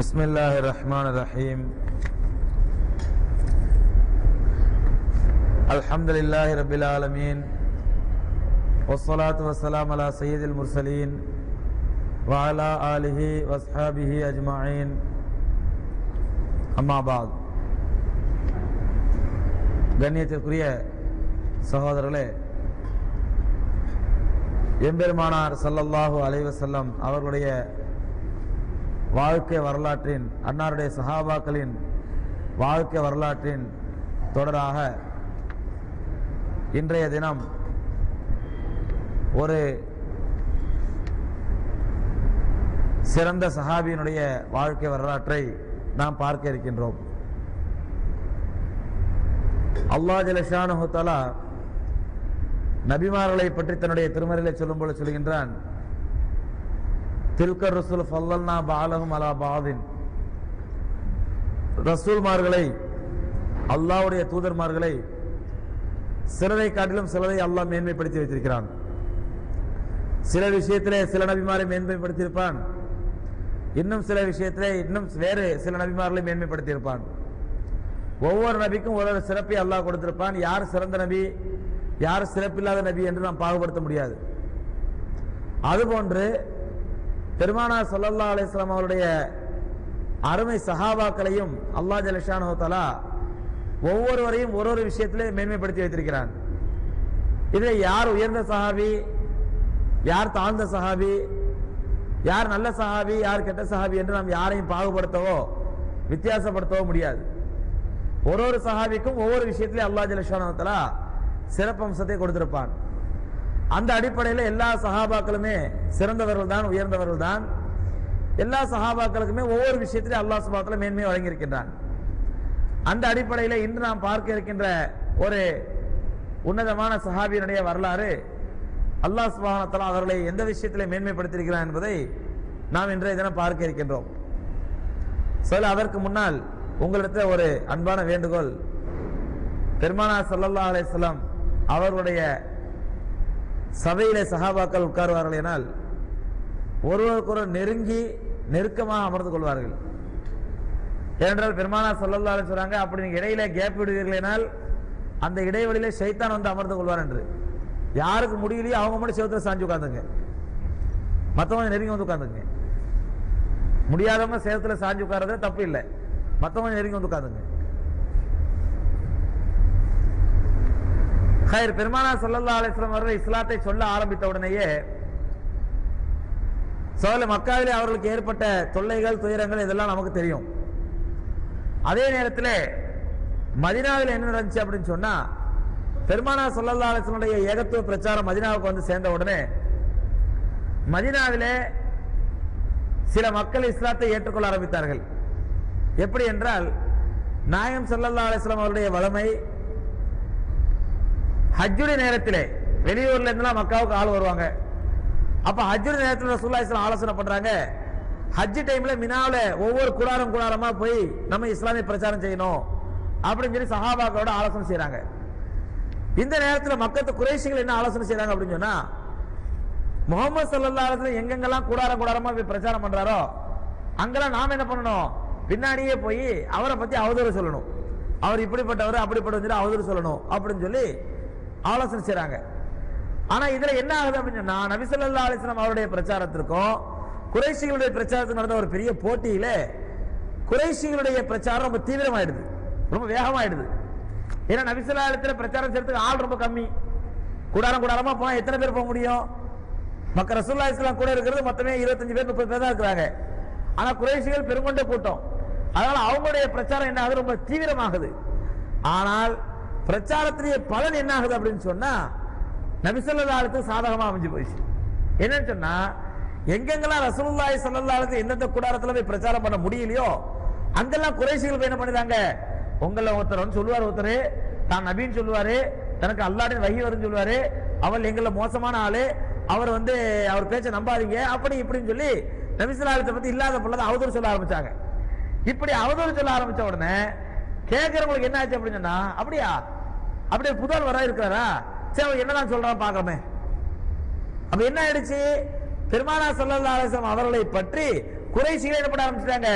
بسم الله الرحمن الرحيم الحمد لله رب العالمين والصلاة والسلام على سيد المرسلين وعلى آله وأصحابه أجمعين أما بعد கண்ணியத்திற்குரிய சகோதரர்களே எம்பெருமானார் ஸல்லல்லாஹு அலைஹி வஸல்லம் அவர்களுடைய வாழ்க்கை வரலாற்றின் அன்னாருடைய சஹாபாக்களின் வாழ்க்கை வரலாற்றின் தொடராக இன்றைய தினம் ஒரு சிறந்த சஹாபியினுடைய வாழ்க்கை வரலாற்றை நாம் பார்க்க இருக்கின்றோம் அல்லாஹ் ஜலஷானு தஆலா நபிமார்களை பற்றி தன்னுடைய திருமறையிலே சொல்லும்போது சொல்கின்றான் தில்கர் ரசூல் ஃபல்லல்னா பாலஹும் அலா பாதின் ரசூல்மார்களை அல்லாஹ்வுடைய தூதர்மார்களை சிலரை காட்டிலும் சிலரை அல்லாஹ் மேன்மைப்படுத்தி வைத்திருக்கிறான் சில விஷயத்திலே சில நபிமாரை மேன்மைப்படுத்தியிருப்பான் இன்னும் சில விஷயத்திலே இன்னும் வேறு சில நபிமார்களை மேன்மைப்படுத்தியிருப்பான் ஒவ்வொரு நபிக்கும் ஒரு ஒரு சிறப்பை அல்லாஹ் கொடுத்திருப்பான் யார் சிறந்த நபி யார் சிறப்பில்லாத நபி என்று நாம் பாகுபடுத்த முடியாது அதுபோன்று பெருமானார் ஸல்லல்லாஹு அலைஹி வஸல்லம் அவருடைய அருமை சஹாபாக்களையும் அல்லாஹ் ஜலஷானு தஆலா ஒவ்வொருவரையும் ஒரு ஒரு விஷயத்திலே மேன்மைப்படுத்தி வைத்திருக்கிறான் இதில் யார் உயர்ந்த சஹாபி யார் தாழ்ந்த சஹாபி யார் நல்ல சஹாபி யார் கெட்ட சஹாபி என்று நாம் யாரையும் பாகுபடுத்தவோ வித்தியாசப்படுத்தவோ முடியாது ஒரு ஒரு சஹாபிக்கும் ஒவ்வொரு விஷயத்திலே அல்லாஹ் ஜலஷானு தஆலா சிறப்பம்சத்தை கொடுத்திருப்பான் அந்த அடிப்படையில் எல்லா சஹாபாக்களுமே சிறந்தவர்கள் தான் உயர்ந்தவர்கள் தான் எல்லா சஹாபாக்களுக்குமே ஒவ்வொரு விஷயத்திலும் அல்லாஹ் சுபாத்துல மேன்மை வழங்கியிருக்கின்றான் அந்த அடிப்படையில் இன்று நாம் பார்க்க இருக்கின்ற ஒரு உன்னதமான சஹாபியினுடைய வரலாறு அல்லாஹ் சுபானத்தலா அவர்களை எந்த விஷயத்தில் மேன்மைப்படுத்தியிருக்கிறான் என்பதை நாம் இன்றைய தினம் பார்க்க இருக்கின்றோம் சொல்ல அதற்கு முன்னால் உங்களிடத்தில் ஒரு அன்பான வேண்டுகோள் பெருமானா சல்லல்லா அலிஸ்லாம் அவர்களுடைய சபையிலே சஹாபாக்கள் உட்காருவார்கள் எனால் ஒருவருக்கொருவர் நெருங்கி நெருக்கமாக அமர்ந்து கொள்வார்கள் ஏனென்றால் பெருமானா சொல்லல்லா சொல்றாங்க அப்படி நீங்க இடையில கேப் விடுவீர்களேனால் அந்த இடைவெளியில சைத்தான் வந்து அமர்ந்து கொள்வார் என்று யாருக்கு முடியலையோ அவங்க மட்டும் செவத்துல சாஞ்சு உட்காந்துங்க மற்றவங்க நெருங்கி வந்து உட்காந்துங்க முடியாதவங்க சேவத்துல சாஞ்சு உட்கார்றது தப்பு இல்லை மற்றவங்க நெருங்கி வந்து உட்காந்துங்க ஹைர் பெருமானா சல்லல்லா அலிஸ்லாம் அவர்கள் இஸ்லாத்தை சொல்ல ஆரம்பித்த உடனேயே சோழ மக்காவிலே அவர்களுக்கு ஏற்பட்ட தொல்லைகள் துயரங்கள் இதெல்லாம் நமக்கு தெரியும் அதே நேரத்தில் மதினாவில் என்ன நடந்துச்சு அப்படின்னு சொன்னா பெருமானா சல்லல்லா அலிஸ்லனுடைய ஏகத்துவ பிரச்சாரம் மதினாவுக்கு வந்து சேர்ந்த உடனே மதினாவிலே சில மக்கள் இஸ்லாத்தை ஏற்றுக்கொள்ள ஆரம்பித்தார்கள் எப்படி என்றால் நாயம் சல்லல்லா அலிஸ்லாம் அவருடைய வளமை ஹஜ்ஜுடைய நேரத்திலே வெளியூர்ல இருந்துலாம் மக்காவுக்கு ஆள் வருவாங்க அப்ப ஹஜ்ஜுடைய நேரத்தில் ரசூல்லா இஸ்லாம் ஆலோசனை பண்றாங்க ஹஜ் டைம்ல மினாவில ஒவ்வொரு குடாரம் குடாரமா போய் நம்ம இஸ்லாமிய பிரச்சாரம் செய்யணும் அப்படின்னு சொல்லி சஹாபாக்களோட ஆலோசனை செய்யறாங்க இந்த நேரத்தில் மக்கத்து குறைசிகள் என்ன ஆலோசனை செய்யறாங்க அப்படின்னு சொன்னா முகமது சல்லா அலுவலம் எங்கெங்கெல்லாம் கூடாரம் கூடாரமா போய் பிரச்சாரம் பண்றாரோ அங்கெல்லாம் நாம என்ன பண்ணணும் பின்னாடியே போய் அவரை பத்தி அவதூறு சொல்லணும் அவர் இப்படிப்பட்டவர் அப்படிப்பட்டவர் சொல்லி அவதூறு சொல்லணும் அப்படின்னு சொல்லி ஆலோசனை செய்றாங்க ஆனா இதுல என்ன ஆகுது அப்படின்னு சொன்னா நபிசல்லா அலிஸ்லாம் அவருடைய பிரச்சாரத்திற்கும் குறைசிகளுடைய பிரச்சாரத்துக்கு நடந்த ஒரு பெரிய போட்டியில குறைசிகளுடைய பிரச்சாரம் ரொம்ப தீவிரமாயிடுது ரொம்ப வேகமாயிடுது ஏன்னா நபிசல்லா அலிஸ்ல பிரச்சாரம் செய்யறதுக்கு ஆள் ரொம்ப கம்மி கூடாரம் கூடாரமா போனா எத்தனை பேர் போக முடியும் மக்க ரசூல்லா இஸ்லாம் கூட இருக்கிறது மொத்தமே இருபத்தஞ்சு பேர் முப்பது பேர் தான் இருக்கிறாங்க ஆனா குறைசிகள் பெருங்கொண்ட கூட்டம் அதனால அவங்களுடைய பிரச்சாரம் என்ன ஆகுது ரொம்ப தீவிரமாகுது ஆனால் பிரச்சாரத்திலேயே பலன் என்ன ஆகுது அப்படின்னு சொன்னா நபிசல்லாலுக்கு சாதகமா அமைஞ்சு போயிடுச்சு என்னன்னு சொன்னா எங்கெங்கெல்லாம் ரசூலுல்லாஹி ஸல்லல்லாஹு எந்தெந்த கூடாரத்துல போய் பிரச்சாரம் பண்ண முடியலையோ அங்கெல்லாம் குறைசிகள் போய் என்ன பண்ணிடுறாங்க உங்கள ஒருத்தர் வந்து சொல்லுவார் ஒருத்தர் தான் நபின்னு சொல்லுவாரு தனக்கு அல்லாடின் வகி வரும்னு சொல்லுவாரு அவள் எங்கள மோசமான ஆளு அவர் வந்து அவர் பேச்ச நம்பாதீங்க அப்படி இப்படின்னு சொல்லி நபிசுல்லாலத்தை பத்தி இல்லாத பொருளை அவதூறு சொல்ல ஆரம்பிச்சாங்க இப்படி அவதூறு சொல்ல ஆரம்பிச்ச உடனே கேட்கறவங்களுக்கு என்ன ஆச்சு அப்படின்னு சொன்னா அப்படியா அப்படியே புதல் வர இருக்கிறாரா சரி அவன் என்னதான் சொல்றான் பாக்கமே அப்ப என்ன ஆயிடுச்சு பெருமானா சல்லல்லா அலிஸ்லாம் அவர்களை பற்றி குறைசிகள் என்ன பண்ண ஆரம்பிச்சிட்டாங்க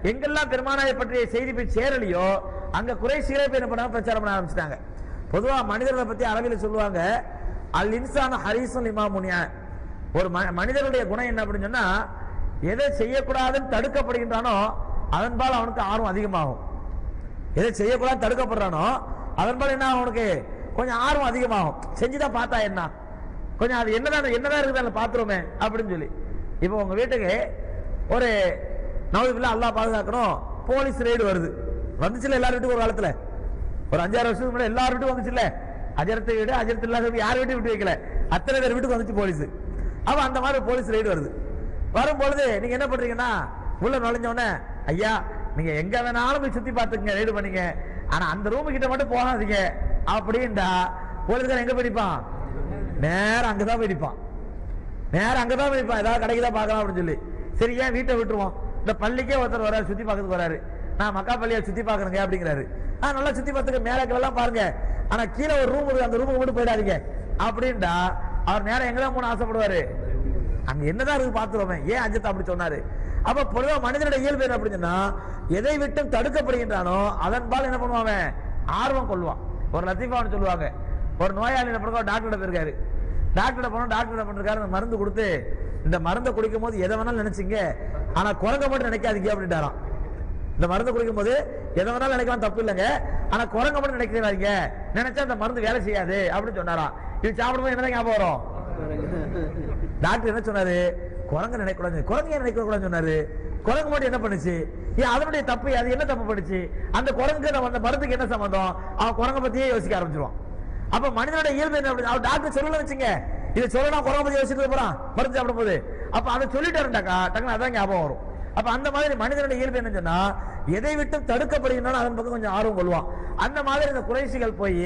எங்கெல்லாம் பெருமானாரை பற்றிய செய்தி போய் சேரலையோ அங்க குறைசிகளே போய் என்ன பண்ணாங்க பிரச்சாரம் பண்ண ஆரம்பிச்சிட்டாங்க பொதுவா மனிதர்களை பத்தி அரபில சொல்லுவாங்க அல் இன்சான ஹரிசன் இமாமுனியா ஒரு ம- மனிதனுடைய குணம் என்ன அப்படின்னு சொன்னா எதை செய்யக்கூடாதுன்னு தடுக்கப்படுகின்றானோ அதன்பால் அவனுக்கு ஆர்வம் அதிகமாகும் எதை செய்யக்கூடாது தடுக்கப்படுறானோ அதன்பால் என்ன ஆகும் அவனுக்கு கொஞ்சம் ஆர்வம் அதிகமாகும் செஞ்சுதான் பார்த்தா என்ன கொஞ்சம் அது என்னதான் என்னதான் இருக்குது அதில் பார்த்துருமே அப்படின்னு சொல்லி இப்போ உங்க வீட்டுக்கு ஒரு நவதுபில்லா அல்லாஹ் பாதுகாக்கணும் போலீஸ் ரெய்டு வருது வந்துச்சுல எல்லார் வீட்டுக்கும் ஒரு காலத்துல ஒரு அஞ்சாறு வருஷத்துக்கு முன்னாடி எல்லார் வீட்டுக்கும் வந்துச்சுல்ல அஜரத்தை வீடு அஜரத்து இல்லாத வீடு யார் வீட்டையும் விட்டு வைக்கல அத்தனை பேர் வீட்டுக்கு வந்துச்சு போலீஸ் அப்ப அந்த மாதிரி போலீஸ் ரெய்டு வருது வரும் பொழுது நீங்க என்ன பண்றீங்கன்னா உள்ள நுழைஞ்ச உடனே ஐயா நீங்க எங்க வேணாலும் போய் சுத்தி பார்த்துக்கங்க ரெய்டு பண்ணீங்க ஆனா அந்த ரூம் கிட்ட மட்டும் போகாதீங்க அப்படின்டா போலீஸ்காரன் எங்க போயிப்பான் நேரம் அங்கதான் போயிப்பான் நேரம் அங்கதான் போயிப்பான் ஏதாவது கடைக்கு தான் பார்க்கலாம் அப்படின்னு சொல்லி சரி ஏன் வீட்டை விட்டுருவோம் இந்த பள்ளிக்கே ஒருத்தர் வராரு சுத்தி பார்க்கறதுக்கு வராரு நான் மக்கா பள்ளியை சுத்தி பார்க்கணுங்க அப்படிங்கிறாரு ஆ நல்லா சுத்தி பார்த்துக்க மேலே எல்லாம் பாருங்க ஆனா கீழே ஒரு ரூம் இருக்கு அந்த ரூமுக்கு மட்டும் போயிடாதீங்க அப்படின்டா அவர் நேரம் எங்கதான் போன ஆசைப்படுவாரு அங்க என்னதான் இருக்கு பாத்துருவோமே ஏன் அஜித் அப்படி சொன்னாரு அப்ப பொதுவா மனிதனுடைய இயல்பு என்ன அப்படின்னு சொன்னா எதை விட்டும் தடுக்கப்படுகின்றானோ அதன்பால் என்ன பண்ணுவான் அவன்? ஆர்வம் கொள்வான் ஒரு லத்தீஃபான்னு சொல்லுவாங்க ஒரு நோயாளி என்ன பண்ணுவாங்க டாக்டர் போயிருக்காரு டாக்டர் போனோம் டாக்டர் என்ன பண்ணிருக்காரு அந்த மருந்து கொடுத்து இந்த மருந்தை குடிக்கும் போது எதை வேணாலும் நினைச்சீங்க ஆனா குரங்க மட்டும் நினைக்காதீங்க அப்படின்ட்டாராம் இந்த மருந்து குடிக்கும் போது எதை வேணாலும் நினைக்கலாம் தப்பு இல்லைங்க ஆனா குரங்க மட்டும் நினைக்கிறாங்க நினைச்சா அந்த மருந்து வேலை செய்யாது அப்படின்னு சொன்னாராம் இது சாப்பிடும்போது என்னதான் ஞாபகம் வரும் டாக்டர் என்ன சொன்னாரு குரங்கு நினைக்கூடாது குரங்கு ஏன் நினைக்க கூடாதுன்னு சொன்னாரு குரங்கு மட்டும் என்ன பண்ணுச்சு ஏன் அதனுடைய தப்பு அது என்ன தப்பு பண்ணுச்சு அந்த குரங்கு நம்ம அந்த மருந்துக்கு என்ன சம்பந்தம் அவன் குரங்க பத்தியே யோசிக்க ஆரம்பிச்சிருவான் அப்ப மனிதனோட இயல்பு என்ன அப்படி அவர் டாக்டர் சொல்லல வச்சுங்க இதை சொல்லலாம் குரங்க பத்தி யோசிச்சுட்டு போறான் மருந்து சாப்பிடும் போது அப்ப அதை சொல்லிட்டாருண்டாக்கா டக்குனு அதான் ஞாபகம் வரும் அப்ப அந்த மாதிரி மனிதனுடைய இயல்பு என்ன சொன்னா எதை விட்டு தடுக்கப்படுகின்றன அதன் பக்கம் கொஞ்சம் ஆர்வம் கொள்வான் அந்த மாதிரி இந்த குறைசிகள் போய்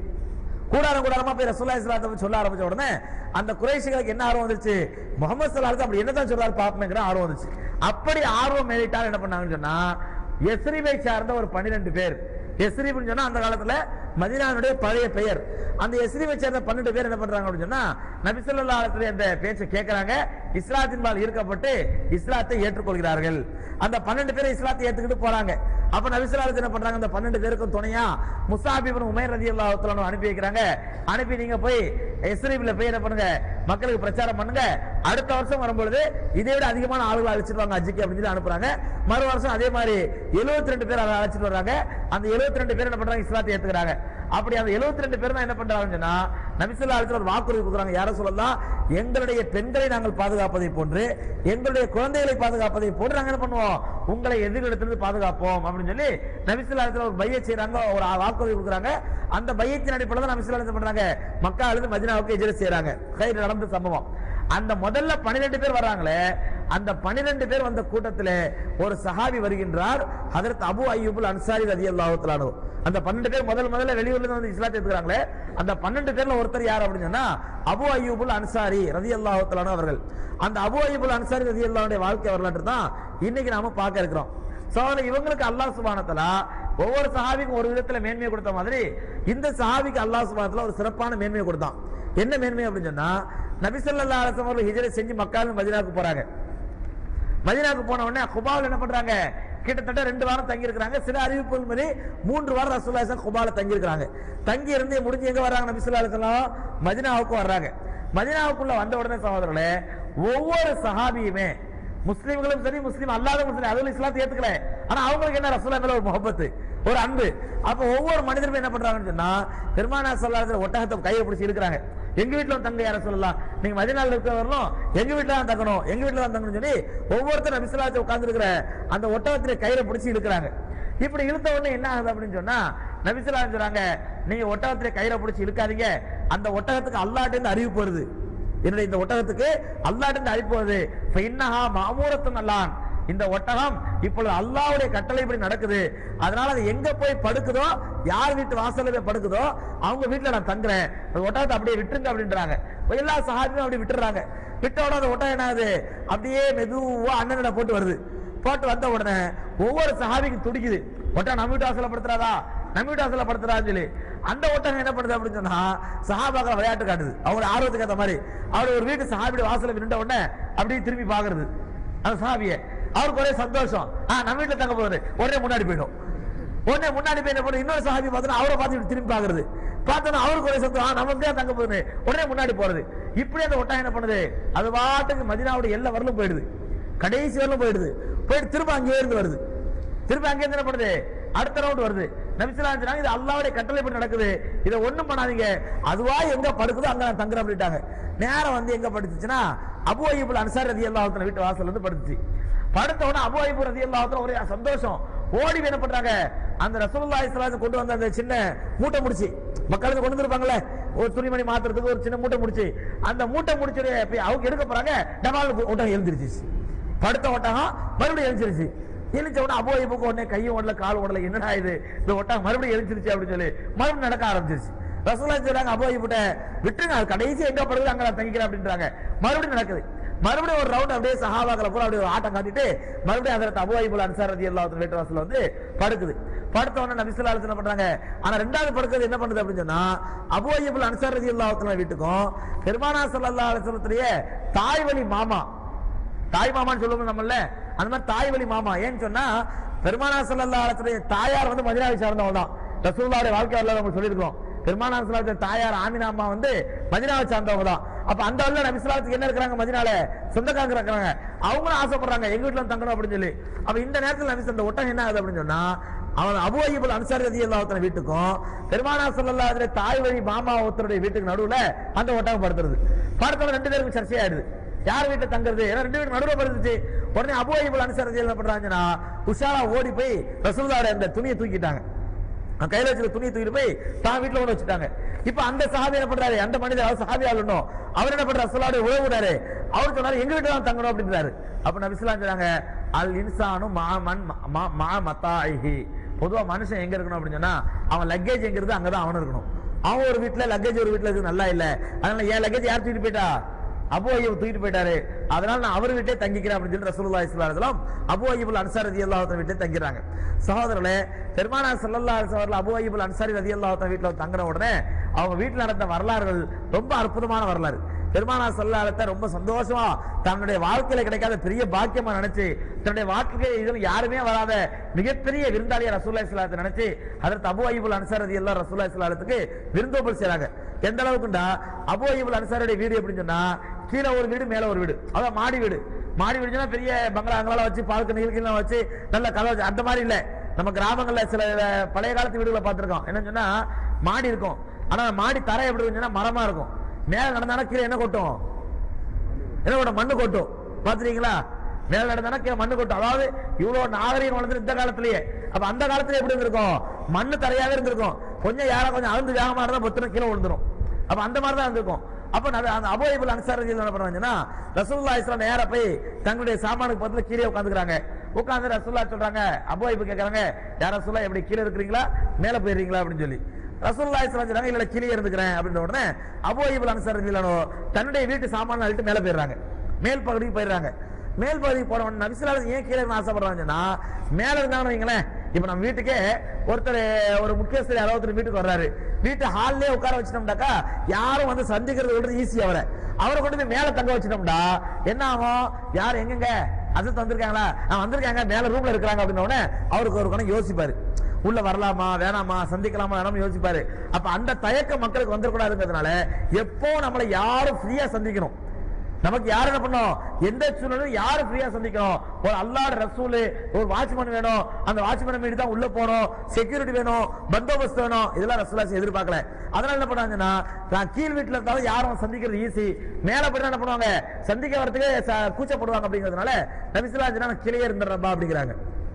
கூடாரம் கூடாரமா போய் ரசூல்லா இஸ்லாத்தை சொல்ல ஆரம்பிச்ச உடனே அந்த குறைசிகளுக்கு என்ன ஆர்வம் வந்துச்சு முகமது சல்லாஹ் அப்படி என்னதான் சொல்றாரு பாப்பமேங்கிற ஆர்வம் வந்துச்சு அப்படி ஆர்வம் மேலிட்டால் என்ன பண்ணாங்கன்னு சொன்னா எஸ்ரிபை சார்ந்த ஒரு பன்னிரெண்டு பேர் எஸ்ரிப்னு சொன்னா அந்த காலத்துல மதினானுடைய பழைய பெயர் அந்த எஸ்ரிபை சேர்ந்த பன்னெண்டு பேர் என்ன பண்றாங்க அப்படின்னு சொன்னா நபிசல்லா அந்த பேச்சை கேட்கறாங்க இஸ்லாத்தின் பால் ஈர்க்கப்பட்டு இஸ்லாத்தை ஏற்றுக்கொள்கிறார்கள் அந்த பன்னெண்டு பேரை இஸ்லாத்தை ஏத்துக்கிட்டு போறாங்க அப்ப நபிசல்லாத்து என்ன பண்றாங்க அந்த பன்னெண்டு பேருக்கும் துணையா முசாபிபின் உமைர் ரதி அல்லாஹ் அனுப்பி வைக்கிறாங்க அனுப்பி நீங்க போய் எஸ்ரீபில் போய் என்ன பண்ணுங்க மக்களுக்கு பிரச்சாரம் பண்ணுங்க அடுத்த வருஷம் வரும்பொழுது இதை விட அதிகமான ஆளுகளை அழைச்சிட்டு வாங்க அஜிக்கு அப்படின்னு சொல்லி அனுப்புறாங்க மறு வருஷம் அதே மாதிரி 72 ரெண்டு பேர் அதை அழைச்சிட்டு வர்றாங்க அந்த 72 ரெண்டு பேர் என்ன பண்றாங்க இஸ்லாத்தை ஏத்துக்கிறாங்க அப்படி அந்த 72 ரெண்டு பேர் தான் என்ன பண்றாங்கன்னு சொன்னா நபிசுல்லா அலிஸ்ல ஒரு வாக்குறுதி கொடுக்குறாங்க யார சொல்லலாம் எங்களுடைய பெண்களை நாங்கள் பாதுகாப்பதை போன்று எங்களுடைய குழந்தைகளை பாதுகாப்பதை போன்று நாங்க என்ன பண்ணுவோம் உங்களை எதிர்களிடத்திலிருந்து பாதுகாப்போம் அப்படின்னு சொல்லி நபிசுல்லா அலிஸ்ல ஒரு பைய செய்யறாங்க ஒரு வாக்குறுதி கொடுக்குறாங்க அந்த பையத்தின் அடிப்படையில் தான் நபிசுல்லா என்ன பண்றாங்க மக்கா அழுது மதினாவுக்கு எதிர செய்யறாங்க கயிறு நடந்த சம்பவம் அந்த முதல்ல 12 பேர் வர்றாங்களே அந்த 12 பேர் வந்த கூட்டத்தில் ஒரு சஹாபி வருகின்றார் ஹதரத் அபு அய்யூபுல் அன்சாரி ரலியல்லாஹு தஆலா அன்ஹு. அந்த 12 பேர் முதல் முதல்ல வெளியூர்ல இருந்து வந்து இஸ்லாத்தை எடுத்துக்கிறாங்களே அந்த 12 பேர்ல ஒருத்தர் யார் அப்படின்னு சொன்னா அபு அய்யூபுல் அன்சாரி ரலியல்லாஹு தஆலா அன்ஹு அவர்கள் அந்த அபு அய்யூபுல் அன்சாரி ரலியல்லாஹுடைய வாழ்க்கை வரலாற்று தான் இன்னைக்கு நாம பார்க்க இருக்கிறோம் சோதனை இவங்களுக்கு அல்லாஹ் சுபானத்தலா ஒவ்வொரு சஹாபிக்கும் ஒரு விதத்துல மேன்மையை கொடுத்த மாதிரி இந்த சஹாபிக்கு அல்லாஹ் சுபானத்துல ஒரு சிறப்பான மேன்மையை கொடுத்தான் என்ன மேன்மை அப்படின்னு சொன்னா நபிசல்லா அலிஸ்லாம் அவர்கள் ஹிஜரை செஞ்சு மக்காலும் மதினாவுக்கு போறாங்க மதினாவுக்கு போன உடனே குபாவில் என்ன பண்றாங்க கிட்டத்தட்ட ரெண்டு வாரம் தங்கி இருக்கிறாங்க சில அறிவிப்புகள் மாதிரி மூன்று வாரம் ரசூல்லா குபால தங்கி இருக்கிறாங்க தங்கி இருந்து முடிஞ்சு எங்க வர்றாங்க நபிசுல்லா அலிஸ்லாம் மதினாவுக்கு வர்றாங்க மதினாவுக்குள்ள வந்த உடனே சகோதரர்களே ஒவ்வொரு சஹாபியுமே முஸ்லீம்களும் சரி முஸ்லீம் அல்லாத முஸ்லீம் அதுல இஸ்லாத்தை ஏத்துக்கல ஆனா அவங்களுக்கு என்ன ரசூலா மேல ஒரு முகப்பத்து ஒரு அன்பு அப்ப ஒவ்வொரு மனிதரும் என்ன பண்றாங்கன்னு சொன்னா பெருமானா சொல்லாத ஒட்டகத்தை கையை பிடிச்சி இருக்கிறாங்க எங்க வீட்டுல வந்து தங்க யார சொல்லலாம் நீங்க மதினால இருக்க வரணும் எங்க வீட்டுல தான் தங்கணும் எங்க வீட்டுல தான் தங்கணும்னு சொல்லி ஒவ்வொருத்தரும் நபிசுல்லாத்தை உட்கார்ந்து இருக்கிற அந்த ஒட்டகத்திலே கயிறை பிடிச்சி இழுக்கிறாங்க இப்படி இழுத்த உடனே என்ன ஆகுது அப்படின்னு சொன்னா நபிசுல்லா சொல்றாங்க நீங்க ஒட்டகத்திலே கயிறை பிடிச்சி இழுக்காதீங்க அந்த ஒட்டகத்துக்கு அல்லாட்டு இருந்து அறிவிப்பு வருது என்னுடைய இந்த ஒட்டகத்துக்கு அல்லாட்டு இருந்து அழைப்பு வருது இன்னஹா மாமூரத்தும் அல்லான் இந்த ஒட்டகம் இப்பொழுது அல்லாவுடைய கட்டளைப்படி நடக்குது அதனால அது எங்க போய் படுக்குதோ யார் வீட்டு வாசல்ல போய் படுக்குதோ அவங்க வீட்டுல நான் தங்குறேன் அந்த ஒட்டகத்தை அப்படியே விட்டுருங்க அப்படின்றாங்க எல்லா சகாபியும் அப்படி விட்டுறாங்க விட்ட உடனே அந்த ஒட்டகம் என்ன ஆகுது அப்படியே மெதுவா அண்ணனிட போட்டு வருது போட்டு வந்த உடனே ஒவ்வொரு சஹாபிக்கும் துடிக்குது ஒட்டகம் நம்ம வீட்டு வாசல்ல படுத்துறாதா நம்ம வீட்டு வாசல்ல படுத்துறான்னு சொல்லி அந்த ஒட்டகம் என்ன பண்ணுது அப்படின்னு சொன்னா சஹாபாக்கள் விளையாட்டு காட்டுது அவங்க ஆர்வத்துக்கு ஏத்த மாதிரி அவர் ஒரு வீட்டு சஹாபியோட வாசல்ல நின்ற உடனே அப்படியே திரும்பி பாக்குறது அந்த சஹாபிய அவருக்கு ஒரே சந்தோஷம் ஆ நம்ம வீட்டுல தங்க போகுது உடனே முன்னாடி போயிடும் உடனே முன்னாடி போய் என்ன பண்ணும் இன்னொரு சஹாபி பார்த்தா அவரை பார்த்து இப்படி திரும்பி பாக்குறது பார்த்தோன்னா அவருக்கு ஒரே சந்தோஷம் ஆ, நம்ம தான் தங்க போகுது உடனே முன்னாடி போறது இப்படி அந்த ஒட்டகம் என்ன பண்ணுது அது பாட்டுக்கு மதினாவுடைய எல்லா வரலும் போயிடுது கடைசி வரலும் போயிடுது போயிட்டு திரும்ப அங்கேயே இருந்து வருது திரும்ப அங்கே இருந்து என்ன பண்ணுது அடுத்த ரவுண்ட் வருது நபிசுல்லா சொன்னாங்க இது அல்லாவுடைய கட்டளை படி நடக்குது இதை ஒண்ணும் பண்ணாதீங்க அதுவா எங்க படுக்குதோ அங்க நான் தங்குறேன் அப்படின்ட்டாங்க நேரம் வந்து எங்க படுத்துச்சுன்னா அபு ஐபுல் அன்சார் ரதி அல்லாஹத்துல வீட்டு வாசல்ல இருந்து படுத்துச்சு படுத்த உடனே அபு ஐபு ரதி அல்லாஹத்துல ஒரே சந்தோஷம் ஓடி போய் என்ன பண்றாங்க அந்த ரசூலுல்லாஹி ஸல்லல்லாஹு அலைஹி கொண்டு வந்த அந்த சின்ன மூட்டை முடிச்சு மக்களுக்கு கொண்டு வந்திருப்பாங்கல்ல ஒரு துணிமணி மாத்துறதுக்கு ஒரு சின்ன மூட்டை முடிச்சு அந்த மூட்டை முடிச்சு போய் அவங்க எடுக்க போறாங்க டபால் ஒட்டகம் எழுந்திருச்சு படுத்த ஒட்டகம் மறுபடியும் எழுந்திருச்சு எழுச்ச உடனே அபோ இப்புக்கு உடனே கையும் ஓடல கால் ஓடல என்னடா இது இந்த ஒட்டகம் மறுபடியும் எழுந்திருச்சு அப்படின்னு சொல்லி மறுபடியும் நடக்க ஆரம்பிச்சிருச்சு ரசூலா சொல்றாங்க அபோ இப்புட்ட விட்டுருங்க அது கடைசி எங்க படுது அங்க நான் தங்கிக்கிறேன் அப்படின்றாங்க மறுபடியும் நடக்குது மறுபடியும் ஒரு ரவுண்ட் அப்படியே சஹாபாக்களை பூரா அப்படியே ஒரு ஆட்டம் காட்டிட்டு மறுபடியும் அதற்கு அபு ஐபுல் அன்சார் ரதி அல்லாஹ் வீட்டு வாசல்ல வந்து படுக்குது படுத்த உடனே நபிசுல்லா என்ன பண்றாங்க ஆனா ரெண்டாவது படுக்கிறது என்ன பண்ணுது அப்படின்னு சொன்னா அபு ஐபுல் அன்சார் ரதி அல்லாஹ் வீட்டுக்கும் பெருமானா ஸல்லல்லாஹு அலைஹி வஸல்லத்துடைய தாய் வழி மாமா தாய் மாமான்னு சொல்லுவோம் நம்மள அந்த மாதிரி தாய் வழி மாமா ஏன்னு சொன்னா பெருமானா ஸல்லல்லாஹு அலைஹி வஸல்லம் தாயார் வந்து மதீனாவை சார்ந்தவங்க தான் ரசூலுல்லாஹ்வுடைய வாழ்க்கை வரலாறு நம்ம சொல்லியிருக்கோம் பெருமானா ஸல்லல்லாஹு அலைஹி வஸல்லம் தாயார் ஆமினா அம்மா வந்து மதீனாவை சார்ந்தவங்க தான் அப்ப அந்த வரல நபி ஸல்லல்லாஹு என்ன இருக்கிறாங்க மதீனால சொந்தக்காரங்க இருக்கிறாங்க அவங்களும் ஆசைப்படுறாங்க எங்க வீட்டுல வந்து தங்கணும் அப்படின்னு சொல்லி அப்ப இந்த நேரத்தில் நபி அந்த ஒட்டகம் என்ன ஆகுது அப்படின்னு சொன்னா அவன் அபு அய்யூபுல் அன்சாரி ரலியல்லாஹு தஆலா வீட்டுக்கும் பெருமானா ஸல்லல்லாஹு அலைஹி தாய் வழி மாமா ஒருத்தருடைய வீட்டுக்கு நடுவுல அந்த ஒட்டகம் படுத்துறது படுத்தவங்க ரெண்டு பேருக்கும் சர்ச்சையாயிடுது யார் வீட்டுல தங்குறது ஏன்னா ரெண்டு பேரும் நடுவுல படுத்துச்சு உடனே அபு அய்யூபுல் அன்சாரி என்ன பண்றாங்கன்னா உஷாரா ஓடி போய் ரசூலுல்லாஹ்வுடைய அந்த துணியை தூக்கிட்டாங்க அவன் கையில வச்சிருக்க துணியை தூக்கிட்டு போய் தான் வீட்டுல கொண்டு வச்சுட்டாங்க இப்ப அந்த சஹாபி என்ன பண்றாரு அந்த மனிதர் அவர் சஹாபி ஆளுணும் அவர் என்ன பண்றாரு ரசூலுல்லாஹ்வுடைய உறவுறாரு அவர் சொன்னாரு எங்க வீட்டுல தான் தங்கணும் அப்படின்றாரு அப்ப நபி ஸல்லல்லாஹு சொன்னாங்க அல் இன்சானு மாமன் மா- மா மத்தாஹி பொதுவா மனுஷன் எங்க இருக்கணும் அப்படின்னு சொன்னா அவன் லக்கேஜ் எங்க இருக்கு அங்கதான் அவனும் இருக்கணும் அவன் ஒரு வீட்டுல லக்கேஜ் ஒரு வீட்டுல இருக்கு நல்லா இல்ல அதனால என் லக்கேஜ் யார் தூக்கிட்டு போயிட்டா அபு ஐயூப் தூக்கிட்டு போயிட்டாரு அதனால நான் அவர் வீட்டே தங்கிக்கிறேன் அப்படின்னு சொல்லி ரசூலுல்லாஹி ஸல்லல்லாஹு அலைஹி வஸல்லம் அபு ஐயூப் அன்சாரி ரலியல்லாஹு தஆலா வீட்டே தங்கிறாங்க சகோதரர்களே பெருமானா ஸல்லல்லாஹு அலைஹி வஸல்லம் அபு ஐயூப் அன்சாரி ரலியல்லாஹு தஆலா வீட்ல வந்து தங்கின உடனே அவங்க வீட்டுல நடந்த வரலாறுகள் ரொம்ப அற்புதமான வரலாறு பெருமானா ஸல்லல்லாஹு அலைஹி வஸல்லம் ரொம்ப சந்தோஷமா தன்னுடைய வாழ்க்கையில கிடைக்காத பெரிய பாக்கியமா நினைச்சு தன்னுடைய வாழ்க்கையில இதுல யாருமே வராத மிகப்பெரிய விருந்தாளியா ரசூலுல்லாஹி ஸல்லல்லாஹு அலைஹி வஸல்லம் நினைச்சு அதற்கு அபு ஐயூப் அன்சாரி ரலியல்லாஹு ரசூலுல்லாஹி ஸல்லல்லாஹு அலைஹி வஸல்லம் விருந்தோம்பல் செய்றாங்க எந்த அளவுக்குண்டா அபு ஐயூப் அன்சாரியுடைய வீடு எப்படின்னு சொன்னா கீழே ஒரு வீடு மேல ஒரு வீடு அதான் மாடி வீடு மாடி வீடுனா பெரிய பங்களாங்களாம் வச்சு பால்கனி நீல்கெல்லாம் வச்சு நல்ல கதை வச்சு அந்த மாதிரி இல்ல நம்ம கிராமங்கள்ல சில அஹ், பழைய காலத்து வீடுகளை பார்த்திருக்கோம் என்ன சொன்னா மாடி இருக்கும் ஆனா மாடி தரை எப்படி இருக்குன்னு மரமா இருக்கும் மேல நடந்தானா கீழே என்ன கொட்டும் என்ன கொட்டும் மண்ணு கொட்டும் பாத்துறீங்களா மேல நடந்தானா கீழே மண்ணு கொட்டும் அதாவது இவ்வளவு நாகரீகம் வளர்ந்து இந்த காலத்திலேயே அப்ப அந்த காலத்துல எப்படி இருந்திருக்கும் மண்ணு தரையாவே இருந்திருக்கும் கொஞ்சம் யாரா கொஞ்சம் அழுந்து வேகமா இருந்தா பொத்துன கீழே விழுந்துரும் அப்ப அந்த மாதிரி தான் இருந்திருக்கும் அப்ப நபி- அந்த அபோயிபுல் அன்சார் என்ன பண்ணுவாங்கன்னா ரசூல்லா இஸ்லாம் நேரா போய் தங்களுடைய சாமானுக்கு பக்கத்துல கீழே உட்காந்துக்கிறாங்க உட்காந்து ரசூல்லா சொல்றாங்க அபோயிபு கேக்குறாங்க யார் ரசூல்லா எப்படி கீழே இருக்கிறீங்களா மேல போயிருக்கீங்களா அப்படின்னு சொல்லி ரசூல்லா இஸ்லாம் சொல்றாங்க இல்ல கீழே இருந்துக்கிறேன் அப்படின்ற உடனே அபோயிபுல் அன்சார் தன்னுடைய வீட்டு சாமான அழிட்டு மேல போயிடுறாங்க மேல் பகுதிக்கு போயிடுறாங்க மேல் பகுதிக்கு போன உடனே நபிசுல்லா ஏன் கீழே இருந்து ஆசைப்படுறாங்கன்னா மேல இருந்தாங்கன்னு வைங்களேன் இப்ப நம்ம வீட்டுக்கே ஒருத்தர் ஒரு முக்கியஸ்தர் யாரோ ஒருத்தர் வீட்டுக்கு வர்றாரு வீட்டு ஹால்லே உட்கார வச்சிட்டோம்னாக்கா யாரும் வந்து சந்திக்கிறது விடுறது ஈஸி அவரை அவரை கொண்டு போய் மேல தங்க வச்சிட்டோம்டா என்ன ஆகும் யார் எங்கங்க அது வந்திருக்காங்களா ஆ, வந்திருக்காங்க மேல ரூம்ல இருக்கிறாங்க அப்படின்ன உடனே அவருக்கு ஒரு கணம் யோசிப்பாரு உள்ள வரலாமா வேணாமா சந்திக்கலாமா வேணாமா யோசிப்பாரு அப்ப அந்த தயக்கம் மக்களுக்கு வந்துடக்கூடாதுங்கிறதுனால எப்போ நம்மளை யாரும் ஃப்ரீயா சந்திக்கணும் நமக்கு யார் என்ன பண்ணோம் எந்த சூழ்நிலையும் யாரு ஃப்ரீயா சந்திக்கணும் ஒரு அல்லாஹ் ரசூல் ஒரு வாட்ச்மேன் வேணும் அந்த வாட்ச்மேன் மீறி தான் உள்ள போகணும் செக்யூரிட்டி வேணும் பந்தோபஸ்து வேணும் இதெல்லாம் ரசூலாசி எதிர்பார்க்கல அதனால என்ன பண்ணாங்கன்னா நான் கீழ் வீட்டுல இருந்தாலும் யாரும் சந்திக்கிறது ஈஸி மேல போய் என்ன பண்ணுவாங்க சந்திக்க வரதுக்கு ச- கூச்சப்படுவாங்க அப்படிங்கிறதுனால நபிசுல்லா கீழே இருந்துடுறப்பா அப்படிங்கிறாங்க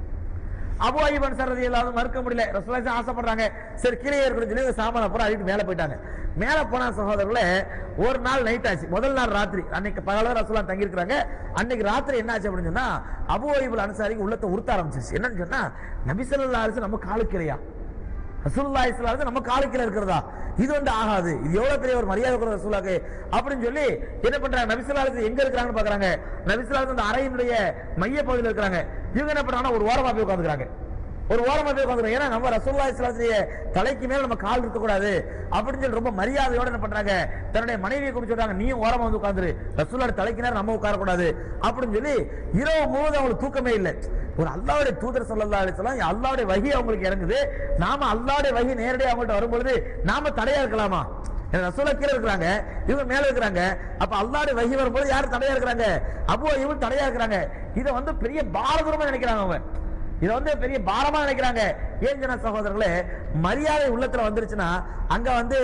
அபு ஐபன் சரதி இல்லாத மறுக்க முடியல ரசூலாசி ஆசைப்படுறாங்க சரி கீழே இருக்கணும் சொல்லி இந்த சாமான பூரா அழிட்டு மேல போயிட்டாங்க மேல போன சகோதரர்களே ஒரு நாள் நைட் ஆச்சு முதல் நாள் ராத்திரி அன்னைக்கு பகல ரசூலா தங்கி இருக்காங்க அன்னைக்கு ராத்திரி என்ன ஆச்சு அப்படின்னு சொன்னா அபு ஐபுல் அன்சாரிக்கு உள்ளத்தை உறுத்த ஆரம்பிச்சிருச்சு என்னன்னு சொன்னா நபிசல்லா அலிசு நம்ம காலுக்கிறையா ரசூலுல்லாஹி ஸல்லல்லாஹு அலைஹி வஸல்லம் நம்ம காலுக்கில இருக்கிறதா இது வந்து ஆகாது இது எவ்வளவு பெரிய ஒரு மரியாதை கொடுக்குற ரசூலாக்கு அப்படின்னு சொல்லி என்ன பண்றாங்க நபி ஸல்லல்லாஹு அலைஹி வஸல்லம் எங்க இருக்காங்கன்னு பாக்குறாங்க நபி ஸல்லல்லாஹு அலைஹி வஸல்லம் அந்த அறையினுடைய மைய பகுதியில் இருக்காங்க இவங்க என்ன பண்றாங்கன்னா ஒரு ஓரமா போய் உட்கார்ந்துக்கிறாங்க ஒரு ஓரமா போய் உட்காந்துரும் ஏன்னா நம்ம ரசூல்லா இஸ்லாத்துடைய தலைக்கு மேல நம்ம கால் இருக்க கூடாது அப்படின்னு சொல்லி ரொம்ப மரியாதையோட என்ன பண்றாங்க தன்னுடைய மனைவியை கூப்பிட்டு சொல்றாங்க நீயும் ஓரமா வந்து உட்காந்துரு ரசூல்லா தலைக்கு நேரம் நம்ம உட்கார கூடாது அப்படின்னு சொல்லி இரவு முழுவதும் அவங்களுக்கு தூக்கமே இல்லை ஒரு அல்லாவுடைய தூதர் சொல்லல்லா அலிஸ்லாம் அல்லாவுடைய வகி அவங்களுக்கு இறங்குது நாம அல்லாவுடைய வகி நேரடியாக அவங்கள்ட்ட வரும்பொழுது நாம தடையா இருக்கலாமா ஏன்னா ரசூலா கீழே இருக்கிறாங்க இவங்க மேல இருக்கிறாங்க அப்ப அல்லாவுடைய வகி வரும்போது யாரு தடையா இருக்கிறாங்க அப்போ இவங்க தடையா இருக்கிறாங்க இதை வந்து பெரிய பாரதூரமா நினைக்கிறாங்க அவங்க இதை வந்து பெரிய பாரமா நினைக்கிறாங்க ஏன் சொன்ன சகோதரர்களே மரியாதை உள்ளத்துல வந்துருச்சுன்னா அங்க வந்து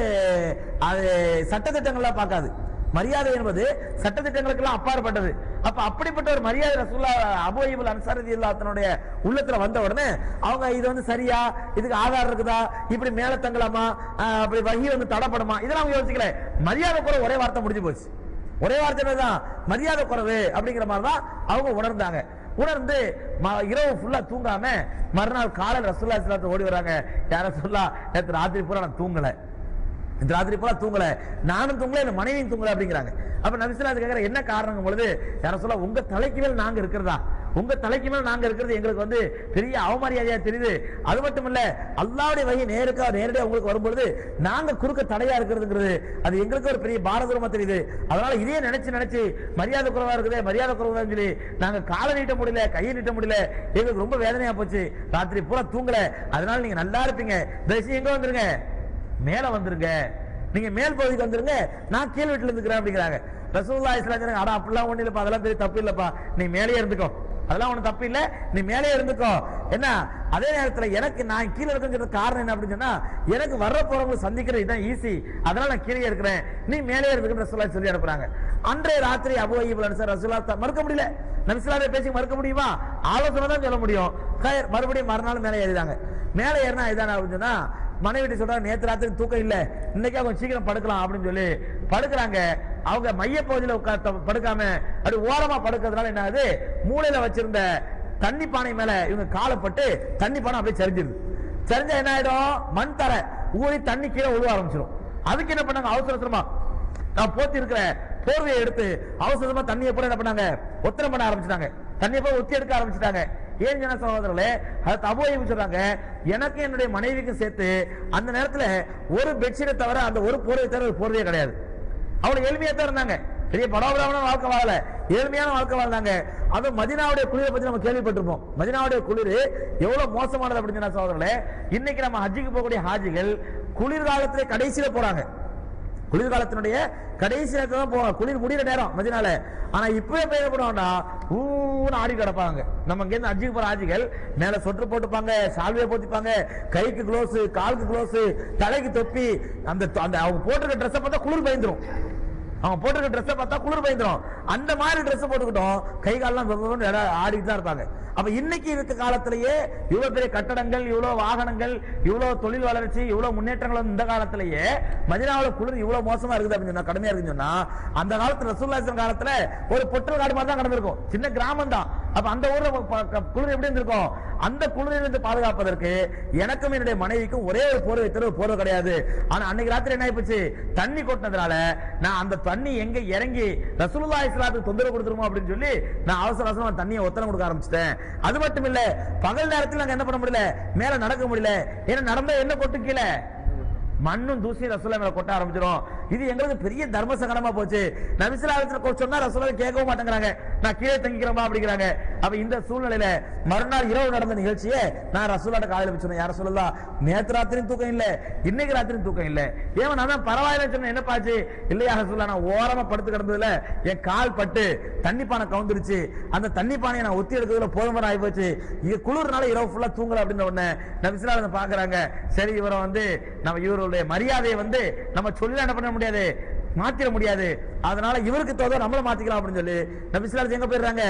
அது சட்டத்திட்டங்கள்லாம் பார்க்காது மரியாதை என்பது சட்டத்திட்டங்களுக்கெல்லாம் அப்பாற்பட்டது அப்ப அப்படிப்பட்ட ஒரு மரியாதை ரசூல்லா அபோயிபுல் அன்சாரதி தன்னுடைய உள்ளத்துல வந்த உடனே அவங்க இது வந்து சரியா இதுக்கு ஆதாரம் இருக்குதா இப்படி மேல தங்கலாமா ஆஹ் அப்படி வகி வந்து தடப்படுமா இதெல்லாம் அவங்க யோசிக்கல மரியாதை கூட ஒரே வார்த்தை முடிஞ்சு போச்சு ஒரே வார்த்தை தான் மரியாதை குறைவு அப்படிங்கிற மாதிரி தான் அவங்க உணர்ந்தாங்க உணர்ந்து ம- இரவு ஃபுல்லா தூங்காம மறுநாள் காலையில் ரசூல்லா இஸ்லாத்து ஓடி வராங்க யார சொல்லா நேற்று ராத்திரி பூரா நான் தூங்கல இந்த ராத்திரி பூரா தூங்கல நானும் தூங்கல என் மனைவியும் தூங்கல அப்படிங்கிறாங்க அப்ப நபிசுல்லா கேக்குற என்ன காரணம் பொழுது யார சொல்ல உங்க தலைக்கு மேல் நாங்க இருக்கிறதா உங்க தலைக்கு மேல் நாங்க இருக்கிறது எங்களுக்கு வந்து பெரிய அவமரியாதையா தெரியுது அது மட்டும் இல்ல அல்லாவுடைய வகை நேருக்கா நேரடியா உங்களுக்கு வரும்பொழுது நாங்க குறுக்க தடையா இருக்கிறதுங்கிறது அது எங்களுக்கு ஒரு பெரிய பாரதூரமா தெரியுது அதனால இதே நினைச்சு நினைச்சு மரியாதை குறைவா இருக்குது மரியாதை குறைவா சொல்லி நாங்க காலை நீட்ட முடியல கையை நீட்ட முடியல எங்களுக்கு ரொம்ப வேதனையா போச்சு ராத்திரி பூரா தூங்கல அதனால நீங்க நல்லா இருப்பீங்க தயவுசெய்து எங்க வந்துருங்க மேல வந்துருங்க நீங்க மேல் பகுதிக்கு வந்துருங்க நான் கீழ் வீட்டுல இருந்துக்கிறேன் அப்படிங்கிறாங்க ரசூல்லா இஸ்லாம் சொன்னாங்க, அட அப்படிலாம் ஒண்ணு இல்லப்பா அதெல்லாம் பெரிய தப்பு இல்லப்பா நீ மேலே இருந்துக்கோ அதெல்லாம் ஒண்ணு தப்பு இல்ல நீ மேலே இருந்துக்கோ என்ன அதே நேரத்துல எனக்கு நான் கீழே இருக்கிற காரணம் என்ன அப்படின்னு சொன்னா எனக்கு வர்ற போறவங்களை சந்திக்கிறது இதான் ஈஸி அதனால நான் கீழே இருக்கிறேன் நீ மேலே இருந்துக்கிற ரசூல்லா சொல்லி அனுப்புறாங்க அன்றைய ராத்திரி அபுவைபுல் அன்சார் ரசூல்லா த- மறுக்க முடியல நபிசுல்லாவை பேசி மறுக்க முடியுமா ஆலோசனை தான் சொல்ல முடியும் கயர், மறுபடியும் மறுநாள் மேலே ஏறிதாங்க மேலே ஏறினா இதான அப்படின்னு சொன்னா மனைவிட்டு சொல்றாங்க நேத்து ராத்திரி தூக்கம் இல்ல இன்னைக்கு அவங்க சீக்கிரம் படுக்கலாம் அப்படின்னு சொல்லி படுக்கிறாங்க அவங்க மைய பகுதியில உட்கார்த்த படுக்காம அப்படி ஓரமா படுக்கிறதுனால என்ன ஆகுது மூலையில வச்சிருந்த தண்ணி பானை மேல இவங்க காலப்பட்டு தண்ணி பானை அப்படியே சரிஞ்சிருது சரிஞ்சா என்ன ஆயிடும் மண் தர ஊறி தண்ணி கீழே உழுவ ஆரம்பிச்சிடும் அதுக்கு என்ன பண்ணாங்க அவசர அவசரமா நான் போத்தி இருக்கிற போர்வையை எடுத்து அவசரமா தண்ணியை போட என்ன பண்ணாங்க ஒத்தனம் பண்ண ஆரம்பிச்சிட்டாங்க தண்ணியை போய் ஒத்தி எடுக்க ஆரம்பிச்சிட்டாங்க ஏன் ஜன சகோதரர்களே அது தபோயம் சொல்றாங்க எனக்கு என்னுடைய மனைவிக்கும் சேர்த்து அந்த நேரத்துல ஒரு பெட்ஷீட்டை தவிர அந்த ஒரு போர்வை தவிர ஒரு போர்வையே கிடையாது அவ்வளவு எளிமையா தான் இருந்தாங்க பெரிய படாபடான வாழ்க்கை வாழல எளிமையான வாழ்க்கை வாழ்ந்தாங்க அதுவும் மதினாவுடைய குளிரை பத்தி நம்ம கேள்விப்பட்டிருப்போம் மதினாவுடைய குளிர் எவ்வளவு மோசமானது அப்படின்னு சொன்னா சகோதரர்களே இன்னைக்கு நம்ம ஹஜ்ஜுக்கு போகக்கூடிய ஹாஜிகள் குளிர்காலத்திலே கடைசியில போறாங்க குளிர்காலத்தினுடைய கடைசி நேரத்துல தான் போவாங்க குளிர் முடியிற நேரம் மதினால ஆனா இப்பவே போய் என்ன பண்ணுவாங்கன்னா ஊன்னு ஆடி கிடப்பாங்க நம்ம இங்க இருந்து அஜிக்கு போற ஆஜிகள் மேல சொட்டு போட்டுப்பாங்க சால்வையை போத்திப்பாங்க கைக்கு க்ளோஸ் காலுக்கு க்ளோஸ் தலைக்கு தொப்பி அந்த அந்த அவங்க போட்டிருக்க ட்ரெஸ்ஸை பார்த்தா குளிர் பயந்துரும் அவங்க போட்டிருக்க ட்ரெஸ்ஸை பார்த்தா குளிர் பயந்துரும் அந்த மாதிரி ட்ரெஸ் போட்டுக்கிட்டோம் கை காலெல்லாம் வெவ்வேறு இடம் ஆடிட்டு தான் இருப்பாங்க அப்ப இன்னைக்கு இருக்க காலத்திலேயே இவ்வளவு பெரிய கட்டடங்கள் இவ்வளவு வாகனங்கள் இவ்வளவு தொழில் வளர்ச்சி இவ்வளவு முன்னேற்றங்கள் வந்து இந்த காலத்திலேயே மதினாவுல குளிர் இவ்வளவு மோசமா இருக்குது அப்படின்னு சொன்னா கடுமையா இருக்குன்னு சொன்னா அந்த காலத்துல ரசூல்லாசன் காலத்துல ஒரு பொட்டல் காடு மாதிரி தான் கிடந்திருக்கும் சின்ன கிராமம் தான் அப்ப அந்த ஊர்ல ப- ப- குளிர் எப்படி இருந்திருக்கும் அந்த குளிரிலிருந்து பாதுகாப்பதற்கு எனக்கும் என்னுடைய மனைவிக்கும் ஒரே ஒரு போர்வை தவிர ஒரு போர்வை கிடையாது ஆனா அன்னைக்கு ராத்திரி என்ன ஆயிப்போச்சு தண்ணி கொட்டினதுனால நான் அந்த தண்ணி எங்க இறங்கி ரசூலுல்லா இஸ்லாத்துக்கு தொந்தரவு கொடுத்துருமோ அப்படின்னு சொல்லி நான் அவசர அவசரமா தண்ணியை ஒத்தனை கொடுக்க ஆரம்பிச்சிட்டேன் அது மட்டும் இல்ல பகல் நேரத்தில் நாங்க என்ன பண்ண முடியல மேல நடக்க முடியல ஏன்னா நடந்தா என்ன கொட்டு கீழே மண்ணும் தூசியும் ரசூலா மேல கொட்ட ஆரம்பிச்சிடும் இது எங்களுக்கு பெரிய தர்ம சங்கடமா போச்சு நபிசுலாத்துல சொன்னா ரசூலா கேட்கவும் மாட்டேங்கிறாங்க நான் கீழே தங்கிக்கிறோமா அப்படிங்கிறாங்க அப்ப இந்த சூழ்நிலையில மறுநாள் இரவு நடந்த நிகழ்ச்சியை நான் ரசூலாட்ட காலையில வச்சு யார சொல்லலாம் நேத்து ராத்திரியும் தூக்கம் இல்ல இன்னைக்கு ராத்திரியும் தூக்கம் இல்ல ஏன் நான் தான் பரவாயில்ல சொன்னேன் என்ன பாச்சு இல்லையா ரசூலா நான் ஓரமா படுத்து கிடந்ததுல என் கால் பட்டு தண்ணி பானை கவுந்துருச்சு அந்த தண்ணி பானையை நான் ஒத்தி எடுக்கிறதுல போதுமான ஆகி போச்சு இது குளிர்னால இரவு ஃபுல்லா தூங்கல அப்படின்னு உடனே நபிசுலா அதை பாக்குறாங்க சரி இவரை வந்து நம்ம இவருடைய மரியாதையை வந்து நம்ம சொல்லி என்ன பண்ண முடியாது மாத்திர முடியாது அதனால இவருக்கு தோதோ நம்மள மாத்திக்கலாம் அப்படின்னு சொல்லி நபிசுலா எங்க போயிடுறாங்க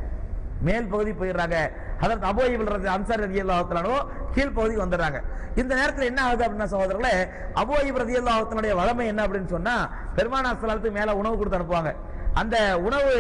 மேல் பகுதி போயிடுறாங்க அதற்கு அபோயிபில் ரதி அன்சார் ரதி அல்லாஹத்தலானோ கீழ் பகுதி வந்துடுறாங்க இந்த நேரத்தில் என்ன ஆகுது அப்படின்னா சகோதரர்களே அபோயிப் ரதி அல்லாஹத்தனுடைய வளமை என்ன அப்படின்னு சொன்னா பெருமானா சலாத்துக்கு மேல உணவு கொடுத்து அனுப்புவாங்க அந்த உணவு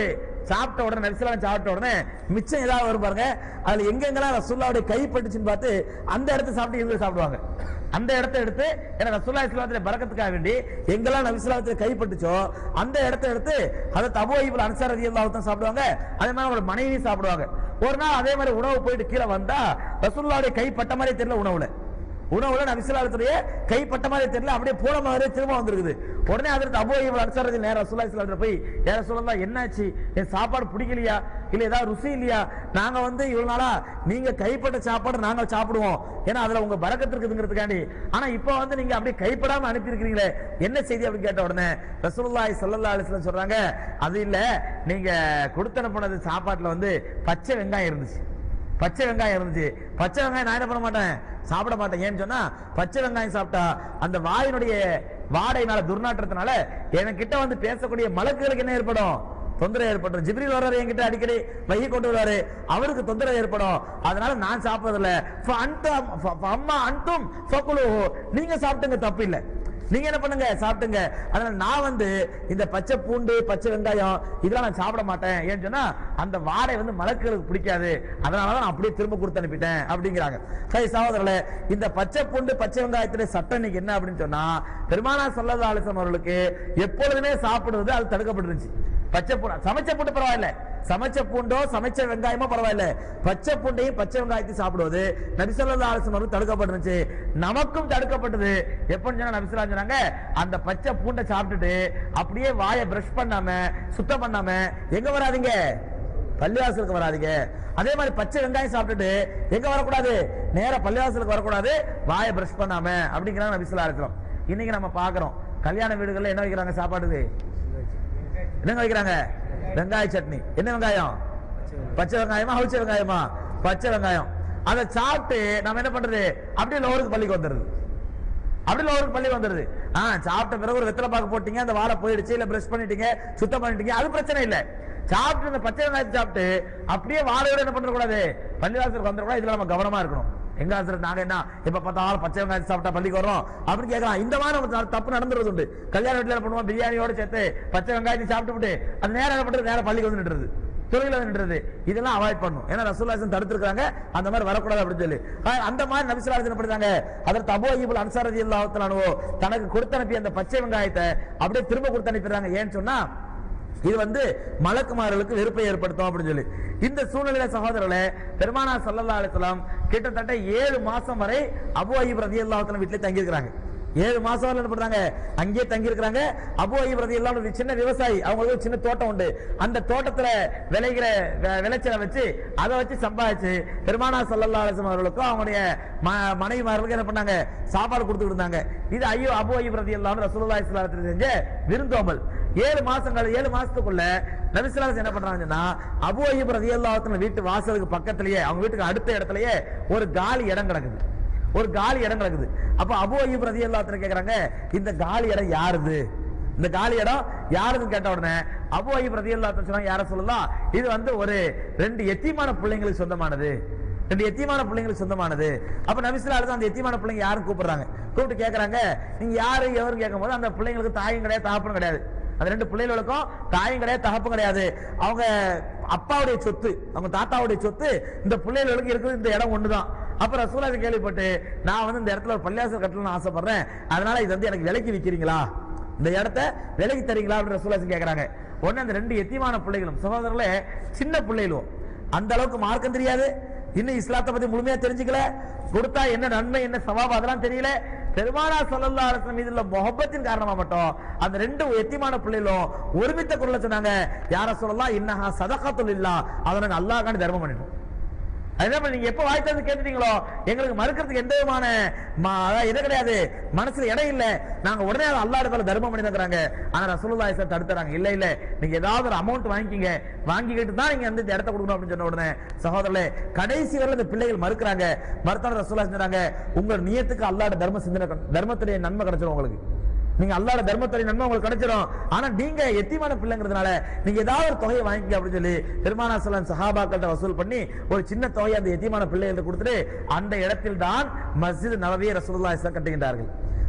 சாப்பிட்ட உடனே நபிசலாம் சாப்பிட்ட உடனே மிச்சம் ஏதாவது வரும் பாருங்க அதுல எங்கெங்கெல்லாம் ரசூல்லாவுடைய கை பட்டுச்சுன்னு பார்த்து அந்த இடத்த சாப்பிட்டு இவங்க சாப்பிடுவாங்க அந்த இடத்த எடுத்து ஏன்னா ரசூல்லா இஸ்லாத்துல பறக்கத்துக்காக வேண்டி எங்கெல்லாம் நபிசுல்லாத்துல கைப்பட்டுச்சோ அந்த இடத்த எடுத்து அதை தபோ இவள் அன்சார் ரதி தான் சாப்பிடுவாங்க அதே மாதிரி அவங்களோட மனைவி சாப்பிடுவாங்க ஒரு நாள் அதே மாதிரி உணவு போயிட்டு கீழே வந்தா ரசூல்லாவுடைய கைப்பட்ட மாதிரி தெரியல உணவுல உணவுல நபிசுல்லாத்துடைய கைப்பட்ட மாதிரி தெரியல அப்படியே போன மாதிரி திரும்ப வந்திருக்குது உடனே அதற்கு அபோ இவள் அன்சாரதி நேரம் ரசூல்லா இஸ்லாத்துல போய் ஏற சொல்லலாம் என்னாச்சு என் சாப்பாடு பிடிக்கலையா இல்ல ஏதாவது ருசி இல்லையா நாங்க வந்து இவ்வளவு நாளா நீங்க கைப்பட்ட சாப்பாடு நாங்க சாப்பிடுவோம் ஏன்னா அதுல உங்க பறக்கத்து இருக்குதுங்கிறதுக்காண்டி ஆனா இப்போ வந்து நீங்க அப்படியே கைப்படாம அனுப்பி இருக்கிறீங்களே என்ன செய்தி அப்படின்னு கேட்ட உடனே ரசூலுல்லாஹி ஸல்லல்லாஹு அலைஹி வஸல்லம் சொல்றாங்க அது இல்ல நீங்க கொடுத்து அனுப்புனது சாப்பாட்டுல வந்து பச்சை வெங்காயம் இருந்துச்சு பச்சை வெங்காயம் இருந்துச்சு பச்சை வெங்காயம் நான் என்ன பண்ண மாட்டேன் சாப்பிட மாட்டேன் ஏன்னு சொன்னா பச்சை வெங்காயம் சாப்பிட்டா அந்த வாயினுடைய வாடையினால துர்நாற்றத்தினால என்கிட்ட வந்து பேசக்கூடிய மலக்குகளுக்கு என்ன ஏற்படும் தொந்தரவு ஏற்படும் ஜிப்ரீல் வர்றாரு என்கிட்ட அடிக்கடி வகி கொண்டு வருவாரு அவருக்கு தொந்தரவு ஏற்படும் அதனால நான் சாப்பிடுறதில்ல ஃப அன்தும் ஃப- ஃப அம்மா அன்தும் ஃபகுலுஹு. நீங்க சாப்பிட்டுங்க தப்பு இல்ல நீங்க என்ன பண்ணுங்க சாப்பிட்டுங்க அதனால நான் வந்து இந்த பச்சை பூண்டு பச்சை வெங்காயம் இதெல்லாம் நான் சாப்பிட மாட்டேன் ஏன்னு சொன்னா அந்த வாடை வந்து மலக்குகளுக்கு பிடிக்காது அதனாலதான் நான் அப்படியே திரும்ப கொடுத்து அனுப்பிட்டேன் அப்படிங்கிறாங்க சரி சகோதரர்களே இந்த பச்சை பூண்டு பச்சை வெங்காயத்துடைய சட்டம் இன்னைக்கு என்ன அப்படின்னு சொன்னா பெருமானா சல்லல்லா அலிஸ்லாம் அவர்களுக்கு எப்பொழுதுமே சாப்பிடுவது அது தடுக்கப்பட்டிருந்துச்சு பச்சை பூண்டு சமைச்ச பூண்டு பரவாயில்ல சமைச்ச பூண்டோ சமைச்ச வெங்காயமோ பரவாயில்ல பச்சை பூண்டையும் பச்சை வெங்காயத்தையும் சாப்பிடுவது நபிசல்லா அலிஸ்லாம் அவர்கள் தடுக்கப்பட்டிருந்துச்சு நமக்கும் தடுக்கப்பட்டது எப்பன்னு சொன்னா நபிசல்லா சொன்னாங்க அந்த பச்சை பூண்டை சாப்பிட்டுட்டு அப்படியே வாயை பிரஷ் பண்ணாம சுத்தம் பண்ணாம எங்க வராதீங்க பள்ளிவாசலுக்கு வராதீங்க அதே மாதிரி பச்சை வெங்காயம் சாப்பிட்டுட்டு எங்க வரக்கூடாது நேரா பள்ளிவாசலுக்கு வரக்கூடாது வாயை பிரஷ் பண்ணாம அப்படிங்கிறாங்க நபிசல்லா அலிஸ்லாம் இன்னைக்கு நம்ம பாக்குறோம் கல்யாண வீடுகள்ல என்ன வைக்கிறாங்க சாப்பாடுக்கு என்னங்க வைக்கிறாங்க வெங்காய சட்னி என்ன வெங்காயம் பச்சை வெங்காயமா அவிச்ச வெங்காயமா பச்சை வெங்காயம் அதை சாப்பிட்டு நம்ம என்ன பண்றது அப்படியே லோருக்கு பள்ளிக்கு வந்துடுது அப்படி லோருக்கு பள்ளி வந்துருது ஆ சாப்பிட்ட பிறகு ஒரு வெத்தலை பாக்கு போட்டீங்க அந்த வாழை போயிடுச்சு இல்ல பிரஷ் பண்ணிட்டீங்க சுத்தம் பண்ணிட்டீங்க அது பிரச்சனை இல்ல சாப்பிட்டு இந்த பச்சை வெங்காயத்தை சாப்பிட்டு அப்படியே வாழையோட என்ன பண்ண கூடாது பள்ளிவாசலுக்கு வந்துடக்கூடாது இதுல நம்ம கவனமா இருக்கணும் எங்க ஆசிரியர் நாங்க என்ன எப்ப பார்த்தாலும் பச்சை வெங்காயத்தை சாப்பிட்டா பள்ளிக்கு வரோம் அப்படின்னு கேட்கலாம் இந்த மாதிரி நம்ம த- தப்பு நடந்துறது உண்டு கல்யாண வீட்டுல என்ன பண்ணுவோம் பிரியாணியோட சேர்த்து பச்சை வெங்காயத்தை சாப்பிட்டு விட்டு அது நேரம் என்ன பண்றது நேரம் பள்ளிக்கு வந்து நின்றுது தொழில நின்றது இதெல்லாம் அவாய்ட் பண்ணும் ஏன்னா ரசூல்லாசன் தடுத்திருக்காங்க அந்த மாதிரி வரக்கூடாது அப்படின்னு சொல்லி ஆனா, அந்த மாதிரி நபிசுல்லாசன் என்ன பண்ணிருக்காங்க அதற்கு அபோ இபுல் அன்சாரதி அல்லாஹத்தலானோ தனக்கு கொடுத்து அனுப்பிய அந்த பச்சை வெங்காயத்தை அப்படியே திரும்ப கொடுத்து அனுப்பிடுறாங்க ஏன்னு சொன்னா இது வந்து மலக்குமார்களுக்கு வெறுப்பை ஏற்படுத்தும் அப்படின்னு சொல்லி இந்த சூழ்நிலை சகோதரர்களே பெருமானா சல்லல்லா அலிஸ்லாம் கிட்டத்தட்ட ஏழு மாசம் வரை அபு அய்யூப் ரதி அல்லாஹத்தலாம் வீட்டிலே தங்கியிருக்கிறாங்க ஏழு மாசம் வரை என்ன பண்றாங்க அங்கேயே தங்கி இருக்கிறாங்க அபு அய்யூப் ரதி எல்லாம் ஒரு சின்ன விவசாயி அவங்களுக்கு ஒரு சின்ன தோட்டம் உண்டு அந்த தோட்டத்துல விளைகிற வெ- விளைச்சலை வச்சு அதை வச்சு சம்பாதிச்சு பெருமானா சல்லல்லா அலிஸ்லாம் அவர்களுக்கும் அவங்களுடைய ம- மனைவிமார்களுக்கும் என்ன பண்ணாங்க சாப்பாடு கொடுத்துட்டு இருந்தாங்க இது ஐயோ அபு அய்யூப் ரதி எல்லாம் ரசூலுல்லாஹி ஸல்லல்லாஹு அலைஹி வஸல்லம் செஞ்ச விருந்தோம்பல் ஏழு மாசங்கள் ஏழு மாசத்துக்குள்ள நபிசுல்லாஸ் என்ன பண்றாங்கன்னா அபு அய்யூப் ரலியல்லாஹு அன்ஹு வீட்டு வாசலுக்கு பக்கத்திலேயே அவங்க வீட்டுக்கு அடுத்த இடத்துலயே ஒரு காலி இடம் கிடக்குது ஒரு காலி இடம் கிடக்குது அப்ப அபு அய்யூப் ரலியல்லாஹு அன்ஹு கேக்குறாங்க இந்த காலி இடம் யாருது இந்த காலி இடம் யாருதுன்னு கேட்ட உடனே அபு அய்யூப் ரலியல்லாஹு அன்ஹு சொன்னாங்க யார சொல்லலாம் இது வந்து ஒரு ரெண்டு எத்தியமான பிள்ளைங்களுக்கு சொந்தமானது ரெண்டு எத்தியமான பிள்ளைங்களுக்கு சொந்தமானது அப்ப நபிசுல்லா அலிஸ்லாம் அந்த எத்தியமான பிள்ளைங்க யாரும் கூப்பிடுறாங்க கூப்பிட்டு கேக்குறாங்க நீங்க யாரு எவரும் கேட்கும்போது அந்த பிள்ளைங்களுக்கு தாயும் கிடையாது தகப்பனும் கிடையாது அந்த ரெண்டு பிள்ளைகளுக்கும் தாயும் கிடையாது தகப்பும் கிடையாது அவங்க அப்பாவுடைய சொத்து அவங்க தாத்தாவுடைய சொத்து இந்த பிள்ளைகளுக்கு இருக்குது இந்த இடம் ஒண்ணுதான் அப்ப ரசூலா இதை கேள்விப்பட்டு நான் வந்து இந்த இடத்துல ஒரு பள்ளியாசல் கட்டணும்னு ஆசைப்படுறேன் அதனால இது வந்து எனக்கு விலைக்கு விக்கிறீங்களா இந்த இடத்த விலைக்கு தரீங்களா அப்படின்னு ரசூலாசி கேக்குறாங்க உடனே அந்த ரெண்டு எத்தியமான பிள்ளைகளும் சகோதரர்களே சின்ன பிள்ளைகளும் அந்த அளவுக்கு மார்க்கம் தெரியாது இன்னும் இஸ்லாத்தை பத்தி முழுமையா தெரிஞ்சுக்கல கொடுத்தா என்ன நன்மை என்ன சவாபம் அதெல்லாம் தெரியல பெருமானா சல்லல்லா அலிஸ்லாம் மீது உள்ள முகப்பத்தின் காரணமா மட்டும் அந்த ரெண்டு எத்தியமான பிள்ளைகளும் ஒருமித்த குரல்ல சொன்னாங்க யார சொல்லலாம் இன்னஹா சதகத்துல் இல்லா அதை நாங்க அல்லாஹ்காண்டி தர்மம் பண்ணிட்டோம் அது என்ன பண்ணி- நீங்க எப்ப வாய் திறந்து கேட்டுட்டீங்களோ எங்களுக்கு மறுக்கிறதுக்கு எந்த விதமான ம- அதாவது இது கிடையாது மனசுல இடம் இல்ல நாங்க உடனே அதை அல்லா இடத்துல தர்மம் பண்ணி தக்குறாங்க ஆனா ரசூலுல்லாஹி சார் தடுத்துறாங்க இல்ல இல்ல நீங்க ஏதாவது ஒரு அமௌண்ட் வாங்கிக்கிங்க வாங்கிக்கிட்டு தான் நீங்க வந்து இந்த இடத்த கொடுக்கணும் அப்படின்னு சொன்ன உடனே சகோதரர்களே கடைசி வரை இந்த பிள்ளைகள் மறுக்கிறாங்க மறுத்தான ரசூலுல்லாஹி சொன்னாங்க உங்க நியத்துக்கு அல்லாட தர்ம சிந்தனை கண்- தர்மத்துடைய நன்மை கிடைச்சிடும் உங்களுக்கு நீங்க அல்லாட தர்மத்துறை நன்மை உங்களுக்கு கிடைச்சிடும் ஆனா நீங்க எத்தியமான பிள்ளைங்கிறதுனால நீங்க ஏதாவது ஒரு தொகையை வாங்கிக்க அப்படின்னு சொல்லி பெருமானா சலான் சஹாபாக்கள்ட்ட வசூல் பண்ணி ஒரு சின்ன தொகையை அந்த எத்தியமான பிள்ளைகள்ட்ட கொடுத்துட்டு அந்த இடத்தில் தான் மஸ்ஜித் நவவிய ரசூலுல்லாஹி ஸல்லல்லாஹு அலைஹி வஸல்லம் கட்டுகின்றார்கள்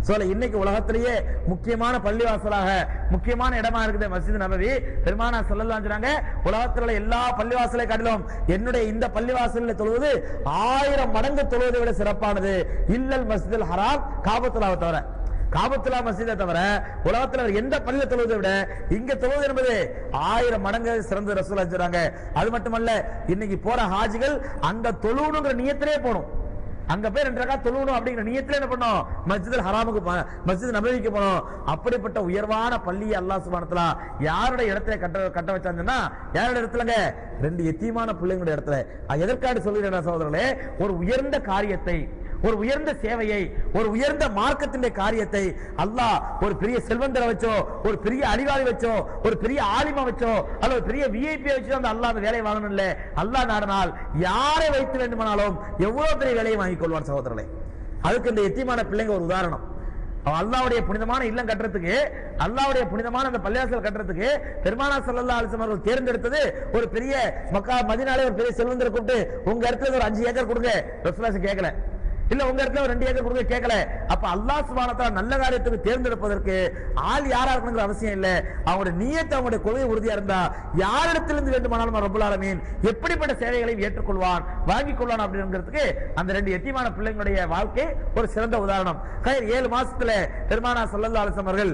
சொல்ல இன்னைக்கு உலகத்திலேயே முக்கியமான பள்ளிவாசலாக முக்கியமான இடமா இருக்குது மஸ்ஜித் நபவி பெருமானா சொல்லலாம் சொன்னாங்க உலகத்தில் உள்ள எல்லா பள்ளிவாசலை காட்டிலும் என்னுடைய இந்த பள்ளிவாசலில் தொழுவது ஆயிரம் மடங்கு தொழுவதை விட சிறப்பானது இல்லல் மஸ்ஜிதுல் ஹராம் காபத்துலாவை தவிர காபத்துலா மஸ்ஜிதை தவிர உலகத்துல வேற எந்த பள்ளியில தொழுவதை விட இங்க தொழுவது என்பது ஆயிரம் மடங்கு சிறந்த ரசூலா சொல்றாங்க அது மட்டுமல்ல இன்னைக்கு போற ஹாஜிகள் அங்க தொழுவணுங்கிற நியத்திலே போகணும் அங்க போய் ரெண்டு ரகா தொழுவணும் அப்படிங்கிற நியத்துல என்ன பண்ணோம் மஸ்ஜித் ஹராமுக்கு போ- மஸ்ஜித் நபவிக்கு போனோம் அப்படிப்பட்ட உயர்வான பள்ளியை அல்லாஹ் சுப்ஹானஹு வ யாருடைய இடத்துல கட்ட கட்ட வச்சாங்கன்னா யாருடைய இடத்துலங்க ரெண்டு எத்தியமான பிள்ளைங்களுடைய இடத்துல அது எதற்காக சொல்லுகிறேன் சகோதரர்களே ஒரு உயர்ந்த காரியத்தை ஒரு உயர்ந்த சேவையை ஒரு உயர்ந்த மார்க்கத்தின் காரியத்தை அல்லாஹ் ஒரு பெரிய செல்வந்தரை வச்சோ ஒரு பெரிய அறிவாளி வச்சோ ஒரு பெரிய ஆலிமா வச்சோ அல்ல ஒரு பெரிய விஐபி வச்சோ அந்த அல்லாஹ் அந்த வேலையை வாங்கணும் இல்ல அல்லாஹ் நாடினால் யாரை வைத்து வேண்டுமானாலும் எவ்வளவு பெரிய வேலையை வாங்கிக் கொள்வான் சகோதரர்களே அதுக்கு இந்த எத்தியமான பிள்ளைங்க ஒரு உதாரணம் அவன் அல்லாவுடைய புனிதமான இல்லம் கட்டுறதுக்கு அல்லாவுடைய புனிதமான அந்த பள்ளியாசல் கட்டுறதுக்கு பெருமானா சல்லல்லா அலிஸ்லாம் அவர்கள் தேர்ந்தெடுத்தது ஒரு பெரிய மக்கா மதினாலே ஒரு பெரிய செல்வந்தரை கூப்பிட்டு உங்க இடத்துல ஒரு அஞ்சு ஏக்கர் கொடுங்க ரசூலாசி கேட்கல இல்ல உங்க இடத்துல ஒரு ரெண்டு ஏக்கர் கொடுங்க கேட்கல அப்ப அல்லாஹ் சுபானத்தா நல்ல காரியத்துக்கு தேர்ந்தெடுப்பதற்கு ஆள் யாரா இருக்கணுங்கிற அவசியம் இல்ல அவங்களுடைய நீயத்தை அவங்களுடைய கொள்கை உறுதியா இருந்தா யாரிடத்திலிருந்து வேண்டுமானாலும் ரப்பல் ஆலமீன் எப்படிப்பட்ட சேவைகளையும் ஏற்றுக்கொள்வான் வாங்கிக் கொள்வான் அப்படிங்கிறதுக்கு அந்த ரெண்டு எத்தியமான பிள்ளைங்களுடைய வாழ்க்கை ஒரு சிறந்த உதாரணம் கயிறு ஏழு மாசத்துல பெருமானா சல்லல்லா அலிஸ்லாம் அவர்கள்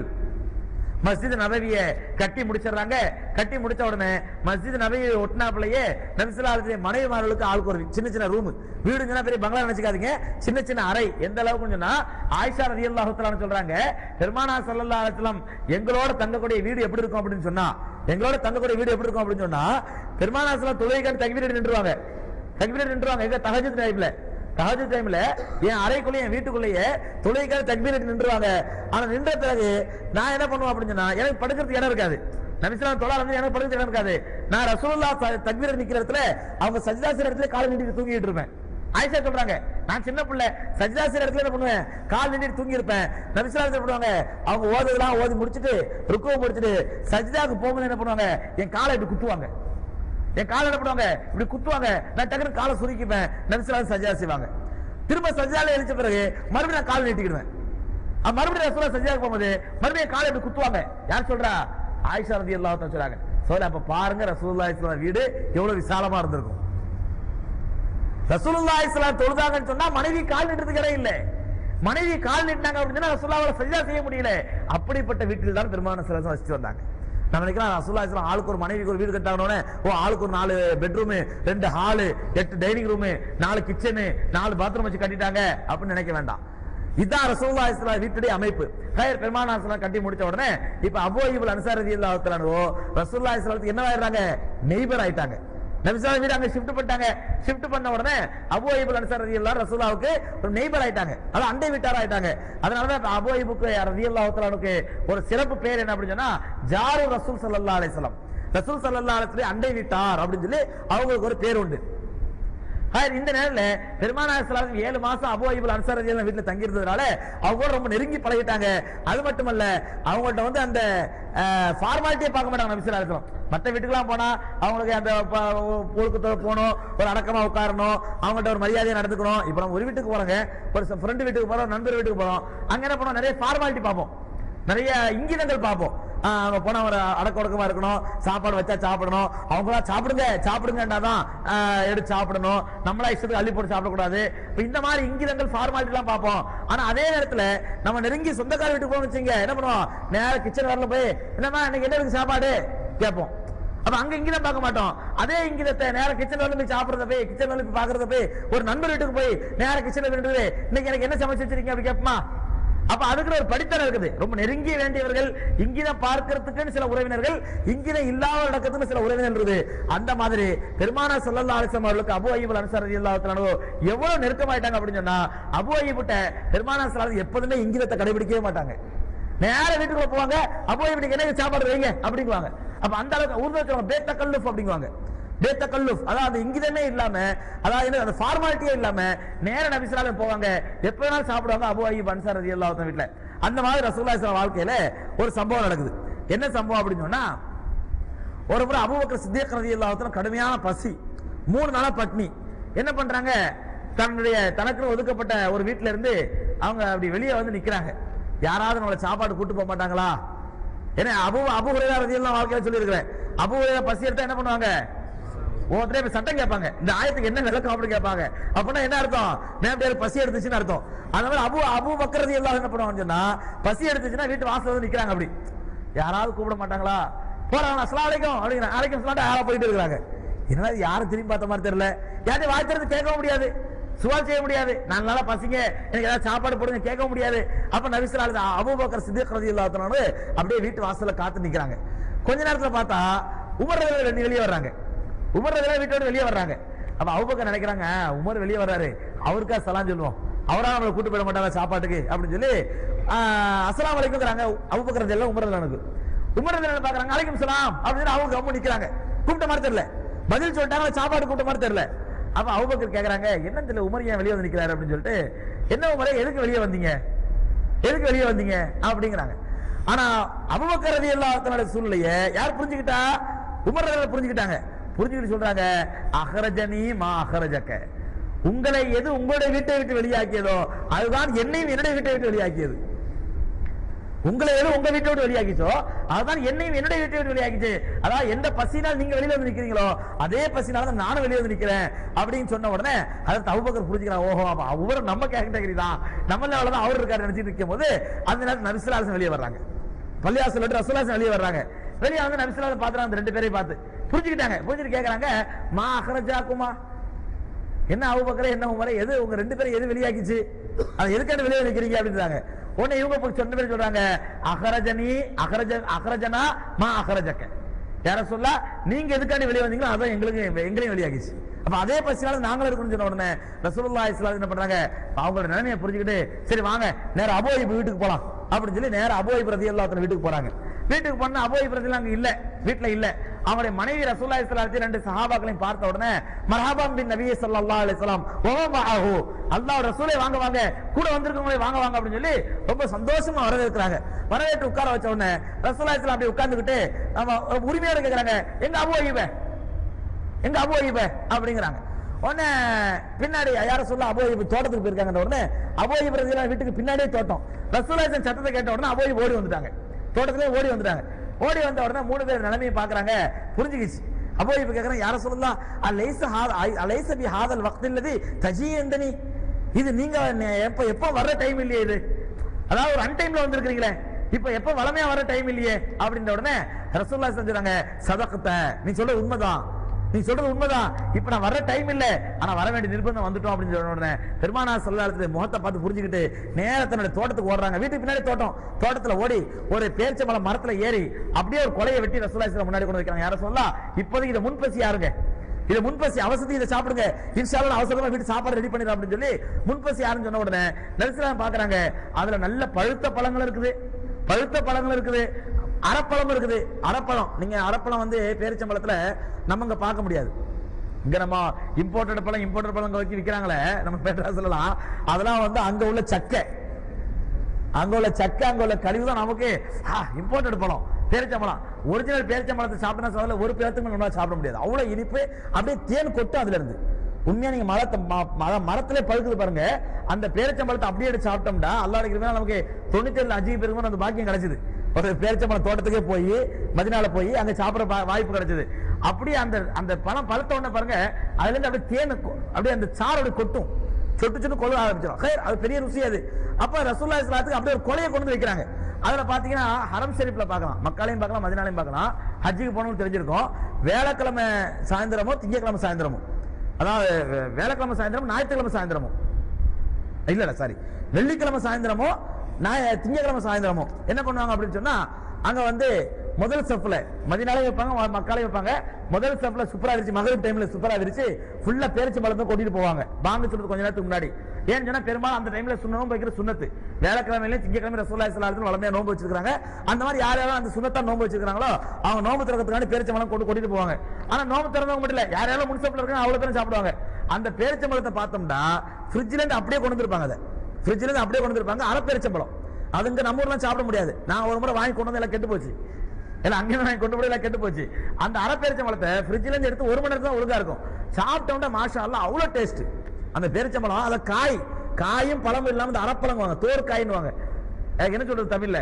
மஸ்ஜித் நபவிய கட்டி முடிச்சிடுறாங்க கட்டி முடிச்ச உடனே மஸ்ஜித் நபவியை ஒட்டினாப்புலயே நபிசுல்லாலுடைய மனைவிமார்களுக்கு ஆளுக்கு ஒரு சின்ன சின்ன ரூம் வீடுங்கன்னா பெரிய பங்களா நினைச்சுக்காதீங்க சின்ன சின்ன அறை எந்த அளவுக்கு சொன்னா ஆயிஷா ரதி அல்லாஹுத்தலான்னு சொல்றாங்க பெருமானா சல்லல்லா அலிஸ்லாம் எங்களோட தங்கக்கூடிய வீடு எப்படி இருக்கும் அப்படின்னு சொன்னா எங்களோட தங்கக்கூடிய வீடு எப்படி இருக்கும் அப்படின்னு சொன்னா பெருமானா சல்லா தொழுகைக்கான தகுதியில் நின்றுவாங்க தக்பீர் நின்றுவாங்க எங்க தஹஜ்ஜுத் டைம்ல தஹஜ்ஜுத் டைம்ல என் அறைக்குள்ள என் வீட்டுக்குள்ளேயே தொழுகைக்காக தக்பீர் நின்றுவாங்க ஆனா நின்ற பிறகு நான் என்ன பண்ணுவேன் அப்படின்னு சொன்னா எனக்கு படுக்கிறதுக்கு இடம் இருக்காது நபிஸ்லாம் தொழா வந்து எனக்கு படுக்கிறதுக்கு இடம் இருக்காது நான் ரசூலுல்லா தக்பீர் நிக்கிற இடத்துல அவங்க சஜிதாசிர இடத்துல காலை நீட்டி தூங்கிட்டு இருப்பேன் ஆயிஷா சொல்றாங்க நான் சின்ன பிள்ளை சஜிதாசிர இடத்துல என்ன பண்ணுவேன் கால் நீட்டி தூங்கி இருப்பேன் நபிஸ்லாம் என்ன பண்ணுவாங்க அவங்க ஓதுதெல்லாம் ஓதி முடிச்சிட்டு ருக்குவ முடிச்சிட்டு சஜிதாக்கு போகும்போது என்ன பண்ணுவாங்க என் காலை இப்படி குத்துவாங்க என் காலை என்ன பண்ணுவாங்க இப்படி குத்துவாங்க நான் டக்குனு காலை சுருக்கிப்பேன் நபிசுலாம் சஜா செய்வாங்க திரும்ப சஜால எழுச்ச பிறகு மறுபடியும் நான் கால் நீட்டிக்கிடுவேன் அப்ப மறுபடியும் ரசூலா சஜாக்கு போகும்போது மறுபடியும் காலை இப்படி குத்துவாங்க யார் சொல்றா ஆயிஷா ரதி அல்லாஹ் சொல்றாங்க சொல்ல அப்ப பாருங்க ரசூலுல்லாஹி ஸல்லல்லாஹு அலைஹி வீடு எவ்வளவு விசாலமா இருந்திருக்கும் ரசூலுல்லாஹி ஸல்லல்லாஹு அலைஹி தொழுதாங்கன்னு சொன்னா மனைவி கால் நீட்டுறதுக்கு இடம் இல்லை மனைவி கால் நீட்டினாங்க அப்படின்னா ரசூலுல்லாஹ்வால சஜ்ஜா செய்ய முடியல அப்படிப்பட்ட வீட்டில் தான் பெருமான சிலர் வசிச்சு வந்தாங்க நம்ம நினைக்கலாம் ரசூலுல்லாஹி ஸல்லல்லாஹு ஆளுக்கு ஒரு மனைவிக்கு ஒரு வீடு கட்டாங்கனே ஓ ஆளுக்கு ஒரு நாலு பெட்ரூம் ரெண்டு ஹாலு எட்டு டைனிங் ரூம் நாலு கிச்சனு நாலு பாத்ரூம் வச்சு கட்டிட்டாங்க அப்படின்னு நினைக்க வேண்டாம் இதான் ரசூலுல்லாஹி ஸல்லல்லாஹு அலைஹி வீட்டுடைய அமைப்பு ஹயர் பெருமானா ஸல்லல்லாஹு கட்டி முடிச்ச உடனே இப்ப அபூ அய்யூப் அன்சாரி ரலியல்லாஹு தஆலா ரசூலுல்லாஹி ஸல்லல்லாஹு என்ன ஆயிடுறாங்க நெய்பர் ஆயிட்டாங்க நபிசல்லா வீடு அங்க ஷிஃப்ட் பண்ணிட்டாங்க ஷிஃப்ட் பண்ண உடனே அபு ஐபுல் அன்சார் ரலியல்லாஹு ரசூலுல்லாஹுக்கு ஒரு நெய்பர் ஆயிட்டாங்க அதான் அண்டை வீட்டார் ஆயிட்டாங்க அதனால தான் அபு ஐபுக்கு ரலியல்லாஹு தஆலாவுக்கு ஒரு சிறப்பு பேர் என்ன அப்படின்னு சொன்னா ஜாரு ரசூல் ஸல்லல்லாஹு அலைஹி வஸல்லம் ரசூல் ஸல்லல்லாஹு அலைஹி வஸல்லம் அண்டை வீட்டார் அப்படின்னு சொல்லி அவங்களுக்கு ஒரு பேர் உண்டு ஹாய், இந்த நேரத்துல பெருமானா ஸல்லல்லாஹு ஏழு மாசம் அபு ஐபுல் அன்சார் ரலியல்லாஹு வீட்டுல தங்கி இருந்ததுனால அவங்க கூட ரொம்ப நெருங்கி பழகிட்டாங்க அது மட்டுமல்ல அவங்கள்ட்ட வந்து அந்த ஃபார்மாலிட்டியே பார்க்க மாட்டாங்க நபி ஸல்லல்லாஹு அலைஹி வஸல்லம் மற்ற வீட்டுக்கெல்லாம் போனா அவங்களுக்கு அந்த ப- ஒழுக்கத்தோட போகணும் ஒரு அடக்கமா உட்காரணும் அவங்கள்ட்ட ஒரு மரியாதையா நடந்துக்கணும் இப்ப நம்ம ஒரு வீட்டுக்கு போறோங்க ஒரு ஃப்ரெண்டு வீட்டுக்கு போறோம் நண்பர் வீட்டுக்கு போறோம் அங்க என்ன பண்ணுவோம் நிறைய ஃபார்மாலிட்டி பார்ப்போம் நிறைய இங்கிதங்கள் பார்ப்போம் ஆஹ் அங்க போனா ஒரு அடக்க ஒடுக்கமா இருக்கணும் சாப்பாடு வச்சா சாப்பிடணும் அவங்களா சாப்பிடுங்க சாப்பிடுங்கன்றாதான் ஆஹ் எடுத்து சாப்பிடணும் நம்மளா இஷ்டத்துக்கு அள்ளி போட்டு சாப்பிடக்கூடாது இப்ப இந்த மாதிரி இங்கிதங்கள் ஃபார்மாலிட்டி எல்லாம் பார்ப்போம் ஆனா அதே நேரத்துல நம்ம நெருங்கி சொந்தக்கார வீட்டுக்கு போகணும் வச்சுங்க என்ன பண்ணுவோம் நேரா கிச்சன் வரல போய் என்னம்மா இன்னைக்கு என்ன இருக்கு சாப்பாடு கேட்போம் அப்ப அங்க இங்கிதம் பார்க்க மாட்டோம் அதே இங்கிதத்தை நேர கிச்சன்ல வந்து போய் சாப்பிடுறத போய் கிச்சன்ல வந்து போய் பாக்குறத போய் ஒரு நண்பர் வீட்டுக்கு போய் நேர கிச்சன்ல இருந்து இன்னைக்கு எனக்கு என்ன சமைச்சு வச்சிருக்கீங்க அப்படி கேட்போமா அப்ப அதுக்கு ஒரு படித்தரம் இருக்குது ரொம்ப நெருங்கி வேண்டியவர்கள் இங்கிதம் பார்க்கறதுக்குன்னு சில உறவினர்கள் இங்கிதம் இல்லாத நடக்கிறதுக்கு சில உறவினர் இருக்குது அந்த மாதிரி பெருமானா ஸல்லல்லாஹு அலைஹி வஸல்லம் அவர்களுக்கு அபு அய்யூப் அன்சாரி ரலியல்லாஹு தஆலா எவ்வளவு நெருக்கமாயிட்டாங்க அப்படின்னு சொன்னா அபு அய்யூப்ட்ட பெருமானா ஸல்லல்லாஹு எப்போதுமே இங்கிதத்தை கடைபிடிக்கவே மாட்டாங்க நேர வீட்டுக்குள்ள போவாங்க அப்போ இப்படி என்ன சாப்பாடு வைங்க அப்படிங்குவாங்க அப்ப அந்த அளவுக்கு ஊர்ல வச்சவங்க பேத்த கல்லுஃப் அப்படிங்குவாங்க பேத்த கல்லுஃப் அதாவது அந்த இங்கிதமே இல்லாம அதாவது என்ன, அந்த ஃபார்மாலிட்டியே இல்லாம நேர நபிசலால போவாங்க எப்ப வேணாலும் சாப்பிடுவாங்க அபு ஐயப் அன்சார் ரதி அல்லாஹ் வீட்டுல அந்த மாதிரி ரசூலுல்லாஹி ஸல்லல்லாஹு வாழ்க்கையில ஒரு சம்பவம் நடக்குது என்ன சம்பவம் அப்படின்னு சொன்னா ஒரு முறை அபூபக்கர் சித்திக் ரலியல்லாஹு கடுமையான பசி மூணு நாளா பட்னி என்ன பண்றாங்க தன்னுடைய தனக்கு ஒதுக்கப்பட்ட ஒரு வீட்ல இருந்து அவங்க அப்படி வெளியே வந்து நிக்கிறாங்க யாராவது நம்மளை சாப்பாடு கூட்டு போக மாட்டாங்களா ஏன்னா அபு அபு ஹுரைரா ரதியெல்லாம் வாழ்க்கையில சொல்லியிருக்கிறேன் அபு ஹுரைரா பசி எடுத்தா என்ன பண்ணுவாங்க ஒவ்வொருத்தரே இப்ப சட்டம் கேட்பாங்க இந்த ஆயத்துக்கு என்ன விளக்கம் அப்படின்னு கேட்பாங்க அப்படின்னா என்ன அர்த்தம் நேரடியாக பசி எடுத்துச்சுன்னு அர்த்தம் அந்த மாதிரி அபு அபு பக்கரது எல்லாம் என்ன பண்ணுவாங்கன்னு சொன்னா பசி எடுத்துச்சுன்னா வீட்டு வாசல்ல வந்து நிக்கிறாங்க அப்படி யாராவது கூப்பிட மாட்டாங்களா போறாங்க அஸ்லாம் வலைக்கும் அப்படிங்கிற அலைக்கும் சொல்லாட்ட யாரா போயிட்டு இருக்காங்க என்னடா இது யாரும் திரும்பி பார்த்த மாதிரி தெரியல யார்ட்டையும் வாய் திறந்து கேட்க முடியாது சுவால் செய்ய முடியாது நான் நல்லா பசிங்க எனக்கு ஏதாவது சாப்பாடு போடுங்க கேட்க முடியாது அப்ப நபிசுல்லா அபூபக்கர் சித்திக் ரதி இல்லாதனால அப்படியே வீட்டு வாசல்ல காத்து நிக்கிறாங்க கொஞ்ச நேரத்துல பார்த்தா உமர் ரலியல்லாஹு அன்ஹு வெளியே வர்றாங்க உமர் ரலியல்லாஹு வீட்டோட வெளியே வர்றாங்க அப்ப அபூபக்கர் நினைக்கிறாங்க உமர் வெளியே வர்றாரு அவருக்கா சலாம் சொல்லுவோம் அவரா நம்மளை கூட்டு போயிட மாட்டாங்க சாப்பாட்டுக்கு அப்படின்னு சொல்லி அஸ்ஸலாமு அலைக்கும்ங்கறாங்க அபூபக்கர் ரலியல்லாஹு உமர் ரலியல்லாஹு உமர் ரலியல்லாஹு பார்க்கறாங்க அலைக்கும் சலாம் அப்படின்னு சொல்லி அவங்க கம்மு நிக்கிறாங்க கூப்பிட்ட மாதிரி தெரியல பதில் சொல்லிட்டாங்க சாப்பாடு கூப்பிட்ட மாதிரி தெரியல அப்ப அபூபக்கர் கேக்குறாங்க என்ன தெரியல உமர் ஏன் வெளியே வந்து நிக்கிறாரு அப்படின்னு சொல்லிட்டு என்ன உமரே எதுக்கு வெளியே வந்தீங்க எதுக்கு வெளியே வந்தீங்க அப்படிங்கிறாங்க ஆனா அபுபக்கர் ரதி தன்னோட சூழ்நிலைய யார் புரிஞ்சுக்கிட்டா உமர் ரலியல்லாஹு புரிஞ்சுக்கிட்டாங்க புரிஞ்சுக்கிட்டு சொல்றாங்க அகரஜனி மா அகரஜக்க உங்களை எது உங்களுடைய வீட்டை விட்டு வெளியாக்கியதோ அதுதான் என்னையும் என்னுடைய வீட்டை விட்டு வெளியாக்கியது உங்களை எது உங்க வீட்டை விட்டு வெளியாக்கிச்சோ அதுதான் என்னையும் என்னுடைய வீட்டை விட்டு வெளியாக்கிச்சு அதாவது எந்த பசினால் நீங்க வெளியில வந்து நிக்கிறீங்களோ அதே பசினால தான் நானும் வெளியே வந்து நிக்கிறேன் அப்படின்னு சொன்ன உடனே அதை அபுபக்கர் புரிஞ்சுக்கிறான் ஓஹோ அப்ப அவர் நம்ம கேட்டகரி தான் நம்ம லெவலில் தான் அவர் இருக்காரு நினைச்சிட்டு இருக்கும் போது அந்த நேரத்தில் நபிசுலாசன் வெளியே வர்றாங்க பள்ளியாசல் விட்டு ரசூலாசன் வெளியே வர்றாங்க வெளியே வந்து நபிசுலாசன் பாத்துறாங்க அந்த ரெண்டு பேரையும் பார்த்து புரிஞ்சுக்கிட்டாங்க புரிஞ்சுட்டு கேக்குறாங்க மா அகரஜாக்குமா என்ன அபுபக்கரே என்ன உமரே எது உங்க ரெண்டு பேரும் எது வெளியாக்கிச்சு அது எதுக்காண்டு வெளியே நிக்கிறீங்க அப்படின்றாங்க உடனே இவங்க போய் சொன்ன பேர் சொல்றாங்க அகரஜனி அகரஜ அகரஜனா மா அகரஜக்க யார சொல்ல நீங்க எதுக்காண்டி வெளியே வந்தீங்களோ அதான் எங்களுக்கு எங்களையும் வெளியாகிச்சு அப்ப அதே பசினால நாங்களும் இருக்கணும்னு சொன்ன உடனே ரசூலுல்லாஹி ஸல்லல்லாஹு என்ன பண்றாங்க அவங்களோட நிலைமையை புரிஞ்சுக்கிட்டு சரி வாங்க நேரா அபோயிப் வீட்டுக்கு போலாம் அப்படின்னு சொல்லி நேரா அபோயிப் ரதியல்லாஹு அன்ஹு வீட்டுக்கு போறாங்க வீட்டுக்கு போனா அபோயிப் ரதியல்லாஹு அங்க இல்ல வீட்ல இல்ல அவருடைய மனைவி ரசூலுல்லாஹி ஸல்லல்லாஹு அலைஹி ரெண்டு சஹாபாக்களையும் பார்த்த உடனே மர்ஹபம் பின் நபி ஸல்லல்லாஹு அலைஹி வஸல்லம் வஹுவ மஅஹு அல்லாஹ் ரசூலே வாங்க வாங்க கூட வந்திருக்கவங்களே வாங்க வாங்க அப்படின்னு சொல்லி ரொம்ப சந்தோஷமா வரவேற்கிறாங்க வரவேற்று உட்கார வச்ச உடனே ரசூலுல்லாஹி ஸல்லல்லாஹு அப்படியே உட்கார்ந்துகிட்டு நம்ம உரிமையோட கேக்குறாங்க எங்க அபோயிப எங்க அபோயிப அப்படிங்கிறாங்க உடனே பின்னாடி யார சொல்ல அபோயிப் தோட்டத்துக்கு போயிருக்காங்க உடனே அபோயிப் ரதியல்லாஹு வீட்டுக்கு பின்னாடியே தோட்டம் ரசூலுல்லாஹி சத்தத்தை கேட்ட உடனே அபோயிப் ஓடி வந்துட்டாங்க தோட்டத்திலே ஓடி வந்துட்டாங்க ஓடி வந்த உடனே மூணு பேர் நிலைமையை பாக்குறாங்க புரிஞ்சுக்கிச்சு அப்போ இப்ப கேக்குறேன் யார சொல்லலாம் அலைச ஹாத அலைச பி ஹாதல் வக்த் இல்லது தஜி எந்தனி இது நீங்க நே- எப்ப எப்ப வர்ற டைம் இல்லையே இது அதாவது ஒரு அன்டைம்ல வந்திருக்கீங்களே இப்ப எப்ப வளமையா வர டைம் இல்லையே அப்படின்ற உடனே ரசூல்லா செஞ்சுறாங்க சதகத்த நீ சொல்றது உண்மைதான் நீ சொல்றது உண்மைதான் இப்ப நான் வர டைம் இல்ல ஆனா வர வேண்டிய நிர்பந்தம் வந்துட்டோம் அப்படின்னு சொன்ன உடனே பெருமானா சொல்லாத முகத்தை பார்த்து புரிஞ்சுக்கிட்டு நேரா தன்னுடைய தோட்டத்துக்கு ஓடுறாங்க வீட்டுக்கு பின்னாடி தோட்டம் தோட்டத்துல ஓடி ஒரு பேரிச்சம்பழம் மரத்துல ஏறி அப்படியே ஒரு கொலையை வெட்டி ரசூலாசில முன்னாடி கொண்டு வைக்கிறாங்க யார சொல்லலாம் இப்போதைக்கு இதை முன்பசி யாருங்க இதை முன்பசி அவசரத்துக்கு இதை சாப்பிடுங்க இன்ஷால்லா அவசரமா வீட்டு சாப்பாடு ரெடி பண்ணிடுறோம் அப்படின்னு சொல்லி முன்பசி யாருன்னு சொன்ன உடனே நரிசலாம் பாக்குறாங்க அதுல நல்ல பழுத்த பழங்கள் இருக்குது பழுத்த பழங்கள் இருக்குது அரப்பழம் இருக்குது அரப்பழம் நீங்க அரப்பழம் வந்து பேரிச்சம்பழத்துல நம்ம இங்க பார்க்க முடியாது இங்க நம்ம இம்போர்ட்டட் பழம் இம்போர்ட்டட் பழம் வச்சு விக்கிறாங்களே நம்ம பேட்டராசலாம் அதெல்லாம் வந்து அங்க உள்ள சக்கை அங்க உள்ள சக்கை அங்க உள்ள கழிவு தான் நமக்கு இம்போர்ட்டட் பழம் பேரிச்சம்பழம் ஒரிஜினல் பேரிச்சம்பழத்தை சாப்பிட்டா சொல்ல ஒரு பேரத்துக்கு மேல நம்மளால சாப்பிட முடியாது அவ்வளவு இனிப்பு அப்படியே தேன் கொட்டும் அதுல இருந்து உண்மையா நீங்க மரத்தை ம- ம- மரத்திலே பழுக்குது பாருங்க அந்த பேரிச்சம்பழத்தை அப்படியே எடுத்து சாப்பிட்டோம்னா அல்லாஹ் இருக்கிறதுனால நமக்கு தொண்ணூத்தி ஏழு அஜீப் பேருக்கு அந்த பாக்கியம் கிடைச்சது ஒரு பேரிச்சம்பழம் தோட்டத்துக்கே போய் மதினால போய் அங்க சாப்பிட பா- வாய்ப்பு கிடைச்சது அப்படியே அந்த அந்த பழம் பழுத்த உடனே பாருங்க அதுல இருந்து அப்படியே தேன் கொ- அப்படியே அந்த சாறு அப்படியே கொட்டும் சொட்டு சொட்டு கொள்ள ஆரம்பிச்சிடும் ஹைர், அது பெரிய ருசி அது அப்ப ரசூல்லா இஸ்லாத்துக்கு அப்படியே ஒரு கொலையை கொண்டு வந்து வைக்கிறாங்க அதுல பாத்தீங்கன்னா ஹரம் ஷெரீப்ல பார்க்கலாம் மக்காலையும் பார்க்கலாம் மதினாலையும் பார்க்கலாம் ஹஜ்ஜுக்கு போனவங்க தெரிஞ்சிருக்கும் வேலைக்கிழமை சாயந்தரமோ திங்கக்கிழமை சாயந்தரமோ அதாவது வே- வேலைக்கிழமை சாயந்தரம் ஞாயிற்றுக்கிழமை சாயந்தரமோ இல்ல இல்ல சாரி வெள்ளிக்கிழமை சாயந்தரமோ ஞாய- திங்கட்கிழமை சாயந்தரமோ என்ன பண்ணுவாங்க அப்படின்னு சொன்னா அங்க வந்து முதல் ஸ்டெப்ல மதினாலே வைப்பாங்க ம- மக்காலே வைப்பாங்க முதல் ஸ்டெப்ல சூப்பரா விரிச்சு மகளிர் டைம்ல சூப்பரா விரிச்சு ஃபுல்லா பேரிச்சு பழத்தை கொட்டிட்டு போவாங்க பாங்க சொல்றது கொஞ்ச நேரத்துக்கு முன்னாடி ஏன்னு சொன்னா பெரும்பாலும் அந்த டைம்ல சுண்ண நோன்பு வைக்கிற சுண்ணத்து வேலைக்கிழமையில திங்கக்கிழமை ரசூல்லா இஸ்லாத்துல வளமையா நோன்பு வச்சிருக்காங்க அந்த மாதிரி யார் யாரும் அந்த சுண்ணத்தா நோன்பு வச்சிருக்காங்களோ அவங்க நோன்பு திறக்கிறதுக்காண்டி பேரிச்சம்பழம் கொண்டு கொட்டிட்டு போவாங்க ஆனா நோன்பு திறந்தவங்க மட்டும் இல்ல யார் யாரும் முன்சப்ல இருக்காங்க அவ்வளவு பேரும் சாப்பிடுவாங்க அந்த பேரிச்சம்பழத்தை பார்த்தோம்னா ஃப்ரிட்ஜ்ல இருந்து அப்படியே கொண்டு வந்திருப்பாங்க அதை ஃப்ரிட்ஜ்ல இருந்து அப்படியே கொண்டு வந்திருப்பாங்க அரை பேரிச்சம்பழம் அது இங்க நம்ம ஊர்லாம் சாப்பிட முடியாது நான் ஒரு முறை வாங்கி கொண்டு வந்து எல்லாம் கெட்டு போச்சு எல்லாம் அங்கே வாங்கி கொண்டு போய் எல்லாம் கெட்டு போச்சு அந்த அரை பேரிச்சம்பழத்தை ஃப்ரிட்ஜ்ல இருந்து எடுத்து ஒரு மணி நேரத்துல தான் ஒழுங்கா இருக்கும் சாப்பிட்டோம்னா மாஷா அல்லாஹ் அவ்வளவு டேஸ்ட் அந்த பேரிச்சம்பழம் அதை காய் காயும் பழமும் இல்லாம இந்த அரப்பழம் வாங்க தோர் காயின்னு வாங்க எனக்கு என்ன சொல்றது தமிழ்ல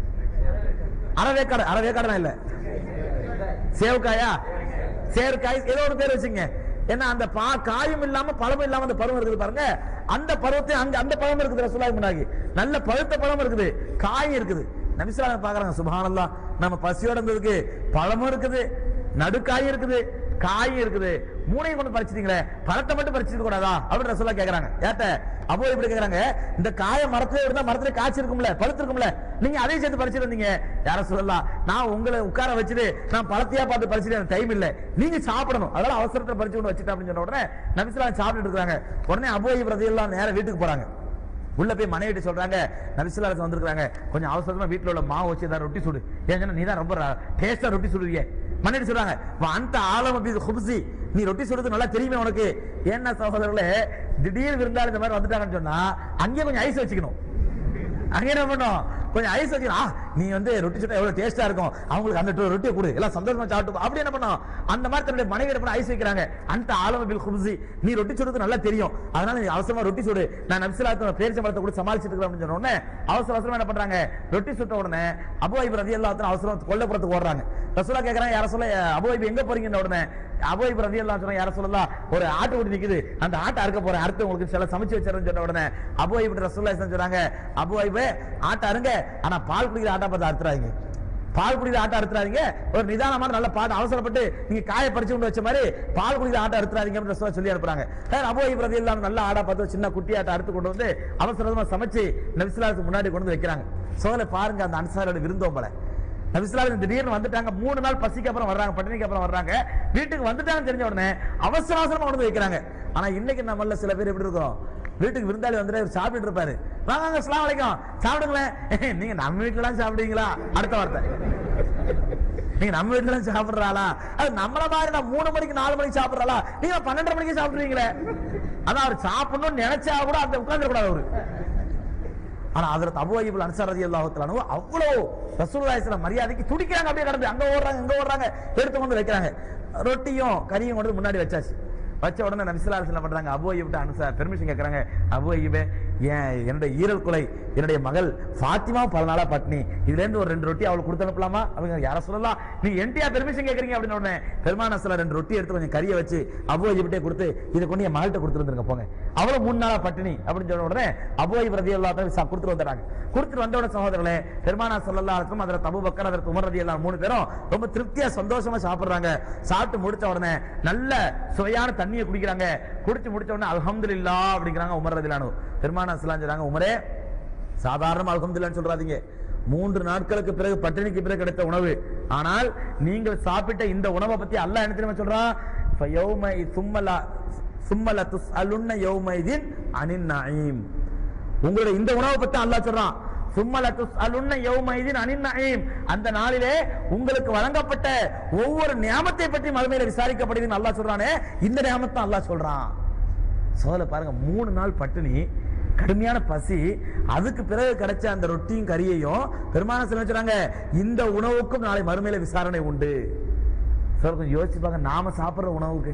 அறவேக்காடு அறவேக்காடு இல்ல சேவக்காயா சேர்க்காய் ஏதோ ஒரு பேர் வச்சுங்க ஏன்னா அந்த பா காயும் இல்லாம பழமும் இல்லாம அந்த பருவம் இருக்குது பாருங்க அந்த பருவத்தை அங்க அந்த பழம் இருக்குது ரசூலாய் முன்னாடி நல்ல பழுத்த பழம் இருக்குது காய் இருக்குது நபிசுல்லா பாக்குறாங்க சுபஹானல்லாஹ் நம்ம பசியோட இருந்ததுக்கு பழமும் இருக்குது நடுக்காய் இருக்குது காய் இருக்குது மூணையும் கொண்டு பறிச்சிட்டீங்களே பழத்தை மட்டும் பறிச்சிருக்க கூடாதா அப்படின்னு ரசூலா கேக்குறாங்க ஏத்த அப்போ இப்படி கேக்குறாங்க இந்த காய மரத்துல இருந்தா மரத்துல காய்ச்சி இருக்கும்ல பழுத்து இருக்கும்ல நீங்க அதையும் சேர்த்து பறிச்சிட்டு வந்தீங்க யார சொல்லலாம் நான் உங்களை உட்கார வச்சுட்டு நான் பழத்தையா பார்த்து பறிச்சிட்டு எனக்கு டைம் இல்ல நீங்க சாப்பிடணும் அதனால அவசரத்துல பறிச்சு கொண்டு வச்சுட்டேன் அப்படின்னு சொன்ன உடனே நபிசுல்லா சாப்பிட்டுட்டு இருக்காங்க உடனே அபோய் பிரதி எல்லாம் நேரா வீட்டுக்கு போறாங்க உள்ள போய் மனைவிட்டு சொல்றாங்க நபிசுல்லாஸ் வந்திருக்காங்க கொஞ்சம் அவசரமா வீட்டுல உள்ள மாவு வச்சு ஏதாவது ரொட்டி சுடு ஏன் சொன்னா, நீ தான் ரொம்ப டேஸ்டா ரொட்டி சுடுவீங்க மனைவி சொல்றாங்க "வா அந்த ஆலம் அப்படி ஹுப்சி நீ ரொட்டி சுடுறது நல்லா தெரியுமே உனக்கு என்ன சகோதரர்களே திடீர் விருந்தாளி இந்த மாதிரி வந்துட்டாங்கன்னு சொன்னா அங்கேயே கொஞ்சம் ஐஸ் வச்சுக்கணும் அங்க என்ன பண்ணோம் கொஞ்சம் ஐஸ் வச்சுக்கலாம் ஆ, நீ வந்து ரொட்டி சுட்டா எவ்வளவு டேஸ்டா இருக்கும் அவங்களுக்கு அந்த டொ- ரொட்டியை கொடு எல்லாம் சந்தோஷமா சாப்பிட்டு அப்படி என்ன பண்ணோம் அந்த மாதிரி தன்னுடைய மனைவி என்ன பண்ண ஐஸ் வைக்கிறாங்க அந்த ஆலம பில் குப்சி நீ ரொட்டி சுடுறது நல்லா தெரியும் அதனால நீ அவசரமா ரொட்டி சுடு நான் நபிசுலாத்த பேரிச்ச மரத்தை கூட சமாளிச்சிட்டு இருக்கிறேன் அப்படின்னு சொன்ன உடனே அவசர அவசரமா என்ன பண்றாங்க ரொட்டி சுட்ட உடனே அபுவைப் ரதி எல்லாத்தையும் அவசரம் கொல்லப்புறத்துக்கு ஓடுறாங்க ரசூலா கேக்குறாங்க யார சொல்ல அபுவைப் எங்க போறீங்கன்னு உடனே அபுவைப் ரதி எல்லாம் சொன்னா யார சொல்லலாம் ஒரு ஆட்டு ஓடி நிக்குது அந்த ஆட்டை அறுக்க போறேன் அறுத்து உங்களுக்கு சில சமைச்சு வச்சிருன்னு சொன்ன உடனே அபுவைப் ரசூல்லா சொல்றாங்க அபுவைப் ஆட்டை அருங்க ஆனா பால் குடிக்கிற ஆட்டை பார்த்து அறுத்துறாங்க பால் குடிக்கிற ஆட்டை அறுத்துறாதீங்க ஒரு நிதானமான நல்ல பாட்டு அவசரப்பட்டு நீங்க காய பறிச்சு கொண்டு வச்ச மாதிரி பால் குடிக்கிற ஆட்டை அறுத்துறாதீங்க அப்படின்னு ரசூலா சொல்லி அனுப்புறாங்க சார் அபோ இப்ரதி எல்லாம் நல்ல ஆடா பார்த்து சின்ன குட்டி ஆட்டை அறுத்து கொண்டு வந்து அவசரமா சமைச்சு நபிசுலாத்துக்கு முன்னாடி கொண்டு வந்து வைக்கிறாங்க சோதனை பாருங்க அந்த அன்சாரோட விருந்தோம்பல நபிசுலாத்து திடீர்னு வந்துட்டாங்க மூணு நாள் பசிக்கு அப்புறம் வர்றாங்க பட்டினிக்கு அப்புறம் வர்றாங்க வீட்டுக்கு வந்துட்டாங்கன்னு தெரிஞ்ச உடனே அவசர அவசரமா கொண்டு வந்து வைக்கிறாங்க ஆனா இன்னைக்கு நம்மள சில பேர் எப்படி இருக்கிறோம் வீட்டுக்கு விருந்தாளி வந்துட்டு இவர் சாப்பிட்டு இருப்பாரு வாங்க வாங்க அஸ்ஸலாமு அலைக்கும் சாப்பிடுங்களேன் நீங்க நம்ம வீட்டுல எல்லாம் சாப்பிடுவீங்களா அடுத்த வார்த்தை நீங்க நம்ம வீட்டுல எல்லாம் சாப்பிடுறாளா அது நம்மள மாதிரி நான் மூணு மணிக்கு நாலு மணிக்கு சாப்பிடுறாளா நீங்க பன்னெண்டரை மணிக்கு சாப்பிடுவீங்களே அதான் அவர் சாப்பிடணும்னு நினைச்சா கூட அந்த உட்கார்ந்து கூடாது அவரு ஆனா அதுல அபுவைபுல் அன்சார் ரதி அல்லாஹு அவ்வளோ ரசூலுல்லாஹி மரியாதைக்கு துடிக்கிறாங்க அப்படியே கடந்து அங்க ஓடுறாங்க இங்க ஓடுறாங்க எடுத்து கொண்டு வைக்கிறாங்க ரொட்டியும் கறியும் கொண்டு வந்து முன்னாடி வச்சாச்சு வச்ச உடனே நபிசுல்லா என்ன பண்றாங்க அபு ஐயிப்ட்ட அனுசா பெர்மிஷன் கேக்குறாங்க அபு ஐயிபே ஏன் என்னுடைய ஈரல் கொலை என்னுடைய மகள் ஃபாத்திமா பல நாளா பட்னி இதுல இருந்து ஒரு ரெண்டு ரொட்டி அவளுக்கு கொடுத்து அனுப்பலாமா அவங்க யார சொல்லலாம் நீ என்டியா பெர்மிஷன் கேக்குறீங்க அப்படின்னு உடனே பெருமான சில ரெண்டு ரொட்டி எடுத்து கொஞ்சம் கறியை வச்சு அபு ஐயிப்ட்டே கொடுத்து இதை கொண்டு என் மகள்கிட்ட கொடுத்துருந்துருங்க போங்க அவளும் மூணு நாளா பட்டினி அப்படின்னு சொன்ன உடனே அபு ஐப் ரதி அல்லா கொடுத்துட்டு வந்துறாங்க கொடுத்துட்டு வந்த உடனே சகோதரர்களே பெருமானா சொல்லல்லா இருக்கும் அதில் தபு பக்கர் அதற்கு உமர் ரதி எல்லாம் மூணு பேரும் ரொம்ப திருப்தியா சந்தோஷமா சாப்பிடுறாங்க சாப்பிட்டு முடிச்ச உடனே நல்ல சுவையான தண்ணியை குடிக்கிறாங்க குடிச்சு முடிச்ச உடனே அல்ஹம்துலில்லா அப்படிங்கிறாங்க உமர் ரதிலானு பெருமானா சொல்லாம் சொல்றாங்க உமரே சாதாரண அல்ஹம்துலில்லான்னு சொல்றாதீங்க மூன்று நாட்களுக்கு பிறகு பட்டினிக்கு பிறகு கிடைத்த உணவு ஆனால் நீங்கள் சாப்பிட்ட இந்த உணவை பத்தி அல்லாஹ் என்ன தெரியுமா சொல்றான் ஃபயௌமை சும்மலா சும்மல துஸ்அலுன்ன யௌமைதின் அனின் நஈம் உங்களுடைய இந்த உணவை பத்தி அல்லாஹ் சொல்றான் சும்மல துஸ்அலுன்ன யௌமைதின் அனின் நஈம் அந்த நாளிலே உங்களுக்கு வழங்கப்பட்ட ஒவ்வொரு நியாமத்தை பற்றி மறுமையில விசாரிக்கப்படுதுன்னு அல்லாஹ் சொல்றானே இந்த நியாமத்தை அல்லாஹ் சொல்றான் சோதல பாருங்க மூணு நாள் பட்டினி கடுமையான பசி அதுக்கு பிறகு கிடைச்ச அந்த ரொட்டியும் கறியையும் பெருமான சொல்றாங்க இந்த உணவுக்கும் நாளை மறுமையில விசாரணை உண்டு சொல்ல கொஞ்சம் யோசிச்சு பாருங்க நாம சாப்பிடுற உணவுக்கு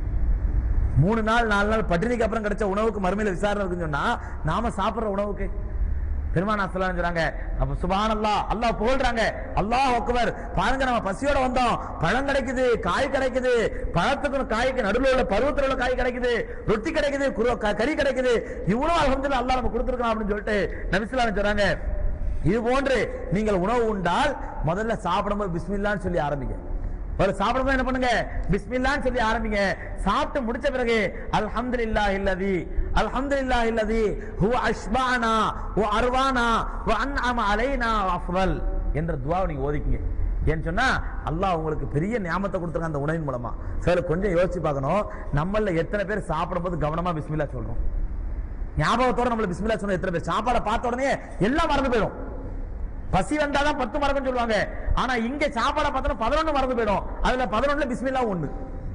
மூணு நாள் நாலு நாள் பட்டினிக்கு அப்புறம் கிடைச்ச உணவுக்கு மறுமையில விசாரணை இருக்குன்னு சொன்னா நாம சாப்பிடுற உணவுக்கு பெருமானா சொல்லலாம் சொல்றாங்க அப்ப சுபானல்லா அல்லாஹ் புகழ்றாங்க அல்லாஹ் அக்பர் பாருங்க நம்ம பசியோட வந்தோம் பழம் கிடைக்குது காய் கிடைக்குது பழத்துக்கும் காய்க்கு நடுவில் உள்ள பருவத்தில் உள்ள காய் கிடைக்குது ரொட்டி கிடைக்குது குரு- க- கறி கிடைக்குது இவ்வளவு அல்ஹம்துலில்லாஹ் அல்லாஹ் நம்ம கொடுத்துருக்கோம் அப்படின்னு சொல்லிட்டு நபிசுல்லாம் சொல்றாங்க இது போன்று நீங்கள் உணவு உண்டால் முதல்ல சாப்பிடும்போது பிஸ்மில்லான்னு சொல்லி ஆரம்பிங்க ஒரு சாப்பிடும்போது என்ன பண்ணுங்க பிஸ்மில்லான்னு சொல்லி ஆரம்பிங்க சாப்பிட்டு முடிச்ச பிறகு அல்ஹம்துலில்லாஹி இல்லதி அல்ஹம்துலில்லாஹி இல்லதி ஹுவ அஷ்பானா வ அர்வானா வ அன்அம அலைனா வ அஃவல் என்ற துவாவை நீங்க ஓதிக்கங்க ஏன்னு சொன்னா அல்லாஹ் உங்களுக்கு பெரிய ஞாபகத்தை கொடுத்துருக்க அந்த உணவின் மூலமா சரி கொஞ்சம் யோசிச்சு பார்க்கணும் நம்மள எத்தனை பேர் சாப்பிடும்போது கவனமா பிஸ்மில்லா சொல்றோம் ஞாபகத்தோட நம்மள பிஸ்மில்லா சொன்ன எத்தனை பேர் சாப்பாடை பார்த்த உடனே எல்லாம் மறந்து போயிடும் பசி வந்தாதான் பத்து மறக்கும் சொல்லுவாங்க ஆனா இங்க சாப்பாடை பார்த்தா பதினொன்னு மறந்து போயிடும் அதுல பதினொன்னுல பிஸ்மில்லா ஒண்ணு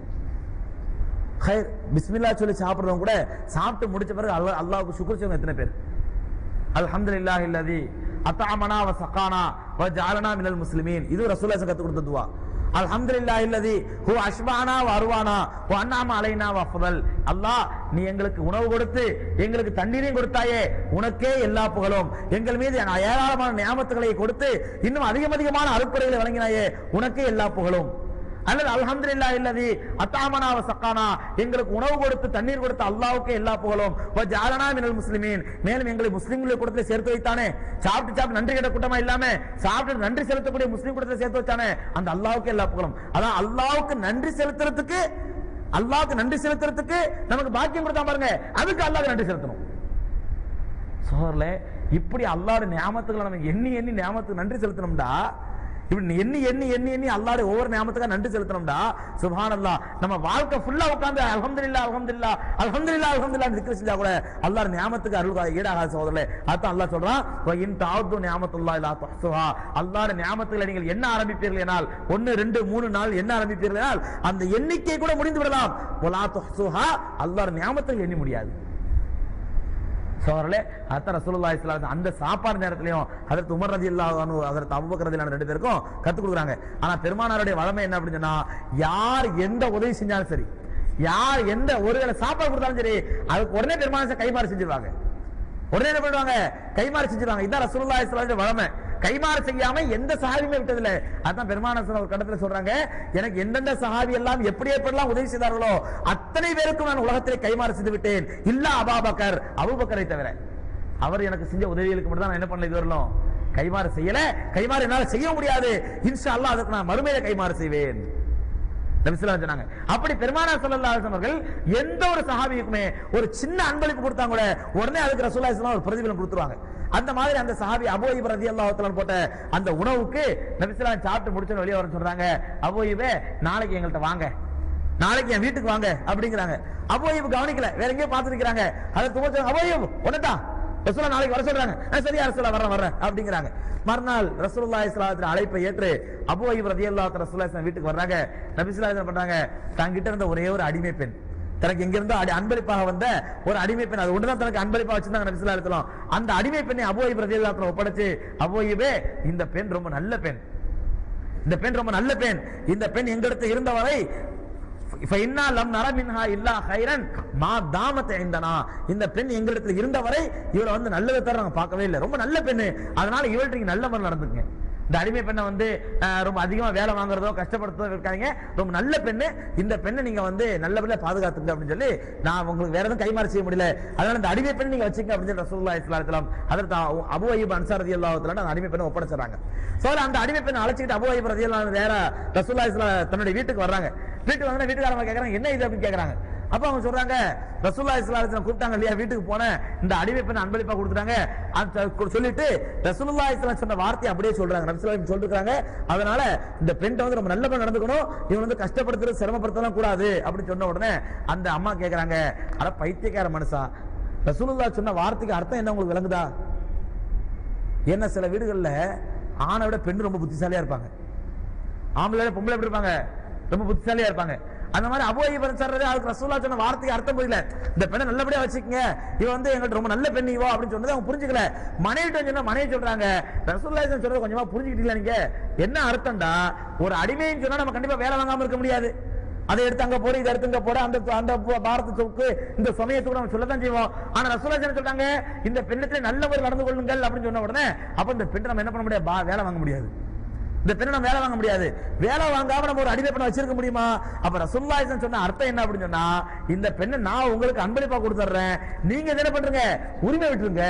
ஹைர் பிஸ்மில்லா சொல்லி சாப்பிடுறவங்க கூட சாப்பிட்டு முடிச்ச பிறகு அல்லா அல்லாவுக்கு சுக்குர் செய்வங்க எத்தனை பேர் அல்ஹம்துலில்லாஹி அல்லதி அத்அமனா வ சகானா வ ஜஅலனா மினல் முஸ்லிமீன் இது ரசூலுல்லாஹி கத்து கொடுத்த துவா அல்ஹம்துலில்லாஹி இல்லதி ஹு அஷ்பானா வ அருவானா வ அன்னாம அலைனா வ அஃதல் அல்லாஹ் நீ எங்களுக்கு உணவு கொடுத்து எங்களுக்கு தண்ணீரையும் கொடுத்தாயே உனக்கே எல்லா புகழும் எங்கள் மீது ஏராளமான நியாமத்துகளை கொடுத்து இன்னும் அதிகம் அதிகமான அருட்படைகளை வழங்கினாயே உனக்கே எல்லா புகழும் அல்லது அல்ஹம்துலில்லாஹி இல்லதி அத்தாமனா வ சக்கானா எங்களுக்கு உணவு கொடுத்து தண்ணீர் கொடுத்த அல்லாஹ்வுக்கே எல்லா புகழும் வ ஜஅலனா மினல் முஸ்லிமீன் மேலும் எங்களை முஸ்லிம்கள் கூட்டத்தில் சேர்த்து வைத்தானே சாப்பிட்டு சாப்பிட்டு நன்றி கிட்ட கூட்டமா இல்லாம சாப்பிட்டு நன்றி செலுத்தக்கூடிய முஸ்லிம் கூட்டத்தில் சேர்த்து வச்சானே அந்த அல்லாஹ்வுக்கு எல்லா புகழும் அதான் அல்லாஹ்வுக்கு நன்றி செலுத்துறதுக்கு அல்லாஹ்வுக்கு நன்றி செலுத்துறதுக்கு நமக்கு பாக்கியம் கொடுத்தா பாருங்க அதுக்கு அல்லாஹ்வுக்கு நன்றி செலுத்தணும் சோர்ல இப்படி அல்லாஹ்வுடைய நியாமத்துகளை நம்ம எண்ணி எண்ணி நியாமத்துக்கு நன்றி செலுத்தணும்டா இப்படி எண்ணி எண்ணி எண்ணி எண்ணி அல்லாஹ்வுடைய ஒவ்வொரு நியாமத்துக்கா நன்றி செலுத்தணும்டா சுப்ஹானல்லாஹ் நம்ம வாழ்க்கை ஃபுல்லா உட்கார்ந்து அல்ஹம்துலில்லாஹ் அல்ஹம்துலில்லாஹ் அல்ஹம்துலில்லாஹ் அல்ஹம்துலில்லாஹ் திக்ர் செஞ்சா கூட அல்லாஹ் நியாமத்துக்கு அருள் ஈடாகாத சகோதரர்களே அதான் அல்லாஹ் சொல்றான் வ இன் தஅது நியாமத்துல்லாஹி லா துஹ்சுஹா அல்லாஹ்வுடைய நியாமத்துகளை நீங்கள் என்ன ஆரம்பிப்பீர்கள் என்றால் ஒன்னு ரெண்டு மூணு நாள் என்ன ஆரம்பிப்பீர்கள் என்றால் அந்த எண்ணிக்கை கூட முடிந்து விடலாம் வலா துஹ்சுஹா அல்லாஹ்வுடைய நியாமத்துகள் எண்ணி முடியாது சோழர்களே அத்த ரசூலுல்லாஹி ஸல்லல்லாஹு அலைஹி வஸல்லம் அந்த சாப்பாடு நேரத்திலையும் ஹஜரத் உமர் ரலியல்லாஹு அன்ஹு ஹஜரத் அபூபக்கர் ரலியல்லாஹு ரெண்டு பேருக்கும் கத்து கொடுக்குறாங்க ஆனா பெருமானாருடைய வளமை என்ன அப்படின்னு சொன்னா யார் எந்த உதவி செஞ்சாலும் சரி யார் எந்த ஒரு வேளை சாப்பாடு கொடுத்தாலும் சரி அதுக்கு உடனே பெருமானார் கைமாறு செஞ்சிருவாங்க உடனே என்ன பண்ணுவாங்க கைமாறு செஞ்சிருவாங்க இதான் ரசூலுல்லாஹி ஸல்லல்லாஹு அலைஹி வஸல்லம் வளமை கைமாறு செய்யாம எந்த சஹாபியுமே விட்டதில்லை அதான் பெருமான ஒரு கடத்துல சொல்றாங்க எனக்கு எந்தெந்த சஹாபி எல்லாம் எப்படி எப்படிலாம் உதவி செய்தார்களோ அத்தனை பேருக்கும் நான் உலகத்திலே கைமாறு செய்து விட்டேன் இல்ல அபாபக்கர் அபூபக்கரை தவிர அவர் எனக்கு செஞ்ச உதவிகளுக்கு மட்டும் தான் நான் என்ன பண்ணல இது வரலும் கைமாறு செய்யல கைமாறு என்னால செய்ய முடியாது இன்ஷா அல்லாஹ் அதுக்கு நான் மறுமையில கைமாறு செய்வேன் நபிசுல்லாம் சொன்னாங்க அப்படி பெருமானா ஸல்லல்லாஹு அலைஹி அவர்கள் எந்த ஒரு சஹாபிக்குமே ஒரு சின்ன அன்பளிப்பு கொடுத்தாங்க கூட உடனே அதுக்கு ரசூலுல்லாஹி ஸல்லல்லாஹு ஒரு பிரதிபலன் கொடுத்துருவாங்க அந்த மாதிரி அந்த சஹாபி அபோயிப் ரலியல்லாஹு தஆலா போட்ட அந்த உணவுக்கு நபிசுல்லாம் சாப்பிட்டு முடிச்சு வெளியே வர சொல்றாங்க அபோயிபே நாளைக்கு எங்கள்கிட்ட வாங்க நாளைக்கு என் வீட்டுக்கு வாங்க அப்படிங்கிறாங்க அபோயிப் கவனிக்கல வேற எங்கேயோ பார்த்துருக்காங்க அதை துவச்சு அபோயிப் உடனே ரசூலா நாளைக்கு வர சொல்றாங்க "ஆ, சரியா ரசூலா வர்றேன் வர்றேன் அப்படிங்கிறாங்க மறுநாள் ரசூலுல்லாஹி ஸல்லல்லாஹு அலைஹி அழைப்பை ஏற்று அபூ அய்யூப் ரலியல்லாஹு தஆலா ரசூலுல்லாஹி ஸல்லல்லாஹு வீட்டுக்கு வர்றாங்க நபி ஸல்லல்லாஹு அலைஹி பண்றாங்க தங்கிட்ட இருந்த ஒரே ஒரு அடிமை பெண் தனக்கு எங்க இருந்தோ அடி அன்பளிப்பாக வந்த ஒரு அடிமை பெண் அது ஒண்ணுதான் தனக்கு அன்பளிப்பா வச்சிருந்தாங்க நபி ஸல்லல்லாஹு அலைஹி வஸல்லம். அந்த அடிமை பெண்ணை அபூ அய்யூப் ரலியல்லாஹு தஆலா ஒப்படைச்சு அபூ அய்யூபே இந்த பெண் ரொம்ப நல்ல பெண் இந்த பெண் ரொம்ப நல்ல பெண் இந்த பெண் எங்களிடத்தில் இருந்தவரை فإنا لم نرى منها إلا خيرا ما دامت عندنا இந்த பெண் எங்களிடத்தில் இருந்தவரை இவளை வந்து நல்லதை தர நாங்க பார்க்கவே இல்லை ரொம்ப நல்ல பெண்ணு அதனால இவள்கிட்ட நீங்க நல்ல மாதிரி நடந்துக்குங்க இந்த அடிமை பெண்ணை வந்து அஹ், ரொம்ப அதிகமா வேலை வாங்குறதோ கஷ்டப்படுத்துறதோ இருக்காங்க ரொம்ப நல்ல பெண்ணு இந்த பெண்ணை நீங்க வந்து நல்லபடியா பாதுகாத்துங்க அப்படின்னு சொல்லி நான் உங்களுக்கு வேற எதுவும் கைமாறு செய்ய முடியல அதனால இந்த அடிமை பெண்ணை நீங்க வச்சுங்க அப்படின்னு சொல்லி ரசூலுல்லாஹி ஸல்லல்லாஹு அலைஹி வஸல்லம் அதற்கு அபூ அய்யூப் அன்சார் ரலியல்லாஹு தஆலா அந்த அடிமை பெண்ணை ஒப்படைச்சறாங்க சோ அந்த அடிமை பெண்ணை அழைச்சிட்டு அபூ அய்யூப் ரலியல்லாஹு அன்ஹு நேரா ரசூலுல்லாஹி ஸல்லல்லாஹு அலைஹி வஸல்லம் தன்னுடைய வீட்டுக்கு வர்றாங்க வீட்டுக்கு வந்தா வீட்டுக்காரங்க கேக்குறாங்க என்ன இது அப்படின்னு கேக்குறாங்க அப்ப அவங்க சொல்றாங்க ரசூலுல்லாஹி ஸல்லல்லாஹு அலைஹி வஸல்லம் கூப்பிட்டாங்க இல்லையா வீட்டுக்கு போனேன் இந்த அடிமை பெண் அன்பளிப்பா கொடுத்துட்டாங்க அந்த கு- சொல்லிட்டு ரசூலுல்லாஹி ஸல்லல்லாஹு அலைஹி சொன்ன வார்த்தையை அப்படியே சொல்றாங்க நபி ஸல்லல்லாஹு அலைஹி சொல்லிருக்காங்க அதனால இந்த பெண் வந்து ரொம்ப நல்ல நடந்துக்கணும் இவன் வந்து கஷ்டப்படுத்துறது சிரமப்படுத்தலாம் கூடாது அப்படின்னு சொன்ன உடனே அந்த அம்மா கேக்குறாங்க அட பைத்தியக்கார மனுஷா ரசூலுல்லாஹ் சொன்ன வார்த்தைக்கு அர்த்தம் என்ன உங்களுக்கு விளங்குதா என்ன சில வீடுகள்ல ஆணை விட பெண் ரொம்ப புத்திசாலியா இருப்பாங்க ஆம்பளை விட பொம்பளை எப்படி இருப்பாங்க ரொம்ப புத்திசாலியா இருப்பாங்க அந்த மாதிரி அபோயி பரிசாரது அதுக்கு ரசூலா சொன்ன வார்த்தைக்கு அர்த்தம் புரியல இந்த பெண்ணை நல்லபடியா வச்சுக்கங்க இவ வந்து எங்கள்ட்ட ரொம்ப நல்ல பெண் இவோ அப்படின்னு சொன்னது அவங்க புரிஞ்சுக்கல மனைவிட்ட சொன்னா மனைவி சொல்றாங்க ரசூல்லா சொல்றது கொஞ்சமா புரிஞ்சுக்கிட்டீங்களா நீங்க என்ன அர்த்தம்டா ஒரு அடிமைன்னு சொன்னா நம்ம கண்டிப்பா வேலை வாங்காம இருக்க முடியாது அதை எடுத்து அங்க போடு இதை எடுத்து இங்க போடு அந்த அந்த பாரத சவுக்கு இந்த சமயத்துக்கு நம்ம சொல்லத்தான் செய்வோம் ஆனா ரசூலா என்ன சொல்றாங்க இந்த பெண்ணத்துல நல்ல ஒரு நடந்து கொள்ளுங்கள் அப்படின்னு சொன்ன உடனே அப்ப இந்த பெண்ணை நம்ம என்ன பண்ண முடியாது பா- வேலை வாங்க முடியாது இந்த பெண்ணை நம்ம வேலை வாங்க முடியாது வேலை வாங்காம நம்ம ஒரு அடிமை பெண்ணை வச்சிருக்க முடியுமா அப்ப ரசூல்லாஹி சொன்ன அர்த்தம் என்ன அப்படின்னு சொன்னா இந்த பெண்ணை நான் உங்களுக்கு அன்பளிப்பா கொடுத்துட்றேன் நீங்க இதை என்ன பண்றீங்க உரிமை விட்டுருங்க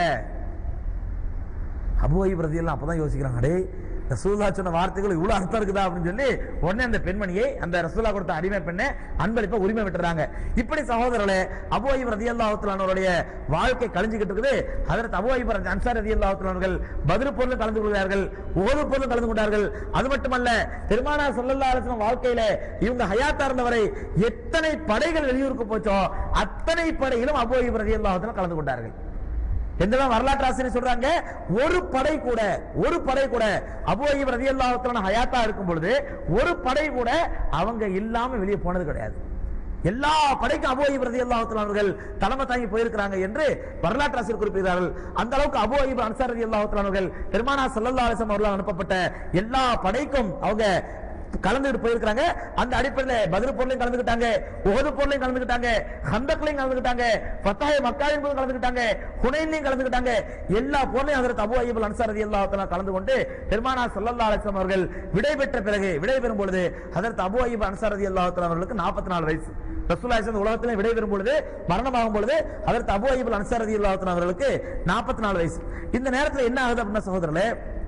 அபுவை பிரதி எல்லாம் அப்பதான் யோசிக்கிறாங்க டேய் ரசூல்லா சொன்ன வார்த்தைகள் இவ்வளவு அர்த்தம் இருக்குதா அப்படின்னு சொல்லி உடனே அந்த பெண்மணியை அந்த ரசூல்லா கொடுத்த அடிமை பெண்ணை அன்பளிப்பா உரிமை விட்டுறாங்க இப்படி சகோதரர்களே அபுவை ரதி அல்லாஹுத்தலானவருடைய வாழ்க்கை கழிஞ்சுக்கிட்டு இருக்குது அதற்கு அபுவை அன்சார் ரதி அல்லாஹுத்தலானவர்கள் பதில் பொருள் கலந்து கொள்கிறார்கள் ஒவ்வொரு பொருளும் கலந்து கொண்டார்கள் அது மட்டுமல்ல பெருமானார் சொல்லல்லா அலிஸ்லாம் வாழ்க்கையில இவங்க ஹயாத்தா இருந்தவரை எத்தனை படைகள் வெளியூருக்கு போச்சோ அத்தனை படைகளும் அபுவை ரதி அல்லாஹுத்தலாம் கலந்து கொண்டார்கள் எந்தெல்லாம் வரலாற்று ஆசிரியர் சொல்றாங்க ஒரு படை கூட ஒரு படை கூட அபு அய்யூப் ரலியல்லாஹு தஆலா ஹயாத்தா இருக்கும் பொழுது ஒரு படை கூட அவங்க இல்லாம வெளியே போனது கிடையாது எல்லா படைக்கும் அபு அய்யூப் ரலியல்லாஹு தஆலா அவர்கள் தலைமை தாங்கி போயிருக்கிறாங்க என்று வரலாற்று ஆசிரியர் குறிப்பிடுகிறார்கள் அந்த அளவுக்கு அபு அய்யூப் அன்சார் ரலியல்லாஹு தஆலா அவர்கள் பெருமானா ஸல்லல்லாஹு அலைஹி வஸல்லம் அவர்களால் அனுப்பப்பட்ட எல்லா படைக்கும் அவங்க கலந்துட்டு போயிருக்காங்க அந்த அடிப்படையில் பதில் பொருளையும் கலந்துக்கிட்டாங்க உகது பொருளையும் கலந்துக்கிட்டாங்க ஹந்தக்லையும் கலந்துக்கிட்டாங்க ஃபத்தாய மக்காவின் போது கலந்துக்கிட்டாங்க ஹுனைன்லையும் கலந்துக்கிட்டாங்க எல்லா போர்லையும் அதற்கு அபு அய்யபுல் அன்சார் ரலியல்லாஹு தஆலா கலந்து கொண்டு பெருமானா ஸல்லல்லாஹு அலைஹி வஸல்லம் அவர்கள் விடை பெற்ற பிறகு விடை பெறும் பொழுது அதற்கு அபு அய்யப் அன்சார் ரலியல்லாஹு தஆலா அவர்களுக்கு 44 வயசு ரசூலுல்லாஹி ஸல்லல்லாஹு உலகத்திலே விடை பெறும் பொழுது மரணமாகும் பொழுது அதற்கு அபு அய்யப் அன்சார் ரலியல்லாஹு தஆலா அவர்களுக்கு 44 வயசு இந்த நேரத்தில் என்ன ஆகுது அப்படின்னா சகோதரர்களே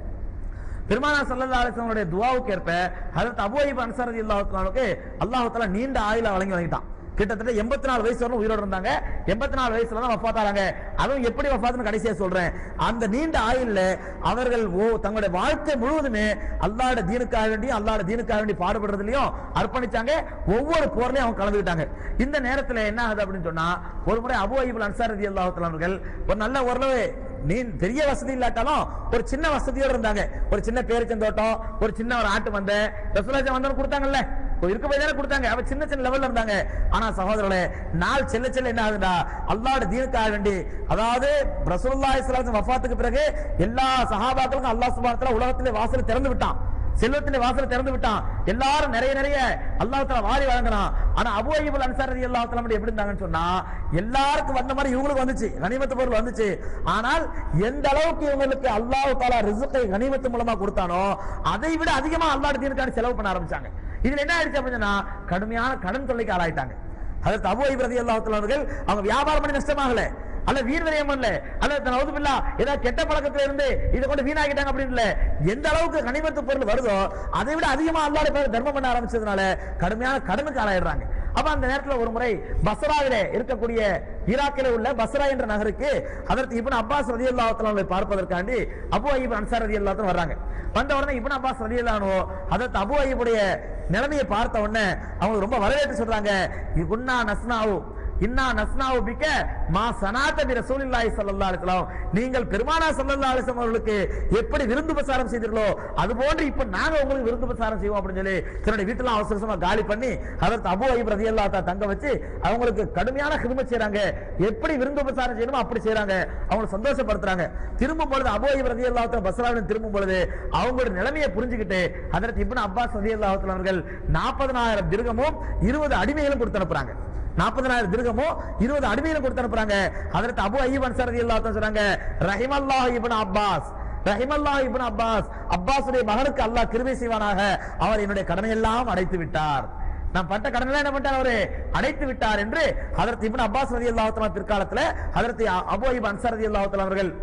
பெருமானா ஸல்லல்லாஹு அலைஹி வஸல்லம் துஆவுக்கு ஏற்ப ஹஜரத் அபூ அய்யூப் அன்சாரி ரலியல்லாஹு தஆலாவுக்கு அல்லாஹ் தஆலா நீண்ட ஆயுள வழங்கி வழங்கிட்டான் கிட்டத்தட்ட 84 வயசு வரணும் உயிரோட இருந்தாங்க 84 வயசுல தான் வஃபாத் ஆறாங்க அதுவும் எப்படி வஃபாத்னு கடைசியா சொல்றேன் அந்த நீண்ட ஆயுள்ல அவர்கள் ஓ தங்களுடைய வாழ்க்கை முழுவதுமே அல்லாஹ்வுடைய தீனுக்காக வேண்டி அல்லாஹ்வுடைய தீனுக்காக வேண்டி பாடுபடுறதுலயும் அர்ப்பணிச்சாங்க ஒவ்வொரு போர்லயும் அவங்க கலந்துக்கிட்டாங்க இந்த நேரத்துல என்ன ஆகுது அப்படின்னு சொன்னா ஒரு முறை அபூ அய்யூப் அன்சாரி ரலியல்லாஹு தஆலா அவர்கள் ஒரு நல்ல ஓரளவு நீ பெரிய வசதி இல்லாட்டாலும் ஒரு சின்ன வசதியோட இருந்தாங்க ஒரு சின்ன பேரிச்சந்தோட்டம் ஒரு சின்ன ஒரு ஆட்டு மந்தை ரசூலாஜா வந்தவங்க கொடுத்தாங்கல்ல ஒரு இருக்க போய் தானே கொடுத்தாங்க அவ சின்ன சின்ன லெவல்ல இருந்தாங்க ஆனா சகோதரர்களே நாள் செல்ல செல்ல என்ன ஆகுதுடா அல்லாஹ்வுடைய தீனுக்காக வேண்டி அதாவது ரசூலுல்லாஹி ஸல்லல்லாஹு அலைஹி வஃபாத்துக்கு பிறகு எல்லா சஹாபாக்களுக்கும் அல்லாஹ் சுப்ஹானஹு வ தஆலா உலகத்திலே வாசல் திறந்து விட்டான் செல்வத்திலே வாசல் திறந்து விட்டான் எல்லாரும் நிறைய நிறைய அல்லாஹ் தஆலா வாரி வழங்கினான் ஆனா அபூ அய்யூப் அன்சாரி ரலியல்லாஹு தஆலா மட்டும் எப்படி இருந்தாங்கன்னு சொன்னா எல்லாருக்கும் வந்த மாதிரி இவங்களுக்கு வந்துச்சு கனிமத்து பொருள் வந்துச்சு ஆனால் எந்த அளவுக்கு இவங்களுக்கு அல்லாஹ் தஆலா ரிஸ்கை கனிமத்து மூலமா கொடுத்தானோ அதை விட அதிகமா அல்லாஹ் தீனுக்கான செலவு பண்ண ஆரம்பிச்சாங்க இதுல என்ன ஆயிடுச்சு அப்படின்னா கடுமையான கடன் தொல்லைக்கு ஆளாயிட்டாங்க அதற்கு அபு ஐப் ரலியல்லாஹு தஆலா அவர்கள் அவங்க வியாபாரம் பண்ணி நஷ்டமாகல அல்ல வீண் விரயம் பண்ணல அல்ல நவுது பில்லா ஏதாவது கெட்ட பழக்கத்துல இருந்து இதை கொண்டு வீணாக்கிட்டாங்க அப்படின்னு இல்ல எந்த அளவுக்கு கனிமத்து பொருள் வருதோ அதை விட அதிகமா அல்லாஹ் பேர் தர்மம் பண்ண ஆரம்பிச்சதுனால கடுமையான கடனுக்கு ஆளாயிடுறாங்க அப்ப அந்த நேரத்துல ஒரு முறை பஸ்ராவிலே இருக்கக்கூடிய ஈராக்கிலே உள்ள பஸ்ரா என்ற நகருக்கு அதற்கு இப்னு அப்பாஸ் ரலியல்லாஹு தஆலா அவர்களை பார்ப்பதற்காண்டி அபு அய்யூப் அன்சார் ரலியல்லாஹு தஆலா வர்றாங்க வந்த உடனே இப்னு அப்பாஸ் ரலியல்லாஹு அதற்கு அபு அய்யூபுடைய நிலைமையை பார்த்த உடனே அவங்க ரொம்ப வரவேற்று சொல்றாங்க குன்னா நஸ்னாவு இன்னா நஸ்னாவு பிக்க மா சனாத பி ரசூலில்லாஹி ஸல்லல்லாஹு அலைஹி வஸல்லம் நீங்கள் பெருமானா ஸல்லல்லாஹு அலைஹி வஸல்லம் அவர்களுக்கு எப்படி விருந்து உபசாரம் செய்தீர்களோ அது போன்று இப்ப நாங்க உங்களுக்கு விருந்து உபசாரம் செய்வோம் அப்படின்னு சொல்லி தன்னுடைய வீட்டுல அவசர அவசரமா காலி பண்ணி அதற்கு அபு ஐப் ரலியல்லாஹு தஆலா தங்க வச்சு அவங்களுக்கு கடுமையான ஹிதமத் செய்றாங்க எப்படி விருந்து உபசாரம் செய்யணுமோ அப்படி செய்றாங்க அவங்களை சந்தோஷப்படுத்துறாங்க திரும்பும் பொழுது அபு ஐப் ரலியல்லாஹு தஆலா பஸ்ராவின் திரும்பும் பொழுது அவங்களோட நிலைமையை புரிஞ்சுக்கிட்டு அதற்கு இப்னு அப்பாஸ் ரலியல்லாஹு தஆலா அவர்கள் 40000 திர்கமும் 20 அடிமைகளும் கொடுத்து அனுப்புறாங்க நாற்பதனாயிரம் திருகமோ இருபது அடிமையிலும் கொடுத்து அனுப்புறாங்க அதற்கு அபு ஐயப் அன்சாரி அல்லாஹ் சொல்றாங்க ரஹிமல்லாஹ் இப்னு அப்பாஸ் ரஹிமல்லாஹ் இப்னு அப்பாஸ் அப்பாஸுடைய மகனுக்கு அல்லாஹ் கிருபை செய்வானாக அவர் என்னுடைய கடனை எல்லாம் அடைத்து விட்டார் நான் பட்ட கடனை என்ன பண்ணிட்டார் அவரு அடைத்து விட்டார் என்று அதற்கு இப்னு அப்பாஸ் ரலியல்லாஹு தஆலா பிற்காலத்துல அதற்கு அபு ஐயப் அன்சாரி ரலியல்லாஹு தஆலா அவர்கள்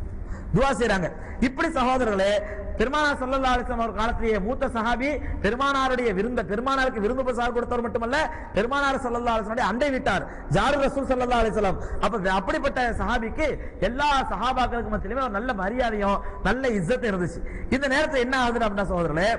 துவா செய்றாங்க இப்படி சகோதரர்களே பெருமானார் ஸல்லல்லாஹு அலைஹி வஸல்லம் அவர் காலத்திலேயே மூத்த சஹாபி பெருமானாருடைய விருந்த பெருமானாருக்கு விருந்து உபசாரம் கொடுத்தவர் மட்டுமல்ல பெருமானார் ஸல்லல்லாஹு அலைஹி வஸல்லம் அண்டை விட்டார் ஜாரு ரசூல் ஸல்லல்லாஹு அலைஹி வஸல்லம் அப்ப அப்படிப்பட்ட சஹாபிக்கு எல்லா சஹாபாக்களுக்கு மத்தியிலுமே ஒரு நல்ல மரியாதையும் நல்ல இஸ்ஸத் இருந்துச்சு இந்த நேரத்துல என்ன ஆகுது அப்படின்னா சகோதரர்களே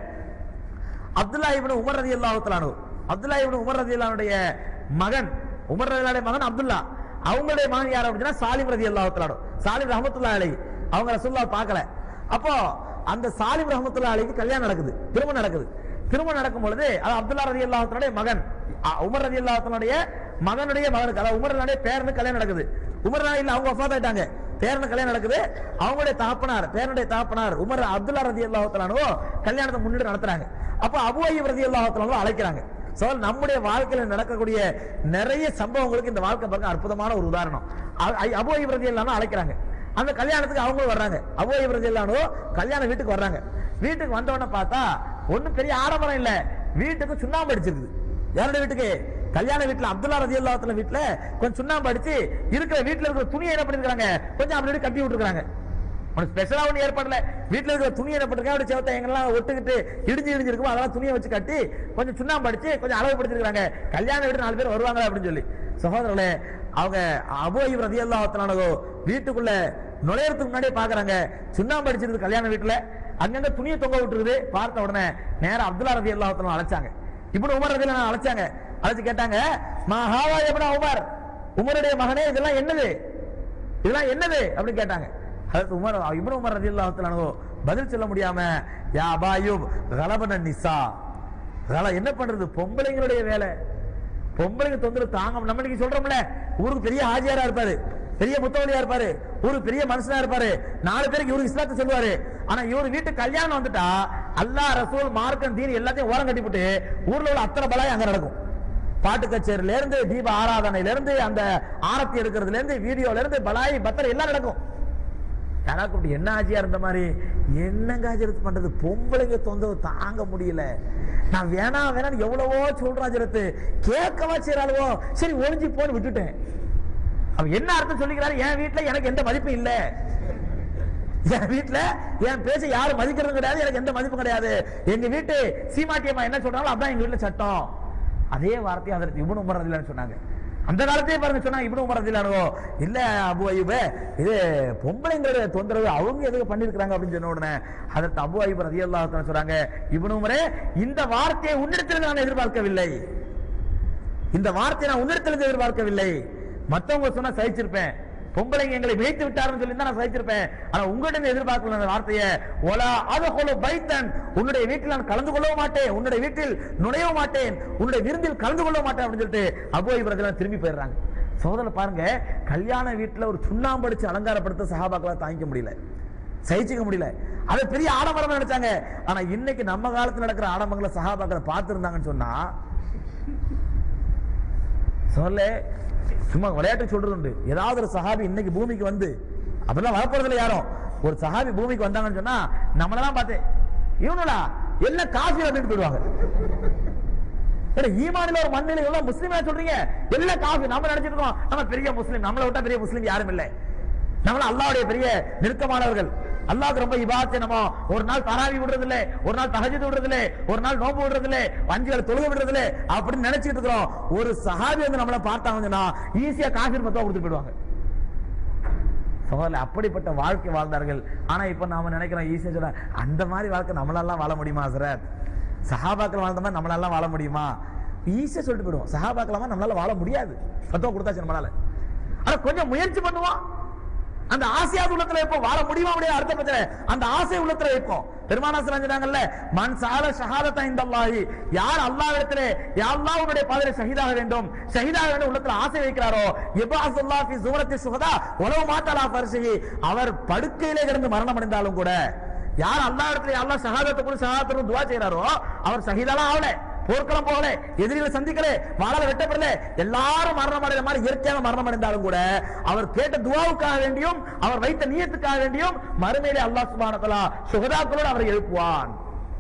அப்துல்லா இப்னு உமர் ரலியல்லாஹு தஆலா அன்ஹு அப்துல்லா இப்னு உமர் ரலியல்லாஹுடைய மகன் உமர் ரலியல்லாஹுடைய மகன் அப்துல்லா அவங்களுடைய மகன் யார் அப்படின்னா சாலிம் ரலியல்லாஹு தஆலா அன்ஹு. சாலிம் ரஹ்மத்துல்லாஹி அலைஹி அவங்க ரசூலுல்லாஹ் பார்க்கல அப்போ அந்த சாலிம் ரஹ்மத்துல்லாஹி அலைஹி கல்யாணம் நடக்குது திருமணம் நடக்குது திருமணம் நடக்கும் பொழுது அது அப்துல்லா ரலியல்லாஹு தஆலாவுடைய மகன் அ, உமர் ரலியல்லாஹு தஆலாவுடைய மகனுடைய மகனுக்கு அதாவது உமர் ரலியல்லாஹுடைய பேரனுக்கு கல்யாணம் நடக்குது உமர் ரலியல்லாஹு அவங்க வஃபாத் ஆயிட்டாங்க பேரனுக்கு கல்யாணம் நடக்குது அவங்களுடைய தகப்பனார் பேரனுடைய தகப்பனார் உமர் அப்துல்லா ரலியல்லாஹு தஆலாவோ கல்யாணத்தை முன்னிட்டு நடத்துறாங்க அப்போ அபு அய்யூப் ரலியல்லாஹு தஆலாவோ அழைக்கிறாங்க சோ நம்முடைய வாழ்க்கையில நடக்கக்கூடிய நிறைய சம்பவங்களுக்கு இந்த வாழ்க்கை பாருங்க அற்புதமான ஒரு உதாரணம் அ- ஐ- அபு அய்யூப் ரலியல்லாஹு அழைக்கிறாங்க அந்த கல்யாணத்துக்கு அவங்களும் வர்றாங்க அபு அய்யூப் ரலியல்லாஹு கல்யாண வீட்டுக்கு வர்றாங்க வீட்டுக்கு வந்த உடனே பார்த்தா ஒண்ணும் பெரிய ஆடம்பரம் இல்ல வீட்டுக்கு சுண்ணாம்பு அடிச்சிருக்குது யாருடைய வீட்டுக்கு கல்யாண வீட்டுல அப்துல்லா ரதி அல்லாத்துல வீட்டுல கொஞ்சம் சுண்ணாம்பு அடிச்சு இருக்கிற வீட்டுல இருக்கிற துணியை என்ன பண்ணிருக்காங்க கொஞ்சம் அப்படி இப்படி கட்டி விட்டுருக்காங்க உனக்கு ஸ்பெஷலா ஒண்ணு ஏற்பாடுல வீட்டுல இருக்கிற துணி என்ன பண்ணிருக்காங்க அப்படி செவத்த எங்கெல்லாம் ஒட்டுக்கிட்டு இடிஞ்சு இடிஞ்சு இருக்கும் அதெல்லாம் துணியை வச்சு கட்டி கொஞ்சம் சுண்ணாம்பு அடிச்சு கொஞ்சம் அளவு படுத்திருக்காங்க கல்யாண வீட்டு நாலு பேர் வருவாங்க அப்படின்னு சொல்லி சகோதரர்களே அவங்க அபோய் ரதி அல்லாத்தனானதோ வீட்டுக்குள்ள நுழையறதுக்கு முன்னாடியே பாக்குறாங்க சுண்ணாம்பு அடிச்சிருக்கு கல்யாண வீட்டுல அங்கங்க துணியை தொங்க விட்டுருக்குது பார்த்த உடனே நேரா அப்துல்லா ரதி அல்லாத்தனம் அழைச்சாங்க இப்படி உமர் ரதி அழைச்சாங்க அழைச்சு கேட்டாங்க மா ஹாவா எப்படா உமர் உமருடைய மகனே இதெல்லாம் என்னது இதெல்லாம் என்னது அப்படின்னு கேட்டாங்க ஹஜரத் உமர் இப்னு உமர் ரலியல்லாஹு அன்ஹு பதில் சொல்ல முடியாம யா அபாயூப் கலபன நிசா கல என்ன பண்றது பொம்பளைங்களுடைய வேலை பொம்பளைங்க தொந்தரவு தாங்க நம்ம இன்னைக்கு சொல்றோம்ல ஊருக்கு பெரிய ஹாஜியாரா இருப்பாரு பெரிய முத்தவலியா இருப்பாரு ஊருக்கு பெரிய மனுஷனா இருப்பாரு நாலு பேருக்கு இவருக்கு இஸ்லாத்தை சொல்லுவாரு ஆனா இவர் வீட்டு கல்யாணம் வந்துட்டா அல்லாஹ் ரசூல் மார்க்கம் தீன் எல்லாத்தையும் ஓரம் கட்டிவிட்டு ஊர்ல உள்ள அத்தனை பலாய் அங்க நடக்கும் பாட்டு கச்சேரியில இருந்து தீப ஆராதனையில இருந்து அந்த ஆரத்தி எடுக்கிறதுல இருந்து வீடியோல இருந்து பலாய் பத்தரை எல்லாம் நடக்கும் யாராவது கூப்பிட்டு என்ன ஆச்சியா இருந்த மாதிரி என்னங்க ஆஜரத்து பண்றது பொம்பளைங்க தொந்தரவு தாங்க முடியல நான் வேணாம் வேணாம் எவ்வளவோ சொல்றேன் ஆஜரத்து கேட்கவா செய்யறாளுவோ சரி ஒளிஞ்சு போன்னு விட்டுட்டேன் அவன் என்ன அர்த்தம் சொல்லிக்கிறாரு என் வீட்டுல எனக்கு எந்த மதிப்பும் இல்ல என் வீட்டுல என் பேச்ச யாரும் மதிக்கிறது கிடையாது எனக்கு எந்த மதிப்பும் கிடையாது எங்க வீட்டு சீமாட்டியம்மா என்ன சொல்றாங்களோ அதான் எங்க வீட்டுல சட்டம் அதே வார்த்தையை அதற்கு இவனு உமரதில்லைன்னு சொன்னாங்க அந்த காலத்தையே பாருங்க சொன்னா இவனு உமரதில்லானோ இல்ல அபு அய்யூப இது பொம்பளைங்களோட தொந்தரவு அவங்க எதுக்கு பண்ணிருக்காங்க அப்படின்னு சொன்ன உடனே அதற்கு அபு அய்யூப் ரதி அல்லாஹ் சொல்றாங்க இவனு உமரே இந்த வார்த்தையை உன்னிடத்தில் நான் எதிர்பார்க்கவில்லை இந்த வார்த்தையை நான் உன்னிடத்தில் எதிர்பார்க்கவில்லை மத்தவங்க சொன்னா சகிச்சிருப்பேன் பொம்பளைங்க எங்களை விழித்து விட்டாருன்னு சொல்லி தான் நான் சகிச்சிருப்பேன் ஆனா உங்கள்கிட்ட எதிர்பார்க்கல அந்த வார்த்தையை ஒலா அது பைத்தன் உன்னுடைய வீட்டில் நான் கலந்து கொள்ளவும் மாட்டேன் உன்னுடைய வீட்டில் நுழையவும் மாட்டேன் உன்னுடைய விருந்தில் கலந்து கொள்ள மாட்டேன் அப்படின்னு சொல்லிட்டு அபு இவர்கள் திரும்பி போயிடுறாங்க சோதனை பாருங்க கல்யாண வீட்டுல ஒரு சுண்ணாம்பு அடிச்சு அலங்காரப்படுத்த சகாபாக்களா தாங்கிக்க முடியல சகிச்சுக்க முடியல அது பெரிய ஆடம்பரம் நினைச்சாங்க ஆனா இன்னைக்கு நம்ம காலத்துல நடக்கிற ஆடம்பரங்களை சகாபாக்களை பார்த்திருந்தாங்கன்னு சொன்னா சொல்ல சும்மா விளையாட்டு சொல்றது உண்டு ஏதாவது ஒரு சஹாபி இன்னைக்கு பூமிக்கு வந்து அப்படிலாம் வரப்போறதுல யாரும் ஒரு சஹாபி பூமிக்கு வந்தாங்கன்னு சொன்னா நம்மளெல்லாம் பார்த்தேன் இவனுடா என்ன காஃபி அப்படின்னு போயிடுவாங்க ஏன்னா, ஈமானில ஒரு மண்ணில எல்லாம் முஸ்லீமா சொல்றீங்க எல்லாம் காஃபி நம்ம நினைச்சிட்டு இருக்கோம் நம்ம பெரிய முஸ்லீம் நம்மளை விட்டா பெரிய முஸ்லீம் யாரும் இல்லை நம்மள அல்லாவுடைய பெரிய நெருக்கமானவர்கள் அல்லாஹ்க்கு ரொம்ப இபாத்தை நம்ம ஒரு நாள் தராவி விடுறது இல்ல ஒரு நாள் தஹஜ்ஜுத் விடுறது இல்ல ஒரு நாள் நோம்பு விடுறது இல்ல அஞ்சு வேளை தொழுகை விடுறது இல்ல அப்படின்னு நினைச்சிட்டு இருக்கிறோம் ஒரு சஹாபி வந்து நம்மள பார்த்தாங்கன்னா ஈஸியா காஃபிர் மத்தம் கொடுத்து போயிடுவாங்க சகோதரர் அப்படிப்பட்ட வாழ்க்கை வாழ்ந்தார்கள் ஆனா இப்ப நாம நினைக்கிறோம் ஈஸியா சொல்ல அந்த மாதிரி வாழ்க்கை நம்மளாலாம் வாழ முடியுமா சார் சஹாபாக்கள் வாழ்ந்த மாதிரி நம்மளாலாம் வாழ முடியுமா ஈஸியா சொல்லிட்டு போயிடுவோம் சஹாபாக்களாமா நம்மளால வாழ முடியாது பத்தம் கொடுத்தாச்சு நம்மளால ஆனா கொஞ்சம் முயற்சி பண்ணுவோம் அந்த ஆசையாவது உள்ளத்துல வைப்போம் வாழ முடியுமா முடியாது அடுத்த பிரச்சனை அந்த ஆசை உள்ளத்துல வைப்போம் பெருமானா சொன்னாங்கல்ல மன் சால ஷஹாதத்தா இந்தல்லாஹி யார் அல்லாஹ்விடத்திலே யா அல்லாஹ் உன்னுடைய பாதையில ஷஹீதாக வேண்டும் ஷஹீதாக வேண்டும் உள்ளத்துல ஆசை வைக்கிறாரோ இபாசுல்லாஹ் ஃபி சூரத்தி சுஹதா உலவு மாத்தலா ஃபர்ஷிஹி அவர் படுக்கையிலே கிடந்து மரணம் அடைந்தாலும் கூட யார் அல்லாஹ் இடத்துல அல்லாஹ் ஷஹாதத்தை கூட ஷஹாதத்தை துவா செய்யறாரோ அவர் ஷஹீதாலாம் ஆகல போர்க்களம் போகல எதிரிகளை சந்திக்கல வாழால வெட்டப்படல எல்லாரும் மரணம் அடைந்த மாதிரி இயற்கையாக மரணம் அடைந்தாலும் கூட அவர் கேட்ட துவாவுக்காக வேண்டியும் அவர் வைத்த நியத்துக்காக வேண்டியும் மறுமையிலே அல்லாஹ் சுப்ஹானஹு வ தஆலா சுகதாக்களோடு அவரை எழுப்புவான்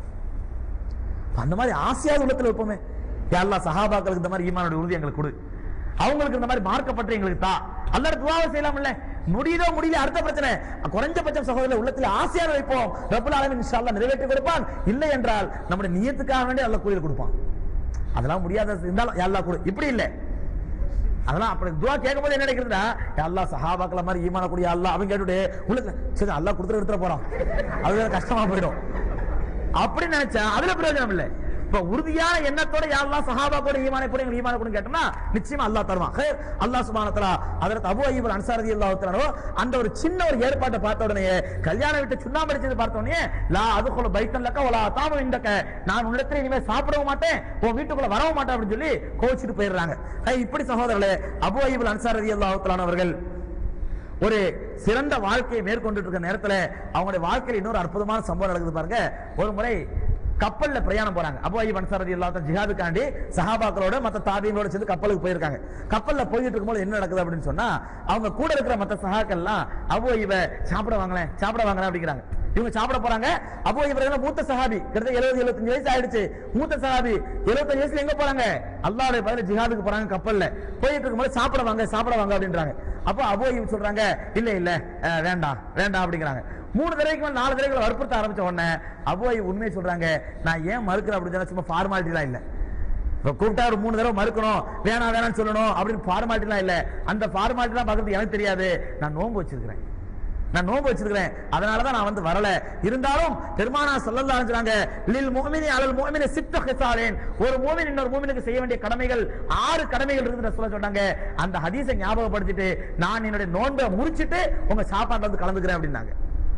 அந்த மாதிரி ஆசையாவது உள்ளத்துல வைப்போமே யா அல்லாஹ் சஹாபாக்களுக்கு இந்த மாதிரி ஈமானுடைய உறுதி எங்களுக்கு கொடு அவங்களுக்கு இந்த மாதிரி மார்க்கப்பட்டு எங்களுக்கு தா அல்லாஹ் துவாவை செய்யலாம்ல முடியுதோ முடியல அடுத்த பிரச்சனை குறைஞ்சபட்சம் சகோதரர் உள்ளத்துல ஆசையாக வைப்போம் ரப்பல் ஆலமீன் இன்ஷா அல்லாஹ் நிறைவேற்றி கொடுப்பான் இல்லை என்றால் நம்முடைய நியத்துக்காக வேண்டி அல்லாஹ் கூலியில் கொடுப்பான் அதெல்லாம் முடியாத இருந்தாலும் யா அல்லாஹ் கொடு இப்படி இல்லை அதெல்லாம் அப்படி துவா கேட்கும்போது என்ன நினைக்கிறதுனா யா அல்லாஹ் சஹாபாக்கள மாதிரி ஈமான கூடிய அல்லாஹ் அவன் கேட்டுட்டு உள்ளத்துல சரி அல்லாஹ் கொடுத்துட்டு எடுத்துட போறான் அது வேற கஷ்டமா போயிடும் அப்படி நினைச்சா அதுல பிரயோஜனம் இல்லை இப்ப உறுதியான எண்ணத்தோட யாரெல்லாம் சஹாபா கூட ஈமானை கூட எங்க ஈமான கூட கேட்டோம்னா நிச்சயமா அல்லாஹ் தருவான் ஹே, அல்லாஹ் சுப்ஹானஹு வ தஆலா அதற்கு அபூ அய்யூப் அன்சாரி அல்லாஹ் தஆலா அந்த ஒரு சின்ன ஒரு ஏற்பாட்டை பார்த்த உடனே கல்யாணம் விட்டு சுண்ணாம்பு அடிச்சது பார்த்த உடனே லா அதுக்குள்ள பைத்தன் லக்க வலா தாம இந்தக்க நான் உன்னிடத்துல இனிமே சாப்பிடவும் மாட்டேன் உன் வீட்டுக்குள்ள வரவும் மாட்டேன் அப்படின்னு சொல்லி கோச்சிட்டு போயிடுறாங்க ஹே, இப்படி சகோதரர்களே அபூ அய்யூப் அன்சாரி அல்லாஹ் தஆலா அவர்கள் ஒரு சிறந்த வாழ்க்கையை மேற்கொண்டு இருக்க நேரத்துல அவங்களுடைய வாழ்க்கையில் இன்னொரு அற்புதமான சம்பவம் நடக்குது பாருங்க ஒரு முறை கப்பல்ல பிரயாணம் போறாங்க அபு ஐயப் அன்சாரதி எல்லாத்தையும் ஜிஹாதுக்காண்டி சஹாபாக்களோட மத்த தாபியங்களோட சேர்ந்து கப்பலுக்கு போயிருக்காங்க கப்பல்ல போயிட்டு இருக்கும்போது என்ன நடக்குது அப்படின்னு சொன்னா அவங்க கூட இருக்கிற மத்த சஹாக்கள்லாம் அபு ஐயவ சாப்பிட வாங்களேன் சாப்பிட வாங்களேன் அப்படிங்கிறாங்க இவங்க சாப்பிட போறாங்க அப்போ இவர்கள் மூத்த சஹாபி கிட்டத்தட்ட எழுபது எழுபத்தஞ்சு வயசு ஆயிடுச்சு மூத்த சஹாபி எழுபத்தஞ்சு வயசுல எங்க போறாங்க அல்லாஹ்வுடைய பதில ஜிஹாதுக்கு போறாங்க கப்பல்ல போயிட்டு இருக்கும்போது சாப்பிட வாங்க சாப்பிட வாங்க அப்படின்றாங்க அப்போ அபோயும் சொல்றாங்க இல்ல இல்ல அஹ், வேண்டாம் வேண்டாம் அப்படிங்கிறாங்க மூணு தடவைக்கு மேல நாலு தடவைகளை வற்புறுத்த ஆரம்பிச்ச உடனே அபோய் உண்மையை சொல்றாங்க நான் ஏன் மறுக்கிறேன் அப்படின்னு சொன்னா சும்மா ஃபார்மாலிட்டிலாம் இல்ல இப்ப கூப்பிட்டா ஒரு மூணு தடவை மறுக்கணும் வேணாம் வேணாம்னு சொல்லணும் அப்படின்னு ஃபார்மாலிட்டிலாம் இல்ல அந்த ஃபார்மாலிட்டிலாம் பார்க்கறது எனக்கு தெரியாது நான் நோன்பு வச்சிருக்கிறேன் நான் நோன்பு வச்சிருக்கிறேன் அதனாலதான் நான் வந்து வரல இருந்தாலும் பெருமானா சொல்லலாம் சொல்றாங்க லில் முஃமினி அலல் முஃமினி சித்த ஹிசாலேன் ஒரு மூமின் இன்னொரு மூமினுக்கு செய்ய வேண்டிய கடமைகள் ஆறு கடமைகள் இருக்குது சொல்ல சொன்னாங்க அந்த ஹதீஸை ஞாபகப்படுத்திட்டு நான் என்னுடைய நோன்பை முறிச்சிட்டு உங்க சாப்பாட்டுல வந்து கலந்துக்கிறேன் அப்படின்னாங்க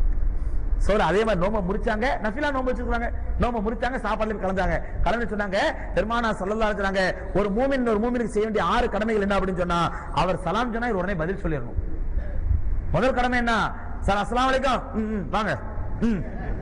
சோறு அதே மாதிரி நோம்ப முடிச்சாங்க நஃபிலா நோம்பு வச்சிருக்காங்க நோம்ப முடிச்சாங்க சாப்பாடுல போய் கலந்தாங்க கலந்து சொன்னாங்க பெருமானா சல்லல்லா சொன்னாங்க ஒரு மூமின் ஒரு மூமினுக்கு செய்ய வேண்டிய ஆறு கடமைகள் என்ன அப்படின்னு சொன்னா அவர் சலாம் சொன்னா இவர் உடனே பதில் சொல்லிடணும் முதல் கடமை என்ன சார் அஸ்ஸலாமு அலைக்கும் ம், ம், வாங்க ம்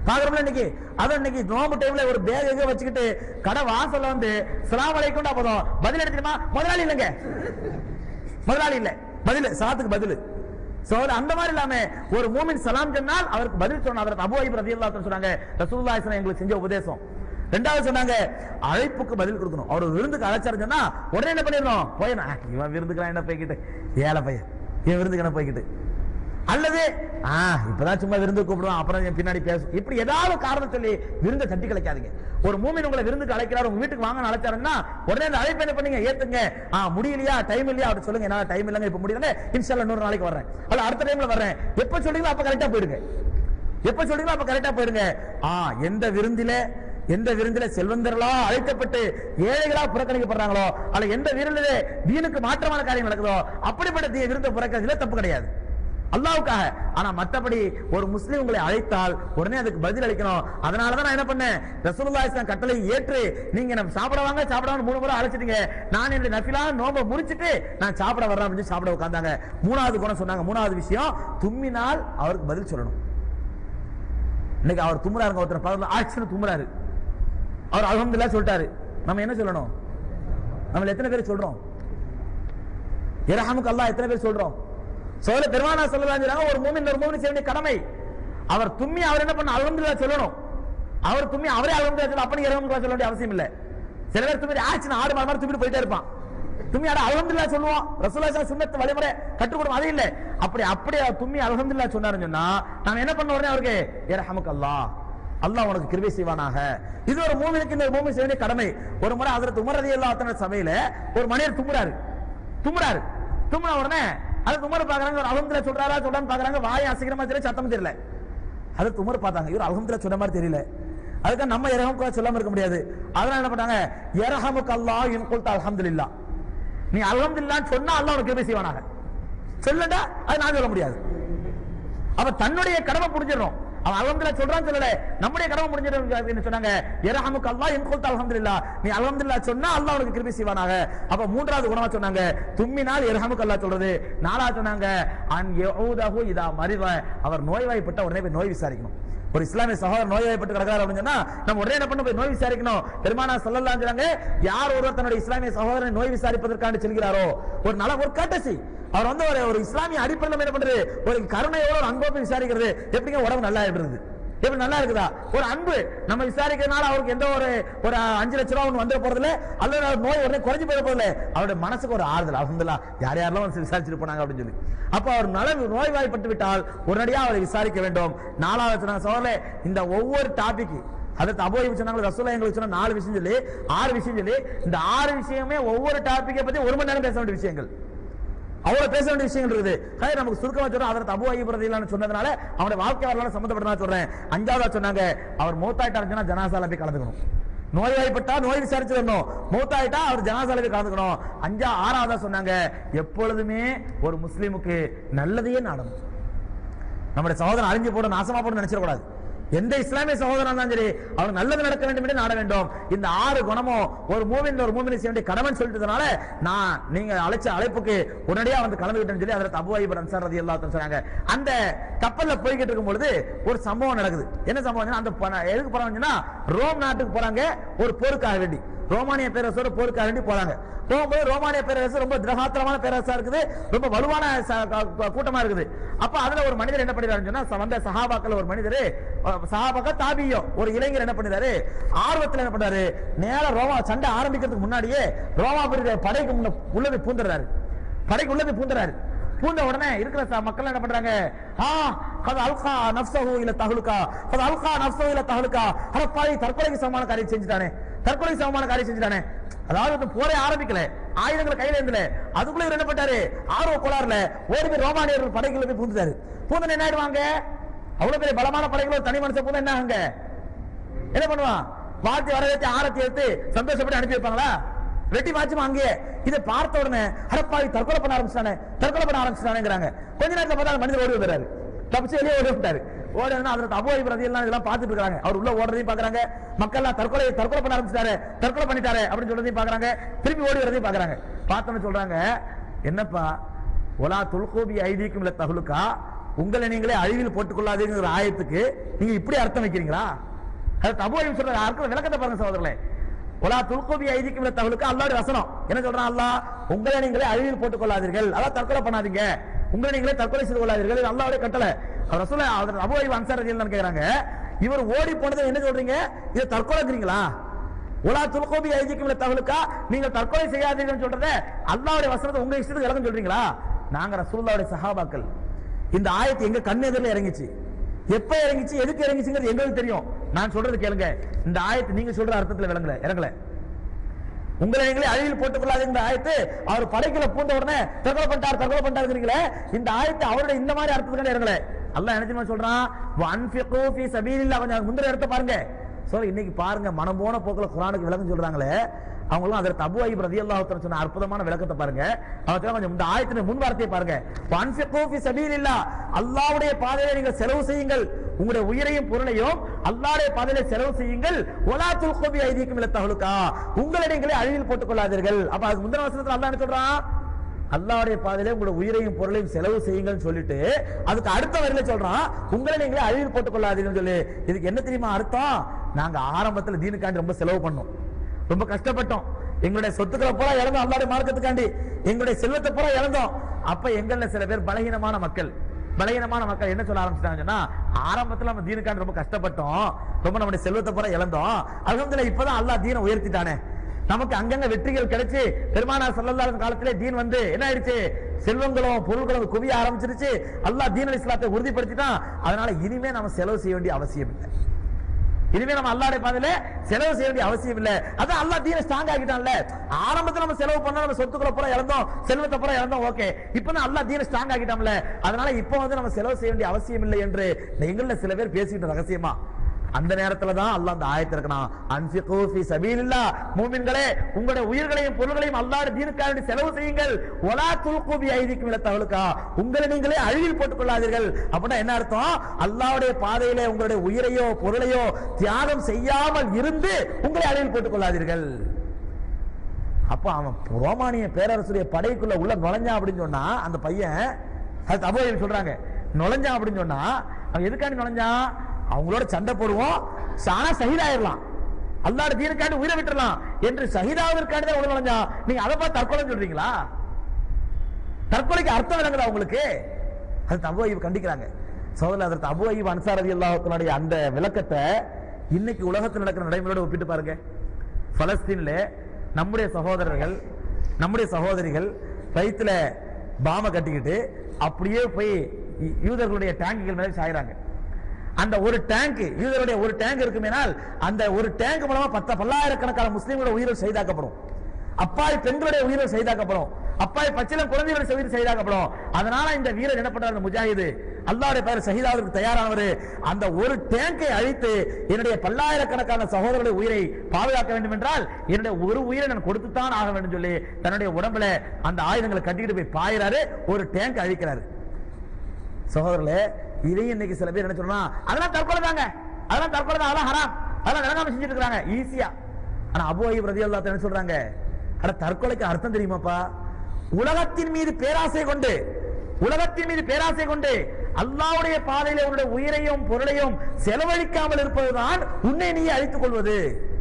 பாக்குறோம்ல இன்னைக்கு அதான் இன்னைக்கு நோம்பு டைம்ல ஒரு பேக் எங்க வச்சுக்கிட்டு கடை வாசல்ல வந்து சலாம் அலைக்கும் போதும் பதில் எடுத்துமா முதலாளி இல்லைங்க முதலாளி இல்ல பதில் சலாத்துக்கு பதில் சோ அந்த மாதிரி இல்லாம ஒரு மூமின் சலாம் சொன்னால் அவருக்கு பதில் சொன்ன அதற்கு அபு ஐப் ரதியல்லாஹு அன்ஹு சொன்னாங்க ரசூலுல்லாஹி ஸல்லல்லாஹு எங்களுக்கு செஞ்ச உபதேசம் ரெண்டாவது சொன்னாங்க அழைப்புக்கு பதில் கொடுக்கணும் அவர் ஒரு விருந்துக்கு அழைச்சாரு சொன்னா உடனே என்ன பண்ணிடணும் போய் நான் இவன் விருந்துக்கு என்ன போய்கிட்டு ஏழை பையன் இவன் விருந்துக்கு என்ன போய்கிட்டு அல்லது ஆ இப்பதான் சும்மா விருந்து கூப்பிடுவான் அப்புறம் என் பின்னாடி பேசும் இப்படி ஏதாவது காரணம் சொல்லி விருந்தை தட்டி கலைக்காதீங்க ஒரு மூமின் உங்களை விருந்துக்கு அழைக்கிறார் உங்க வீட்டுக்கு வாங்க அழைச்சாருன்னா உடனே அந்த அழைப்பு என்ன பண்ணீங்க ஏத்துங்க ஆ முடியலையா டைம் இல்லையா அப்படி சொல்லுங்க என்னால டைம் இல்லைங்க இப்ப முடியல இன்ஷால்ல இன்னொரு நாளைக்கு வர்றேன் அல்ல அடுத்த டைம்ல வர்றேன் எப்ப சொல்றீங்களோ அப்ப கரெக்டா போயிடுங்க எப்ப சொல்றீங்களோ அப்ப கரெக்டா போயிடுங்க ஆ எந்த விருந்தில எந்த விருந்தில செல்வந்தர்களா அழைக்கப்பட்டு ஏழைகளா புறக்கணிக்கப்படுறாங்களோ அல்ல எந்த விருந்திலே தீனுக்கு மாற்றமான காரியம் நடக்குதோ அப்படிப்பட்ட தீ விருந்த புறக்கணிக்கல தப்பு கிடையாது அல்லாவுக்காக ஆனா மத்தபடி ஒரு முஸ்லீம் உங்களை அழைத்தால் உடனே அதுக்கு பதில் அளிக்கணும் அதனால தான் நான் என்ன பண்ணேன் ரசூலுல்லாஹி ஸல்லல்லாஹு கட்டளை ஏற்று நீங்க நம்ம சாப்பிட வாங்க சாப்பிட மூணு முறை அழைச்சிட்டீங்க நான் என்னுடைய நஃபிலா நோம்ப முடிச்சிட்டு நான் சாப்பிட வர்றேன் அப்படின்னு சொல்லி சாப்பிட உட்கார்ந்தாங்க மூணாவது குணம் சொன்னாங்க மூணாவது விஷயம் தும்மினால் அவருக்கு பதில் சொல்லணும் இன்னைக்கு அவர் தும்முறாருங்க ஒருத்தர் பக்கத்துல ஆக்ஷன் தும்முறாரு அவர் அல்ஹம்துலில்லாஹ் சொல்லிட்டாரு நம்ம என்ன சொல்லணும் நம்ம எத்தனை பேர் சொல்றோம் இரஹமுக்கு அல்லாஹ் எத்தனை பேர் சொல்றோம் சோழ பெருமானா சொல்லலாம் ஒரு மூமின் ஒரு மூமின் செய்ய வேண்டிய கடமை அவர் தும்மி அவர் என்ன பண்ண அல்ஹம்துலில்லாஹ் சொல்லணும் அவர் தும்மி அவரே அல்ஹம்துலில்லாஹ் சொல்ல அப்படி இரஹமுக்கு சொல்ல வேண்டிய அவசியம் இல்ல சில பேர் தும்மி ஆச்சுன்னு ஆடு மாடு மாதிரி தும்பிட்டு போயிட்டே இருப்பான் தும்மி ஆட அல்ஹம்துலில்லாஹ் சொல்லுவோம் ரசூலுல்லாஹி ஸல்லல்லாஹு சுன்னத்து வழிமுறை கற்றுக் கொடுக்கும் அது இல்ல அப்படி அப்படியே தும்மி அல்ஹம்துலில்லாஹ் சொன்னாருன்னு சொன்னா நாம என்ன பண்ண உடனே அவருக்கு இரஹமுக்கு அல்லாஹ் அல்லாஹ் உனக்கு கிருபை செய்வானாக இது ஒரு மூமினுக்கு இந்த மூமி செய்ய வேண்டிய கடமை ஒரு முறை அதற்கு உமர் ரலியல்லாஹு அன்ஹு சபையில ஒரு மனிதர் தும்முறாரு தும்முறாரு தும்முன உடனே அது உமர் பாக்குறாங்க ஒரு அலமதுல சொல்றாரா சொல்றான்னு பாக்குறாங்க வாய் அசைக்கிற தெரியல சத்தம் தெரியல அது உமர் பார்த்தாங்க இவர் அலமதுல சொன்ன மாதிரி தெரியல அதுக்கு நம்ம இரகம் சொல்லாம இருக்க முடியாது அதனால என்ன பண்ணாங்க இரஹமுக்கு அல்லாஹ் இன் குல்த அல்ஹம்துலில்லாஹ் நீ அல்ஹம்துலில்லாஹ் சொன்னா அல்லாஹ் உனக்கு கிருபை செய்வானாக சொல்லடா அது நான் சொல்ல முடியாது அப்ப தன்னுடைய கடமை புரிஞ்சிடணும் அவன் அல்ஹம்துலில்லாஹ் சொல்றான்னு சொல்லல நம்முடைய கடமை முடிஞ்சிடும் சொன்னாங்க இரஹமுக்கு அல்லாஹ் இன் குல்த அல்ஹம்துலில்லாஹ் நீ அல்ஹம்துலில்லாஹ் சொன்னா அல்லாஹ் உனக்கு கிருபை செய்வானாக அப்ப மூன்றாவது குணமா சொன்னாங்க தும்மினால் இரஹமுக்கு அல்லாஹ் சொல்றது நாலாவது சொன்னாங்க அன் யஊதஹு இதா மரித அவர் நோய்வாய்ப்பட்ட உடனே போய் நோய் விசாரிக்கணும் ஒரு இஸ்லாமிய சகோதரர் நோய்வாய்ப்பட்டு கிடக்கிறார் அப்படின்னு சொன்னா நம்ம உடனே என்ன பண்ண போய் நோய் விசாரிக்கணும் பெருமானா சொல்லலாம் சொல்றாங்க யார் ஒருவர் தன்னுடைய இஸ்லாமிய சகோதரனை நோய் விசாரிப்பதற்காண்டு செல்கிறாரோ ஒரு நல ஒரு கட்டசி அவர் வந்து ஒரு ஒரு இஸ்லாமிய அடிப்படையில் என்ன பண்றது ஒரு கருணையோட ஒரு அன்போடு விசாரிக்கிறது எப்படிங்க உடம்பு நல்லா ஆயிடுறது எப்படி நல்லா இருக்குதா ஒரு அன்பு நம்ம விசாரிக்கிறதுனால அவருக்கு எந்த ஒரு ஒரு அஞ்சு லட்ச ரூபா ஒன்று வந்துட போறதில்ல அல்லது அவர் நோய் உடனே குறைஞ்சு போயிட போறதில்ல அவருடைய மனசுக்கு ஒரு ஆறுதல் அலமதுல்லா யார் யாரெல்லாம் வந்து விசாரிச்சுட்டு போனாங்க அப்படின்னு சொல்லி அப்ப அவர் நல நோய்வாய்ப்பட்டு விட்டால் உடனடியாக அவரை விசாரிக்க வேண்டும் நாலாவது சொன்னாங்க சோழலே இந்த ஒவ்வொரு டாபிக் அதற்கு அபோய் சொன்னாங்க ரசூலா எங்களுக்கு சொன்ன நாலு விஷயம் சொல்லி ஆறு விஷயம் சொல்லி இந்த ஆறு விஷயமே ஒவ்வொரு டாபிக்கை பத்தி ஒரு மணி நேரம் பேச வேண்டிய விஷயங்கள் அவ்வளவு பேச வேண்டிய விஷயங்கள் இருக்குது ஹே, நமக்கு சுருக்கமா சொல்றோம் அதற்கு அபு ஐபிரதிலான்னு சொன்னதுனால அவனுடைய வாழ்க்கை வரலாறு சம்பந்தப்பட்டதா சொல்றேன் அஞ்சாவதா சொன்னாங்க அவர் மூத்தாயிட்டாருன்னா ஜனாசால போய் கலந்துக்கணும் நோய்வாய்ப்பட்டா நோய் விசாரிச்சு வரணும் மூத்தாயிட்டா அவர் ஜனாசால போய் கலந்துக்கணும் அஞ்சா ஆறாவதா சொன்னாங்க எப்பொழுதுமே ஒரு முஸ்லீமுக்கு நல்லதையே நாடணும் நம்முடைய சகோதரன் அழிஞ்சு போட நாசமா போட நினைச்சிடக்கூடாது எந்த இஸ்லாமிய சகோதரன் இருந்தாலும் சரி அவனுக்கு நல்லது நடக்க வேண்டும் என்று நாட வேண்டும் இந்த ஆறு குணமும் ஒரு மூவின் ஒரு மூவினை செய்ய வேண்டிய கடமைன்னு சொல்லிட்டதுனால நான் நீங்க அழைச்ச அழைப்புக்கு உடனடியா வந்து கலந்துக்கிட்டேன்னு சொல்லி அதில் அபு ஐபர் அன்சார் ரதி எல்லாத்தையும் சொன்னாங்க அந்த கப்பல்ல போய்கிட்டு இருக்கும் பொழுது ஒரு சம்பவம் நடக்குது என்ன சம்பவம் அந்த ப- எதுக்கு போறாங்கன்னா ரோம் நாட்டுக்கு போறாங்க ஒரு போருக்காக வேண்டி ரோமானிய பேரரசோட போருக்காக வேண்டி போறாங்க போகும்போது ரோமானிய பேரரசு ரொம்ப திரகாத்திரமான பேரரசா இருக்குது ரொம்ப வலுவான ச- க- க- கூட்டமா இருக்குது அப்ப அதுல ஒரு மனிதர் என்ன பண்ணிடுறாருன்னு சொன்னா ச- வந்த சஹாபாக்கள் ஒரு மனிதர் சஹாபாக்க தாபியோ ஒரு இளைஞர் என்ன பண்ணிடுறாரு ஆர்வத்துல என்ன பண்றாரு நேரா ரோமா சண்டை ஆரம்பிக்கிறதுக்கு முன்னாடியே ரோமாபுரி படைக்கு முன்ன உள்ள போய் பூந்துடுறாரு படைக்கு உள்ள போய் பூந்துறாரு பூந்த உடனே இருக்கிற ச- மக்கள் என்ன பண்றாங்க ஆ கத அல்கா நஃப்ஸஹு இல தஹலுகா கத அல்கா நஃப்ஸஹு இல தஹலுகா அட பாவி தற்கொலைக்கு சமமான காரியம் செஞ்சுட்டானே தற்கொலைக்கு சமமான காரியம் செஞ்சுட்டானே அதாவது இந்த போரே ஆரம்பிக்கல ஆயுதங்கள் கையில இருந்தல அதுக்குள்ள இவர் என்ன பண்ணாரு ஆர்வ கோளாறுல ஓடி போய் ரோமானியர்கள் படைக்குள்ள போய் பூந்துட்டாரு பூந்தன என்ன ஆயிடுவாங்க அவ்வளவு பெரிய பலமான படைகள் ஒரு தனி மனுஷன் பூந்தா என்ன ஆகுங்க என்ன பண்ணுவான் வாழ்த்தி வரவேற்று ஆரத்தி எடுத்து சந்தோஷப்பட்டு அனுப்பி வைப்பாங்களா வெட்டி வாச்சுமா அங்கேயே இதை பார்த்த உடனே அடப்பாவி தற்கொலை பண்ண ஆரம்பிச்சிட்டானே தற்கொலை பண்ண ஆரம்பிச்சிட்டானேங்கிறாங்க கொஞ்ச நேரத்துல பார்த்தா அந்த மனிதர் ஓடி வந்துறாரு தப்பிச்சு வெளியே ஓடி விட்டாரு ஓடி வந்து அதுல அபோய் பிரதி எல்லாம் இதெல்லாம் பார்த்துட்டு இருக்காங்க அவர் உள்ள ஓடுறதையும் பாக்குறாங்க மக்கள் எல்லாம் தற்கொலை தற்கொலை பண்ண ஆரம்பிச்சிட்டாரு தற்கொலை பண்ணிட்டாரு அப்படின்னு சொல்றதையும் பாக்குறாங்க திருப்பி ஓடி வரதையும் பாக்குறாங்க பார்த்தோன்னு சொல்றாங்க என்னப்பா ஒலா துல்கோபி ஐதீக்கும் இல்ல தகுலுக்கா உங்களை நீங்களே அழிவில் போட்டுக் கொள்ளாதீங்கிற ஆயத்துக்கு நீங்க இப்படி அர்த்தம் வைக்கிறீங்களா அது தபு அழிவு சொல்ற அர்த்தம் விளக்கத்தை பாருங்க சகோதரர்களே ஒலா துல்கோபி ஐதிக்கும் தகவலுக்கு அல்லாவுடைய வசனம் என்ன சொல்றான் அல்லாஹ் உங்களை நீங்களே அழிவில் போட்டுக் கொள்ளாதீர்கள் அதாவது தற்கொலை பண்ணாதீங்க உங்களை நீங்களே தற்கொலை செய்து கொள்ளாதீர்கள் இது அல்லாவுடைய கட்டளை அவர் ரசூல அவர் அபு அய்யூப் அன்சார் ரலியல்லாஹு கேக்குறாங்க இவர் ஓடி போனதை என்ன சொல்றீங்க இது தற்கொலைங்கிறீங்களா உலா துல்கோபி ஐதிக்கும் தகவலுக்கா நீங்க தற்கொலை செய்யாதீங்கன்னு சொல்றத அல்லாவுடைய வசனத்தை உங்க இஷ்டத்துக்கு விளக்கம் சொல்றீங்களா நாங்க ரசூலுல்லாவுடைய சஹாபாக்கள் இந்த ஆயத்து எங்க கண் எதிரில் இறங்கிச்சு எப்ப இறங்கிச்சு எதுக்கு இறங்கிச்சுங்கிறது எங்களுக்கு தெரியும் நான் சொல்றது கேளுங்க இந்த ஆயத்து நீங்க சொல்ற அர்த்தத்துல விளங்கல இறங்கல உங்களை நீங்களே அழிவில் போட்டுக் கொள்ளாதீங்க ஆயத்து அவர் படைக்கல பூந்த உடனே தற்கொலை பண்ணிட்டார் தற்கொலை பண்ணிட்டாருங்கிறீங்களே இந்த ஆயத்து அவருடைய இந்த மாதிரி அர்த்தத்துக்கு இறங்கல அல்லாஹ் என்ன தெரியுமா சொல்றான் வன்ஃபிகு ஃபீ சபீலில்லாஹ் கொஞ்சம் முந்திர இடத்த பாருங்க சொல்ல இன்னைக்கு பாருங்க மனம் போன போக்குல குரானுக்கு விளக்கம் சொல்றாங்களே அவங்களும் அதில் தபு ஐப் ரதி அல்லாஹ் சொன்ன அற்புதமான விளக்கத்தை பாருங்க அவங்க கொஞ்சம் இந்த ஆயத்தின் முன் வார்த்தையை பாருங்க வன்ஃபிகு ஃபீ சபீலில்லாஹ் அல்லாஹ்வுடைய பாதையில நீங்கள் செலவு செய்யுங்கள் உங்களுடைய உயிரையும் பொருளையும் அல்லாஹ்வுடைய பாதையில செலவு செய்யுங்கள் ஒலா துல்கோபி ஐதீக்கும் இல்ல தகவலுக்கா உங்களை நீங்களே அழிவில் போட்டுக் கொள்ளாதீர்கள் அப்ப அது முந்தின வசனத்துல அல்லாஹ் என்ன சொல்றான் அல்லாஹ்வுடைய பாதையில உங்களுடைய உயிரையும் பொருளையும் செலவு செய்யுங்கள்னு சொல்லிட்டு அதுக்கு அடுத்த வரையில சொல்றான் உங்களை நீங்களே அழிவில் போட்டுக் கொள்ளாதீங்கன்னு சொல்லி இதுக்கு என்ன தெரியுமா அர்த்தம் நாங்க ஆரம்பத்துல தீனுக்காண்டி ரொம்ப செலவு பண்ணோம் ரொம்ப கஷ்டப்பட்டோம் எங்களுடைய சொத்துக்களை பூரா இழந்தோம் அல்லாடைய மார்க்கத்துக்காண்டி எங்களுடைய செல்வத்தை பூரா இழந்தோம் அப்ப எங்கள்ல சில பேர் பலகீனமான மக்கள் பலகீனமான மக்கள் என்ன சொல்ல ஆரம்பிச்சிட்டாங்கன்னா ஆரம்பத்துல நம்ம தீனுக்காண்டி ரொம்ப கஷ்டப்பட்டோம் ரொம்ப நம்முடைய செல்வத்தை பூரா இழந்தோம் அல்ஹம்துலில்லாஹ் இப்பதான் அல்லாஹ் தீனை உயர்த்திட்டானே நமக்கு அங்கங்க வெற்றிகள் கிடைச்சு பெருமானார் ஸல்லல்லாஹு அலைஹி காலத்திலே தீன் வந்து என்ன ஆயிடுச்சு செல்வங்களும் பொருள்களும் குவிய ஆரம்பிச்சிருச்சு அல்லாஹ் தீன் இஸ்லாத்தை உறுதிப்படுத்திட்டான் அதனால இனிமே நம்ம செலவு செய்ய வேண்டிய அவசியம் இல்லை இனிமே நம்ம அல்லாஹ்வுடைய பாதையில செலவு செய்ய வேண்டிய அவசியம் இல்ல அதான் அல்லாஹ் தீனை ஸ்ட்ராங் ஆக்கிட்டான்ல ஆரம்பத்துல நம்ம செலவு பண்ணா நம்ம சொத்துக்களை பூரா இழந்தோம் செல்வத்தை பூரா இழந்தோம் ஓகே இப்போ தான் அல்லாஹ் தீனை ஸ்ட்ராங் ஆக்கிட்டான்ல அதனால இப்போ வந்து நம்ம செலவு செய்ய வேண்டிய அவசியம் இல்லை என்று எங்கள்ல சில பேர் பேசிக்கிட்டு ரகசியமா அந்த நேரத்துல தான் அல்லாஹ் அந்த ஆயத்தை இருக்கணும் அன்ஃபிகு ஃபீ சபீலில்லாஹ் மூமின்களே உங்களுடைய உயிர்களையும் பொருள்களையும் அல்லாஹ்வுடைய தீனுக்காக செலவு செய்யுங்கள் வலா துல்கு பி ஐதிக்கும் இல தவலுக்கா உங்களை நீங்களே அழிவில் போட்டுக் கொள்ளாதீர்கள் அப்படின்னா என்ன அர்த்தம் அல்லாஹ்வுடைய பாதையிலே உங்களுடைய உயிரையோ பொருளையோ தியாகம் செய்யாமல் இருந்து உங்களை அழிவில் போட்டுக் கொள்ளாதீர்கள் அப்ப அவன் ரோமானிய பேரரசுடைய படைக்குள்ள உள்ள நுழைஞ்சான் அப்படின்னு சொன்னா அந்த பையன் அது அபோயில் சொல்றாங்க நுழைஞ்சான் அப்படின்னு சொன்னா அவன் எதுக்காண்டி நுழைஞ்சான் அவங்களோட சண்டை போடுவோம் ஆனா சகிதாயிரலாம் அல்லாட தீனுக்காண்டி உயிரை விட்டுறலாம் என்று சகிதாவதற்காண்டி தான் உள்ள நுழைஞ்சான் நீங்க அதை பார்த்து தற்கொலை சொல்றீங்களா தற்கொலைக்கு அர்த்தம் விளங்குதா உங்களுக்கு அது அபு ஐயூப் கண்டிக்கிறாங்க சோதரில் அதற்கு அபு ஐயூப் அன்சார் ரதி அல்லாஹத்தினுடைய அந்த விளக்கத்தை இன்னைக்கு உலகத்தில் நடக்கிற நடைமுறையோட ஒப்பிட்டு பாருங்க பலஸ்தீன்ல நம்முடைய சகோதரர்கள் நம்முடைய சகோதரிகள் வயித்துல பாம கட்டிக்கிட்டு அப்படியே போய் யூ- யூதர்களுடைய டேங்குகள் மேலே சாயிறாங்க அந்த ஒரு டேங்க் யூதருடைய ஒரு டேங்க் இருக்குமேனால் அந்த ஒரு டேங்க் மூலமா பத்த பல்லாயிரக்கணக்கான முஸ்லீம்களோட உயிர்கள் செய்தாக்கப்படும் அப்பாய் பெண்களுடைய உயிர்கள் செய்தாக்கப்படும் அப்பாய் பச்சிலம் குழந்தைகளுடைய உயிர் செய்தாக்கப்படும் அதனால இந்த வீரர் என்ன பண்றாரு இந்த முஜாஹிது அல்லாஹ்வுடைய பெயர் ஷஹீதாவதற்கு தயாரானவர் அந்த ஒரு டேங்கை அழித்து என்னுடைய பல்லாயிரக்கணக்கான சகோதரருடைய உயிரை பாதுகாக்க வேண்டும் என்றால் என்னுடைய ஒரு உயிரை நான் கொடுத்துத்தான் ஆக வேண்டும் சொல்லி தன்னுடைய உடம்புல அந்த ஆயுதங்களை கட்டிக்கிட்டு போய் பாயிறாரு ஒரு டேங்க் அழிக்கிறாரு சகோதரர்களே இதையும் இன்னைக்கு சில பேர் என்ன சொல்றாங்க அதெல்லாம் தற்கொலை தாங்க அதெல்லாம் தற்கொலை தான் அதெல்லாம் ஹராம் அதெல்லாம் விளங்காம செஞ்சுட்டு இருக்காங்க ஈஸியா ஆனா அபு ஐப் ரதி என்ன சொல்றாங்க அட தற்கொலைக்கு அர்த்தம் தெரியுமாப்பா உலகத்தின் மீது பேராசை கொண்டு உலகத்தின் மீது பேராசை கொண்டு அல்லாஹ்வுடைய பாதையில உன்னுடைய உயிரையும் பொருளையும் செலவழிக்காமல் இருப்பதுதான் உன்னை நீ அழித்துக் கொள்வது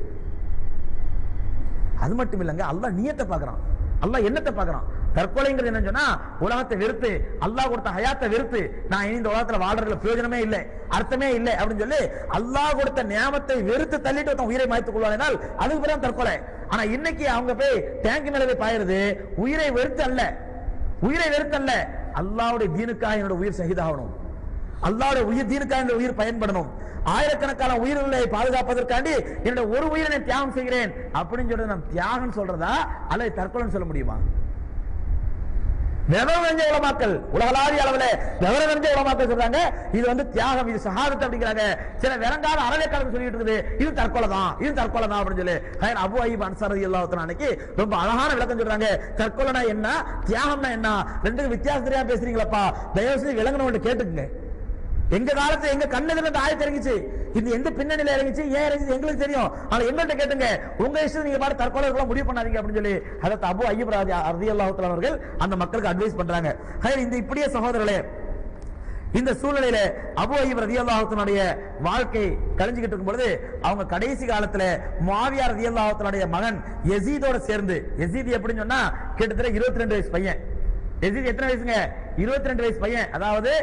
அது மட்டும் இல்லைங்க அல்லாஹ் நியத்தை பார்க்கறான் அல்லாஹ் என்னத்தை பார்க்கறான் தற்கொலைங்கிறது என்னன்னு சொன்னா உலகத்தை வெறுத்து அல்லாஹ் கொடுத்த ஹயாத்தை வெறுத்து நான் இனி இந்த உலகத்துல வாழ்றதுல பிரயோஜனமே இல்லை அர்த்தமே இல்லை அப்படின்னு சொல்லி அல்லாஹ் கொடுத்த நியாமத்தை வெறுத்து தள்ளிட்டு ஒருத்தன் உயிரை மாய்த்துக் கொள்வானால் அதுக்கு பிறகு தற்கொலை ஆனா இன்னைக்கு அவங்க போய் டேங்க் மேல போய் பாயிருது உயிரை வெறுத்து அல்ல உயிரை வெறுத்து அல்ல அல்லாஹ்வுடைய தீனுக்காக என்னோட உயிர் சகிதாகணும் அல்லாஹ்வுடைய உயிர் தீனுக்காக என்னோட உயிர் பயன்படணும் ஆயிரக்கணக்கான உயிர்களை பாதுகாப்பதற்காண்டி என்னோட ஒரு உயிரை நான் தியாகம் செய்கிறேன் அப்படின்னு சொல்றது நான் தியாகம் சொல்றதா அல்லது தற்கொலைன்னு சொல்ல முடியுமா விவரம் தெரிஞ்ச உலமாக்கள் உலகளாவிய அளவுல விவரம் தெரிஞ்ச உலமாக்கள் சொல்றாங்க இது வந்து தியாகம் இது சஹாதத் அப்படிங்கிறாங்க சில விளங்காத அறவேக்காரங்க சொல்லிட்டு இருக்குது இது தற்கொலை தான் இது தற்கொலை தான் அப்படின்னு சொல்லி ஹைர் அபு ஐப் அன்சாரி அல்லாஹ் அன்னைக்கு ரொம்ப அழகான விளக்கம் சொல்றாங்க தற்கொலைனா என்ன தியாகம்னா என்ன ரெண்டுக்கும் வித்தியாசம் தெரியாம பேசுறீங்களப்பா தயவு செஞ்சு விளங்கணும் கேட்டுக்குங்க எங்க காலத்துல எங்க கண்ணதுல இருந்து ஆயத்து இறங்கிச்சு இது எந்த பின்னணியில இறங்கிச்சு ஏன் இறங்கிச்சு எங்களுக்கு தெரியும் ஆனா எங்கள்கிட்ட கேட்டுங்க உங்க இஷ்டம் நீங்க பாட்டு தற்கொலை இருக்கலாம் முடிவு பண்ணாதீங்க அப்படின்னு சொல்லி அதற்கு அபு ஐயப் ராஜா அர்தி அல்லாஹுத்தல அவர்கள் அந்த மக்களுக்கு அட்வைஸ் பண்றாங்க ஹைர் இந்த இப்படியே சகோதரர்களே இந்த சூழ்நிலையில அபு அய்யூப் ரதியல்லாஹுடைய வாழ்க்கை கழிஞ்சுக்கிட்டு இருக்கும் பொழுது அவங்க கடைசி காலத்துல முஆவியா ரதியல்லாஹுடைய மகன் யசீதோட சேர்ந்து யசீத் எப்படின்னு சொன்னா கிட்டத்தட்ட 22 வயசு பையன் யசீத் எத்தனை வயசுங்க 22 வயசு பையன் அதாவது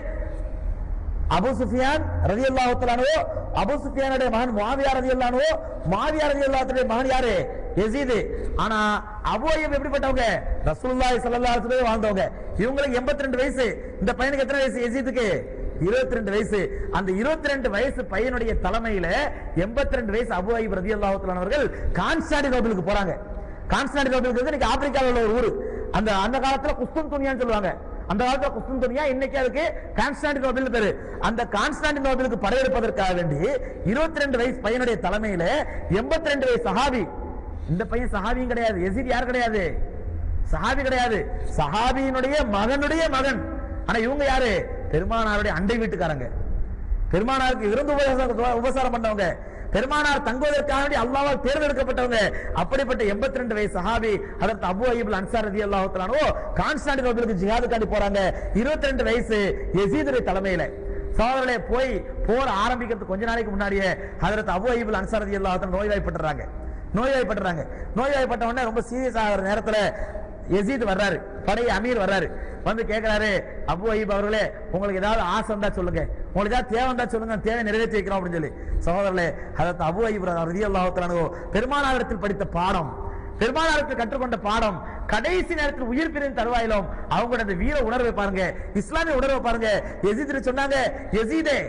அபு சுஃபியான் ரலியல்லாஹு தஆலாவோ அபு சுஃபியானுடைய மகன் முஆவியா ரலியல்லாஹு முஆவியா ரலியல்லாஹுடைய மகன் யாரு யசீத் ஆனா அபு அய்யூப் எப்படிப்பட்டவங்க ரசூலுல்லாஹி ஸல்லல்லாஹு அலைஹி வஸல்லம் வாழ்ந்தவங்க இவங்களுக்கு 82 வயசு இந்த பையனுக்கு எத்தனை வயசு யசீதுக்கு 22 வயசு அந்த 22 வயசு பையனுடைய தலைமையில 82 வயசு அபு அய்யூப் ரலியல்லாஹு தஆலா அவர்கள் கான்ஸ்டாண்டினோபிளுக்கு போறாங்க கான்ஸ்டாண்டினோபிளுக்கு வந்து இன்னைக்கு ஆப்பிரிக்காவில் உள்ள ஒரு ஊரு அந்த அந்த காலத்துல குஸ்துன் துணியான்னு சொல்லுவாங்க அந்த காலத்துல குஸ்துன் துணியா இன்னைக்கு அதுக்கு கான்ஸ்டாண்டினோபிள் பேரு அந்த கான்ஸ்டாண்டினோபிளுக்கு படையெடுப்பதற்காக வேண்டி 22 வயசு பையனுடைய தலைமையில 82 வயசு சஹாபி இந்த பையன் சஹாபியும் கிடையாது எசித் யார் கிடையாது சஹாபி கிடையாது சஹாபியினுடைய மகனுடைய மகன் ஆனா இவங்க யாரு பெருமானாருடைய அண்டை வீட்டுக்காரங்க பெருமானாருக்கு விருந்து உபசாரம் உபசாரம் பண்ணவங்க பெருமானார் தங்குவதற்காக வேண்டி அல்லாவால் தேர்ந்தெடுக்கப்பட்டவங்க அப்படிப்பட்ட 82 வயசு சஹாபி அதற்கு அபு அய்யூப் அன்சார் ரதி அல்லாஹுத்தலானோ கான்ஸ்டாண்டினோபிளுக்கு ஜிஹாதுக்காண்டி போறாங்க 22 வயசு யசீதுடைய தலைமையில சோதரர்களே போய் போர் ஆரம்பிக்கிறதுக்கு கொஞ்ச நாளைக்கு முன்னாடியே ஹதரத் அபு அய்யூப் அன்சார் ரதி அல்லாஹுத்தன் நோய்வாய்ப்பட்டுறாங்க நோய்வாய்ப்பட்டுறாங்க நோய்வாய்ப்பட்ட உடனே ரொம்ப சீரியஸ் ஆகிற நேரத்துல யசீத் வர்றாரு படை அமீர் வர்றாரு வந்து கேட்கிறாரு அபு அய்யூப் அவர்களே உங்களுக்கு ஏதாவது ஆசை இருந்தா சொல்லுங்க உங்களுக்கு ஏதாவது தேவை இருந்தா சொல்லுங்க நான் தேவை நிறைவேற்றி வைக்கிறோம் அப்படின்னு சொல்லி சகோதரர்களே அதற்கு அபு அய்யூப் ரதி அல்லாஹுத்தலானோ பெருமானாரிடத்தில் படித்த பாடம் பெருமானாருக்கு கற்றுக்கொண்ட பாடம் கடைசி நேரத்தில் உயிர் பிரிந்த தருவாயிலும் அவங்களோட அந்த வீர உணர்வை பாருங்க இஸ்லாமிய உணர்வை பாருங்க எசீத் சொன்னாங்க எசீதே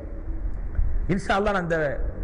இன்ஷா அல்லாஹ் நான் இந்த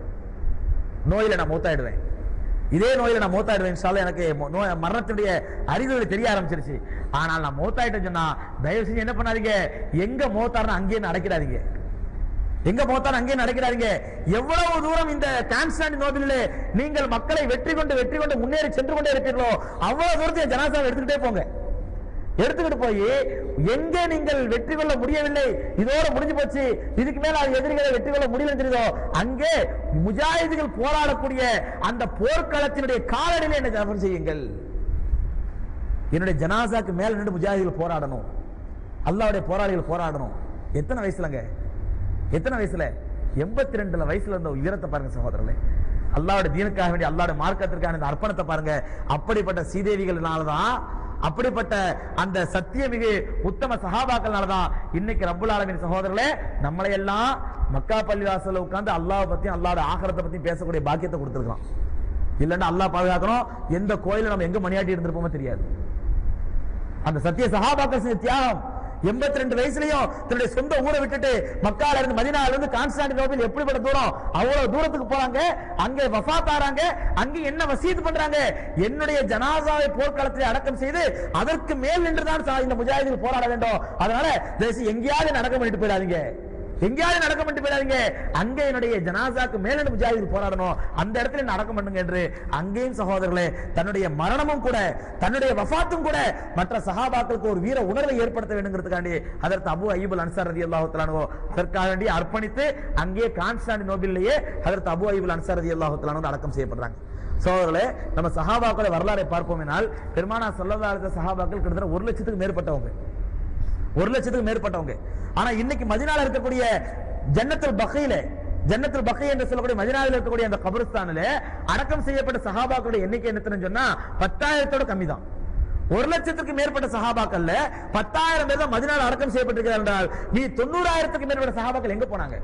நோயில நான் மூத்தாயிடுவேன் இதே நோயில நான் மூத்தாயிடுவேன் இன்ஷா அல்லாஹ் எனக்கு மோ- நோய் மரணத்துடைய அறிகுறி தெரிய ஆரம்பிச்சிருச்சு ஆனால் நான் மூத்தாயிட்டேன்னு சொன்னா தயவு செஞ்சு என்ன பண்ணாதீங்க எங்க மூத்தாருன்னு அங்கேயே நடக்கிறாதீங்க எங்க போத்தாலும் அங்கே நடக்கிறாருங்க எவ்வளவு தூரம் இந்த கான்ஸ்டாண்டினோபிளிலே நீங்கள் மக்களை வெற்றி கொண்டு வெற்றி கொண்டு முன்னேறி சென்று கொண்டே இருப்பீர்களோ அவ்வளவு தூரத்தை ஜனாசாவை எடுத்துக்கிட்டே போங்க எடுத்துக்கிட்டு போய் எங்க நீங்கள் வெற்றி கொள்ள முடியவில்லை இதோட முடிஞ்சு போச்சு இதுக்கு மேல அது எதிரிகளை வெற்றி கொள்ள முடியலன்னு தெரியுதோ அங்கே முஜாஹிதுகள் போராடக்கூடிய அந்த போர்க்களத்தினுடைய காலடியில என்ன ஜபம் செய்யுங்கள் என்னுடைய ஜனாசாக்கு மேல நின்று முஜாஹிதுகள் போராடணும் அல்லாவுடைய போராளிகள் போராடணும் எத்தனை வயசுலங்க எத்தனை வயசுல எண்பத்தி ரெண்டுல வயசுல இருந்த உயரத்தை பாருங்க சகோதரர்களே அல்லாவோட தீனுக்காக வேண்டிய அல்லாவோட மார்க்கத்திற்கான இந்த அர்ப்பணத்தை பாருங்க அப்படிப்பட்ட சீதேவிகள்னாலதான் அப்படிப்பட்ட அந்த சத்தியமிகு உத்தம சகாபாக்கள்னாலதான் இன்னைக்கு ரப்புல் ஆலமீன் சகோதரர்களே நம்மளை எல்லாம் மக்கா பள்ளிவாசல்ல உட்கார்ந்து அல்லாஹ் பத்தியும் அல்லாவோட ஆகரத்தை பத்தியும் பேசக்கூடிய பாக்கியத்தை கொடுத்திருக்கான் இல்லைன்னா அல்லாஹ் பாதுகாக்கணும் எந்த கோயில நம்ம எங்க மணியாட்டி இருந்திருப்போமோ தெரியாது அந்த சத்திய சகாபாக்கள் செஞ்ச தியாகம் 82 ரெண்டு வயசுலயும் தன்னுடைய சொந்த ஊரை விட்டுட்டு மக்கால இருந்து மதினால இருந்து கான்ஸ்டாண்டினோபிள் எப்படிப்பட்ட தூரம் அவ்வளவு தூரத்துக்கு போறாங்க அங்க வஃபாத் ஆறாங்க அங்க என்ன வசீத் பண்றாங்க என்னுடைய ஜனாசாவை போர்க்களத்தில் அடக்கம் செய்து அதற்கு மேல் நின்றுதான் சா- இந்த முஜாஹிதுகள் போராட வேண்டும் அதனால தயவு செய்து எங்கேயாவது நடக்க பண்ணிட்டு போயிடாதீங்க எங்கேயாவது நடக்க பண்ணிட்டு போயிடாதீங்க அங்க என்னுடைய ஜனாசாக்கு மேல முஜாஹித் போராடணும் அந்த இடத்துல நடக்க பண்ணுங்க என்று அங்கேயும் சகோதரர்களே தன்னுடைய மரணமும் கூட தன்னுடைய வஃபாத்தும் கூட மற்ற சஹாபாக்களுக்கு ஒரு வீர உணர்வை ஏற்படுத்த வேண்டுங்கிறதுக்காண்டி அதற்கு அபு அய்யூபல் அன்சார் ரதி அல்லாஹு அதற்காக வேண்டி அர்ப்பணித்து அங்கே கான்ஸ்டாண்டி நோபிலேயே அதற்கு அபு அய்யூபல் அன்சார் ரதி அல்லாஹு அடக்கம் செய்யப்படுறாங்க சோதரர்களே நம்ம சஹாபாக்களை வரலாறை பார்ப்போம் என்றால் பெருமானா சல்லல்லாஹு சஹாபாக்கள் கிட்டத்தட்ட ஒரு லட்சத்துக்கு மேற்பட்டவங்க ஒரு லட்சத்துக்கு மேற்பட்டவங்க ஆனா இன்னைக்கு மதினால இருக்கக்கூடிய ஜன்னத்துல் பக்கையில ஜன்னத்துல் பக்கை என்று சொல்லக்கூடிய மதினாவில் இருக்கக்கூடிய அந்த கபருஸ்தானில அடக்கம் செய்யப்பட்ட சஹாபாக்களுடைய எண்ணிக்கை என்னத்துன்னு சொன்னா பத்தாயிரத்தோட கம்மி தான் ஒரு லட்சத்துக்கு மேற்பட்ட சஹாபாக்கள்ல பத்தாயிரம் பேர் தான் மதினால அடக்கம் செய்யப்பட்டிருக்கிறார் என்றால் நீ தொண்ணூறாயிரத்துக்கு மேற்பட்ட சஹாபாக்கள் எங்க போனாங்க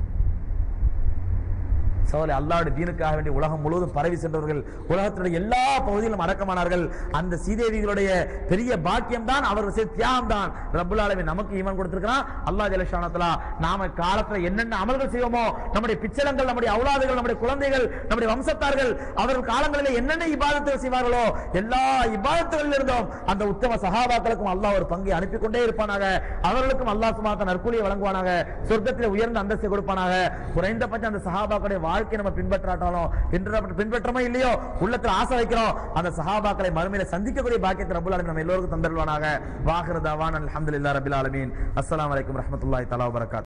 சோலை அல்லாஹ்வுடைய தீனுக்காக வேண்டி உலகம் முழுவதும் பரவி சென்றவர்கள் உலகத்தினுடைய எல்லா பகுதியிலும் அடக்கமானார்கள் அந்த சீதேவிகளுடைய பெரிய பாக்கியம் தான் அவர்கள் செய்த தியாகம் தான் ரப்புல் ஆலமீன் நமக்கு ஈமான் கொடுத்திருக்கிறான் அல்லாஹ் ஜலஷானத்தலா நாம காலத்துல என்னென்ன அமல்கள் செய்வோமோ நம்முடைய பிச்சலங்கள் நம்முடைய அவுலாதுகள் நம்முடைய குழந்தைகள் நம்முடைய வம்சத்தார்கள் அவர்கள் காலங்களில் என்னென்ன இபாதத்துகள் செய்வார்களோ எல்லா இபாதத்துகளில் இருந்தும் அந்த உத்தம சகாபாக்களுக்கும் அல்லாஹ் ஒரு பங்கை அனுப்பி கொண்டே இருப்பானாக அவர்களுக்கும் அல்லாஹ் சுமாத்த நற்கூலியை வழங்குவானாக சொர்க்கத்தில் உயர்ந்த அந்தஸ்தை கொடுப்பானாக குறைந்தபட்சம் அந்த சஹாபாக்களுடைய வாழ்க்கை நம்ம பின்பற்றாட்டாலும் பின்பற்ற- பின்பற்றமோ இல்லையோ உள்ளத்துல ஆசை வைக்கிறோம் அந்த சஹாபாக்களை மறுமையில சந்திக்கக்கூடிய பாக்கியத்தை ரப்புல் ஆலமீன் நம்ம எல்லோருக்கும் தந்தருவானாக வாஹிரு தவான் அல்ஹம்துலில்லாஹி ரபில் ஆலமீன் அஸ்ஸலாமு அலைக்கும் ரஹ்மத்துல்லாஹி தஆலா வபரகாத்துஹு